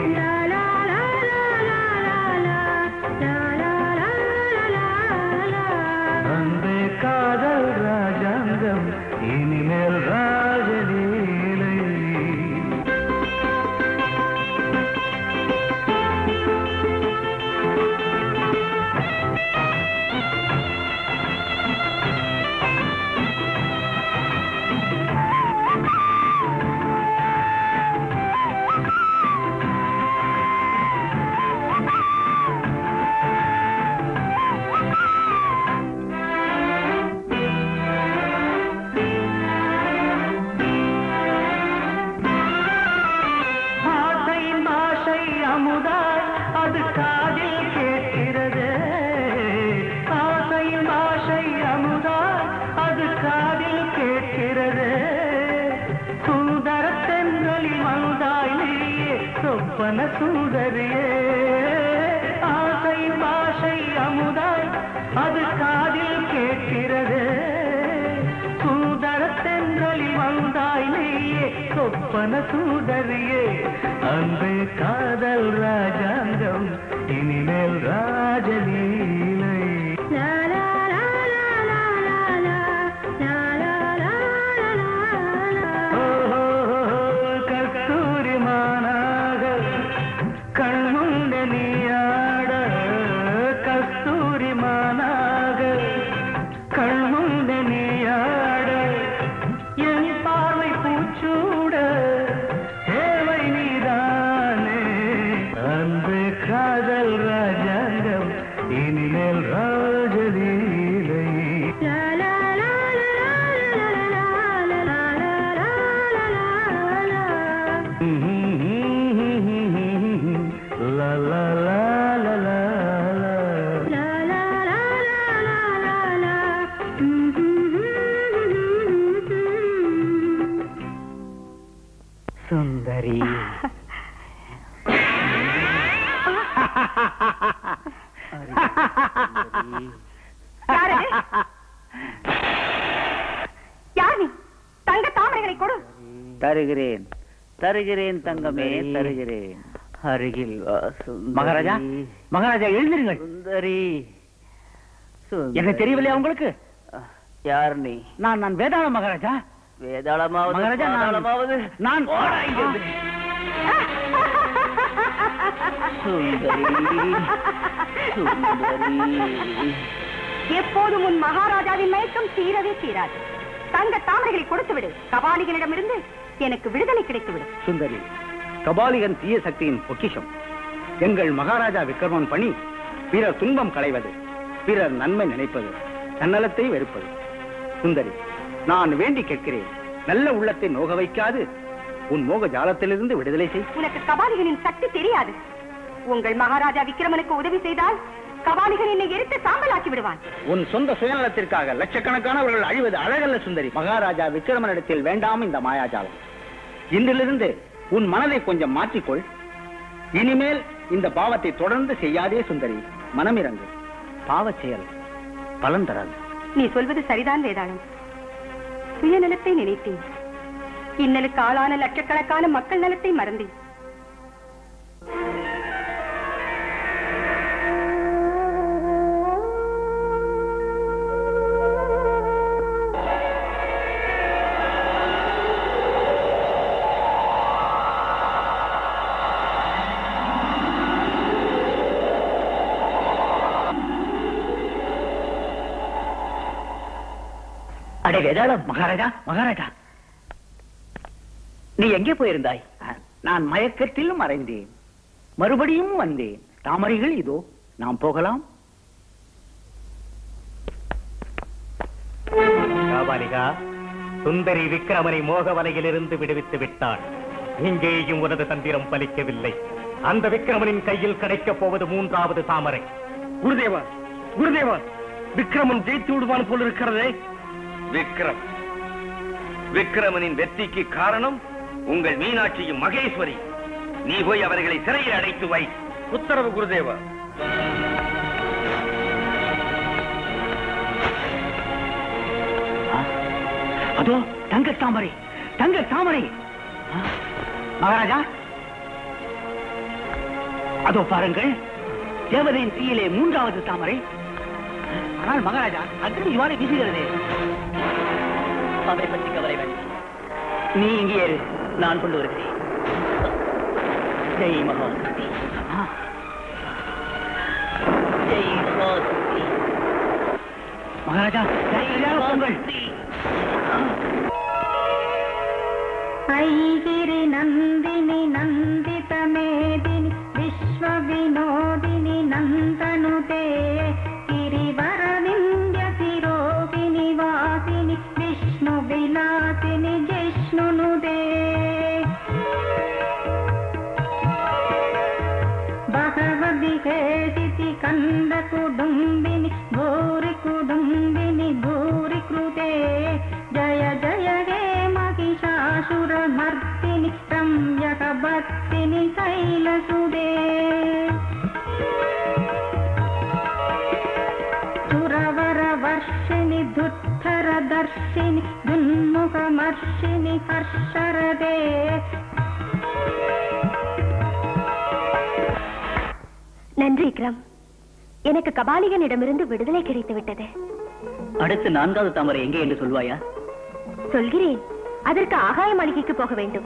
Speaker 9: அன்பே காதல் ராஜாங்கம் இனிமேல் ராஜலீலை ஆசையின் பாஷை அமுதாய் அது காதில் கேட்கிறது ஆசையின் பாஷை அமுதாய் அது காதில் கேட்கிறது சுந்தர தென்றலில் வந்தாய் நீயே சொப்பன சுந்தரியே ஆசையின் பாஷை அமுதாய் அது காதில் கேட்கிறது சுந்தர தென்றலில் வந்தாய் நீயே சொப்பன சூதரியே அன்பே காதல் ராஜாங்கம் இனிமேல் ராஜலீலை ஓஹோ, கஸ்தூரி மானாக கண்முண்ட நீயாட கஸ்தூரி மானாக கண்முண்ட நீயாட என் பார்வை பூச்சூட தேவை நீதானே அன்பு காதல் ராஜாங்கம் இனிமேல் ராஜலீலை லா லா லா லா லா லா சுந்தரி
Speaker 12: யாரு யார் நீ தங்க தாமரைகளை கொடு
Speaker 7: தருகிறேன் தருகிறேன் தங்கமே தருகிறேன் அருகில் வா சுந்தரி.
Speaker 6: மகாராஜா மகாராஜா எழுந்திருங்கள்
Speaker 7: சுந்தரி
Speaker 6: என்ன தெரியவில்லையா உங்களுக்கு
Speaker 7: யார் நீ
Speaker 6: நான் நான் வேதாள மகாராஜா வேதாளமாவது
Speaker 7: மகாராஜா, நான்-
Speaker 6: பாதாளமாவது
Speaker 7: நான்
Speaker 6: போடா இங்கிருந்து. சுந்தரி சுந்தரி
Speaker 11: எப்போதும் உன் மகாராஜாவின் மயக்கம் தீரவே தீராது தங்க தாமரைகளை கொடுத்து விடு கபாலிகளிடமிருந்து எனக்கு விடுதலை கிடைத்துவிடும்
Speaker 7: சுந்தரி கபாலிகன் தீய சக்தியின் பொக்கிஷம் எங்கள் மகாராஜா விக்ரமன் பணி பிறர் துன்பம் களைவது பிறர் நன்மை நினைப்பது தன்னலத்தை வெறுப்பது சுந்தரி நான் வேண்டி கேட்கிறேன் நல்ல உள்ளத்தை நோக வைக்காது உன் மோக ஜாலத்திலிருந்து விடுதலை செய்
Speaker 11: உனக்கு கபாலிகளின் சக்தி தெரியாது உங்கள் மகாராஜா விக்ரமனுக்கு உதவி செய்தால் கபாலிகள் என்னை எரித்து சாம்பலாக்கி விடுவான்
Speaker 7: உன் சொந்த சுயநலத்திற்காக லட்சக்கணக்கானவர்கள் அழிவது அழகல்ல சுந்தரி மகாராஜா விக்ரமனிடத்தில் வேண்டாம் இந்த மாயாஜாலம் இன்றிலிருந்து உன் மனதை கொஞ்சம் மாற்றிக்கொள் இனிமேல் இந்த பாவத்தை தொடர்ந்து செய்யாதே சுந்தரி மனமிறங்கு பாவச் செயல் பலன் தராது
Speaker 11: நீ சொல்வது சரிதான் வேதாளம் சுயநலத்தை நினைத்தேன் இன்னலுக்கு ஆளான லட்சக்கணக்கான மக்கள் நலத்தை மறந்தேன்
Speaker 6: அடே வேதாளம் மகாராஜா மகாராஜா நீ எங்கே போயிருந்தாய்
Speaker 7: நான் மயக்கத்தில் மறைந்தேன் மறுபடியும் வந்தேன் தாமரைகள் இதோ நாம் போகலாம்
Speaker 1: காபாலிகா சுந்தரி விக்ரமனை மோக வலையிலிருந்து விடுவித்து விட்டாள் இங்கேயும் உனது தந்திரம் பலிக்கவில்லை அந்த விக்ரமனின் கையில் கிடைக்கப் போவது மூன்றாவது தாமரை
Speaker 2: குருதேவா குருதேவா விக்ரமன் ஜெயித்து விடுவான் போல் இருக்கிறதே
Speaker 5: விக்ரம் விக்ரமனின் வெற்றிக்கு காரணம் உங்கள் மீனாட்சியும் மகேஸ்வரி நீ போய் அவர்களை சிறையில் அடைத்து வை
Speaker 2: உத்தரவு குருதேவா
Speaker 7: அதோ தங்க தாமரை தங்க தாமரை ஆ, மகாராஜா அதோ பாருங்கள் தேவதையின் தீயிலே மூன்றாவது தாமரை ஆனால் மகாராஜா அக்னி இவ்வாறு வீசுகிறதே
Speaker 6: அவரை பற்றி கவலை வேண்டாம் நீ இங்கே இரு நான் கொண்டு வருகிறேன் ஜெய் மகாசக்தி
Speaker 7: ஆ,
Speaker 6: ஜெய் மகாசக்தி
Speaker 7: மகாராஜா தைரியமாக போங்கள்
Speaker 8: ऐगिरि नन्दिनि नन्दित मेदिनि विश्व विनोदिनि नन्दनुते गिरिवरविन्द्य शिरोगिनि वासिनि विष्णु विलासिनि जिष्णुनुदे भगवदि हेदिति कन्द कुडुम्बिनि भूरि कुडुम्बिनि भूरि कृते जय जय हे महिषासुरमर्दिनि रम्यकभक्तिनि शैलसुदे सुरवरवर्षिणि धुत्थरदर्शिनि दुन्मुखमर्षिणि हर्षरदे
Speaker 12: நன்றி விக்ரம் எனக்கு கபாலிகனிடமிருந்து விடுதலை கிடைத்து விட்டது
Speaker 6: அடுத்து நான்காவது தாமரை எங்கே என்று சொல்வாயா
Speaker 12: சொல்கிறேன் அதற்கு ஆகாய மாளிகைக்கு போக வேண்டும்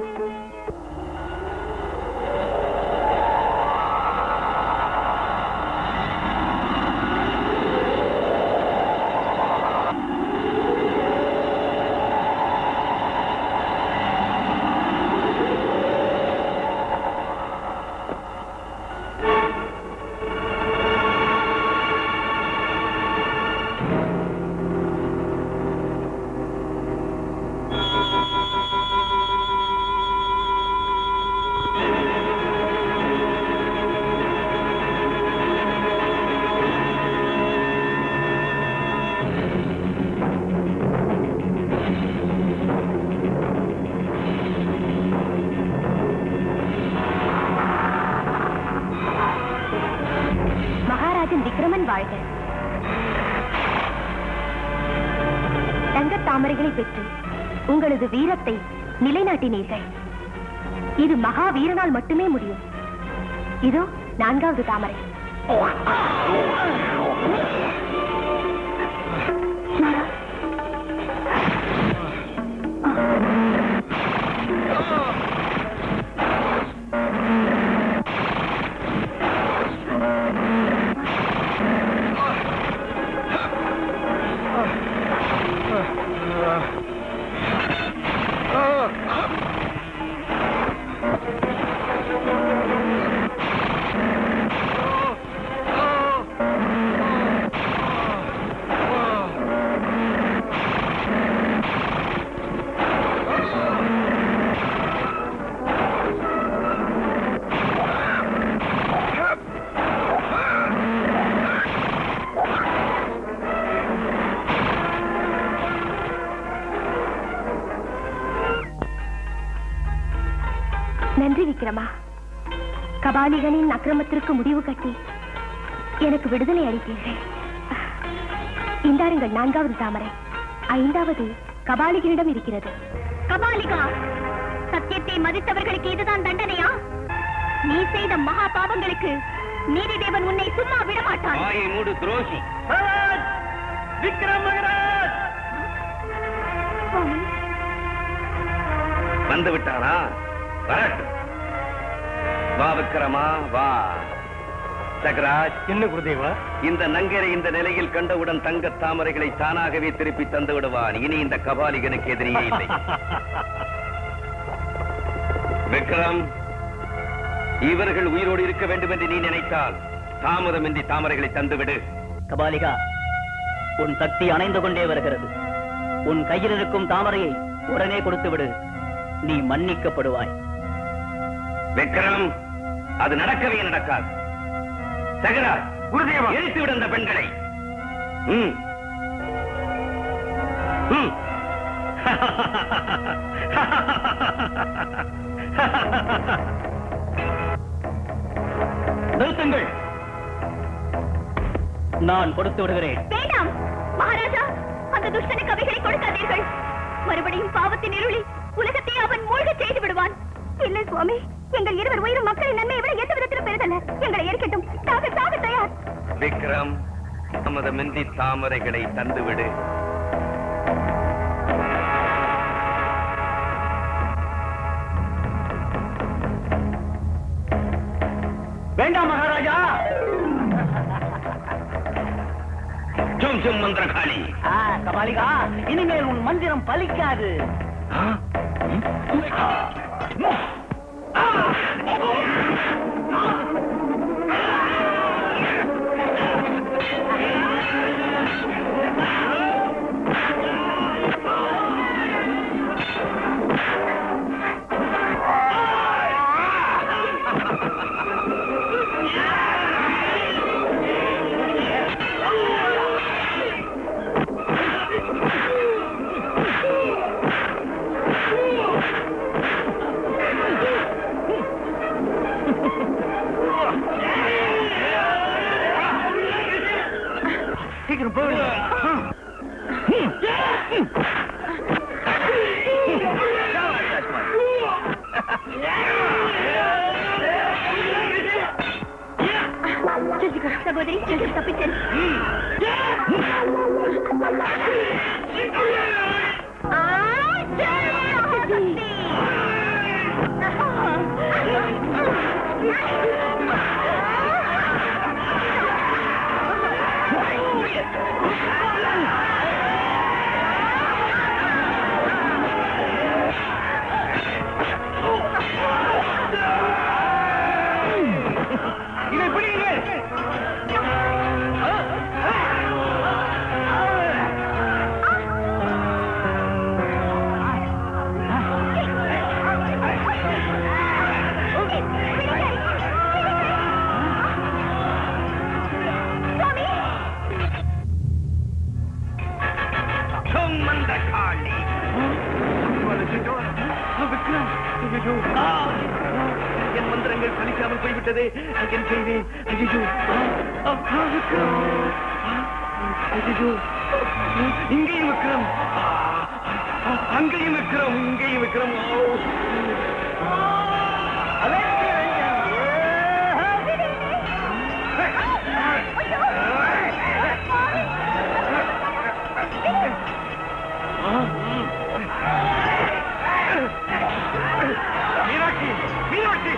Speaker 12: மகாராஜன் விக்ரமன் வாழ்க தங்கத் தாமரைகளை பெற்று உங்களது வீரத்தை நிலைநாட்டினீர்கள் இது மகா வீரனால் மட்டுமே முடியும் இதோ நான்காவது தாமரை மாறா.
Speaker 3: விக்ரமா கபாலிகனின் அக்கிரமத்திற்கு முடிவு கட்டி எனக்கு விடுதலை அளித்தீர்கள் இந்தாருங்கள் நான்காவது தாமரை ஐந்தாவது கபாலிகனிடம் இருக்கிறது கபாலிகா சத்தியத்தை மதித்தவர்களுக்கு இதுதான் தண்டனையா நீ செய்த மகா பாவங்களுக்கு நீதிதேவன் உன்னை சும்மா விட மாட்டான்
Speaker 5: வாயை மூடு துரோகி
Speaker 2: விக்ரம் மகராஜ்
Speaker 3: சுவாமி,
Speaker 5: வந்து விட்டாரா வரட்டும் வா விக்ரமா வா சகராஜ்
Speaker 2: என்ன குருதேவா
Speaker 5: இந்த நங்கரை இந்த நிலையில் கண்டவுடன் தங்க தாமரைகளை தானாகவே திருப்பி தந்து விடுவான் இனி இந்த கபாலிகனுக்கு எதிரியே இல்லை விக்ரம் இவர்கள் உயிரோடு இருக்க வேண்டும் என்று நீ நினைத்தால் தாமதமின்றி தாமரைகளை தந்துவிடு
Speaker 6: கபாலிகா உன் சக்தி அணைந்து கொண்டே வருகிறது உன் கையில் இருக்கும் தாமரையை உடனே கொடுத்து விடு நீ மன்னிக்கப்படுவாய்
Speaker 5: விக்ரம் அது நடக்கவே நடக்காது சகராஜ்
Speaker 2: குருதேவா
Speaker 5: எரித்து விடு அந்த பெண்களை ம். ம்.
Speaker 6: நிறுத்துங்கள் நான் கொடுத்து விடுகிறேன்
Speaker 3: வேண்டாம் மகாராஜா அந்த துஷ்டனுக்கு அவைகளை கொடுக்காதீர்கள் மறுபடியும் பாவத்தின் இருளி உலகத்தை அவன் மூழ்கச் செய்து விடுவான் இல்லை சுவாமி எங்கள் இருவர் உயிரும் மக்களின் நன்மையை விட எந்த விதத்திலும் பெரிதல்ல எங்களை எரிக்கட்டும் சாக சாக தயார்
Speaker 5: விக்ரம் தாமதமின்றி தாமரைகளை தந்துவிடு
Speaker 2: வேண்டாம் மகாராஜா
Speaker 5: சும் சும் மந்திரகாளி
Speaker 6: கபாலிகா இனிமேல் உன் மந்திரம் பலிக்காது
Speaker 2: சீக்கிரம் போய்
Speaker 3: சகோதரி சென்று தப்பிச்சல்
Speaker 2: இதை பிடிங்கள்
Speaker 5: சும் மந்திரகாளி
Speaker 2: விக்ரம் ஐயோ என் மந்திரங்கள் பலிக்காமல் போய்விட்டதே என் செய்வேன் ஐயோ விக்ரம் ஐயோ இங்கேயும் விக்ரம் அங்கேயும் விக்ரம் இங்கேயும் விக்ரம் ஓ. மீனாட்சி மீனாட்சி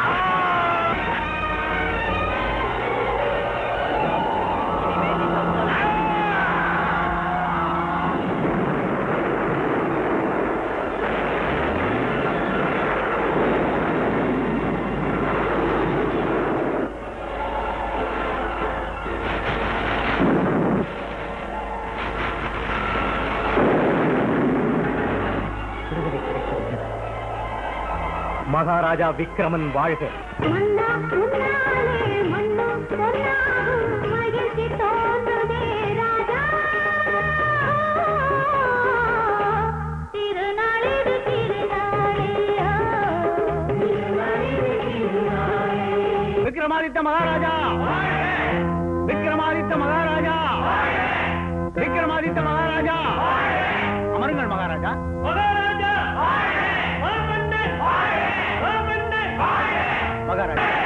Speaker 1: மகாராஜா விக்ரமன் வாழ்க
Speaker 8: திருநாளிடு திருநாளியா
Speaker 7: விக்ரமாதித்த மகாராஜா விக்ரமாதித்த மகாராஜா விக்ரமாதித்த மகாராஜா அமருங்கள் மகாராஜா மகாராஜா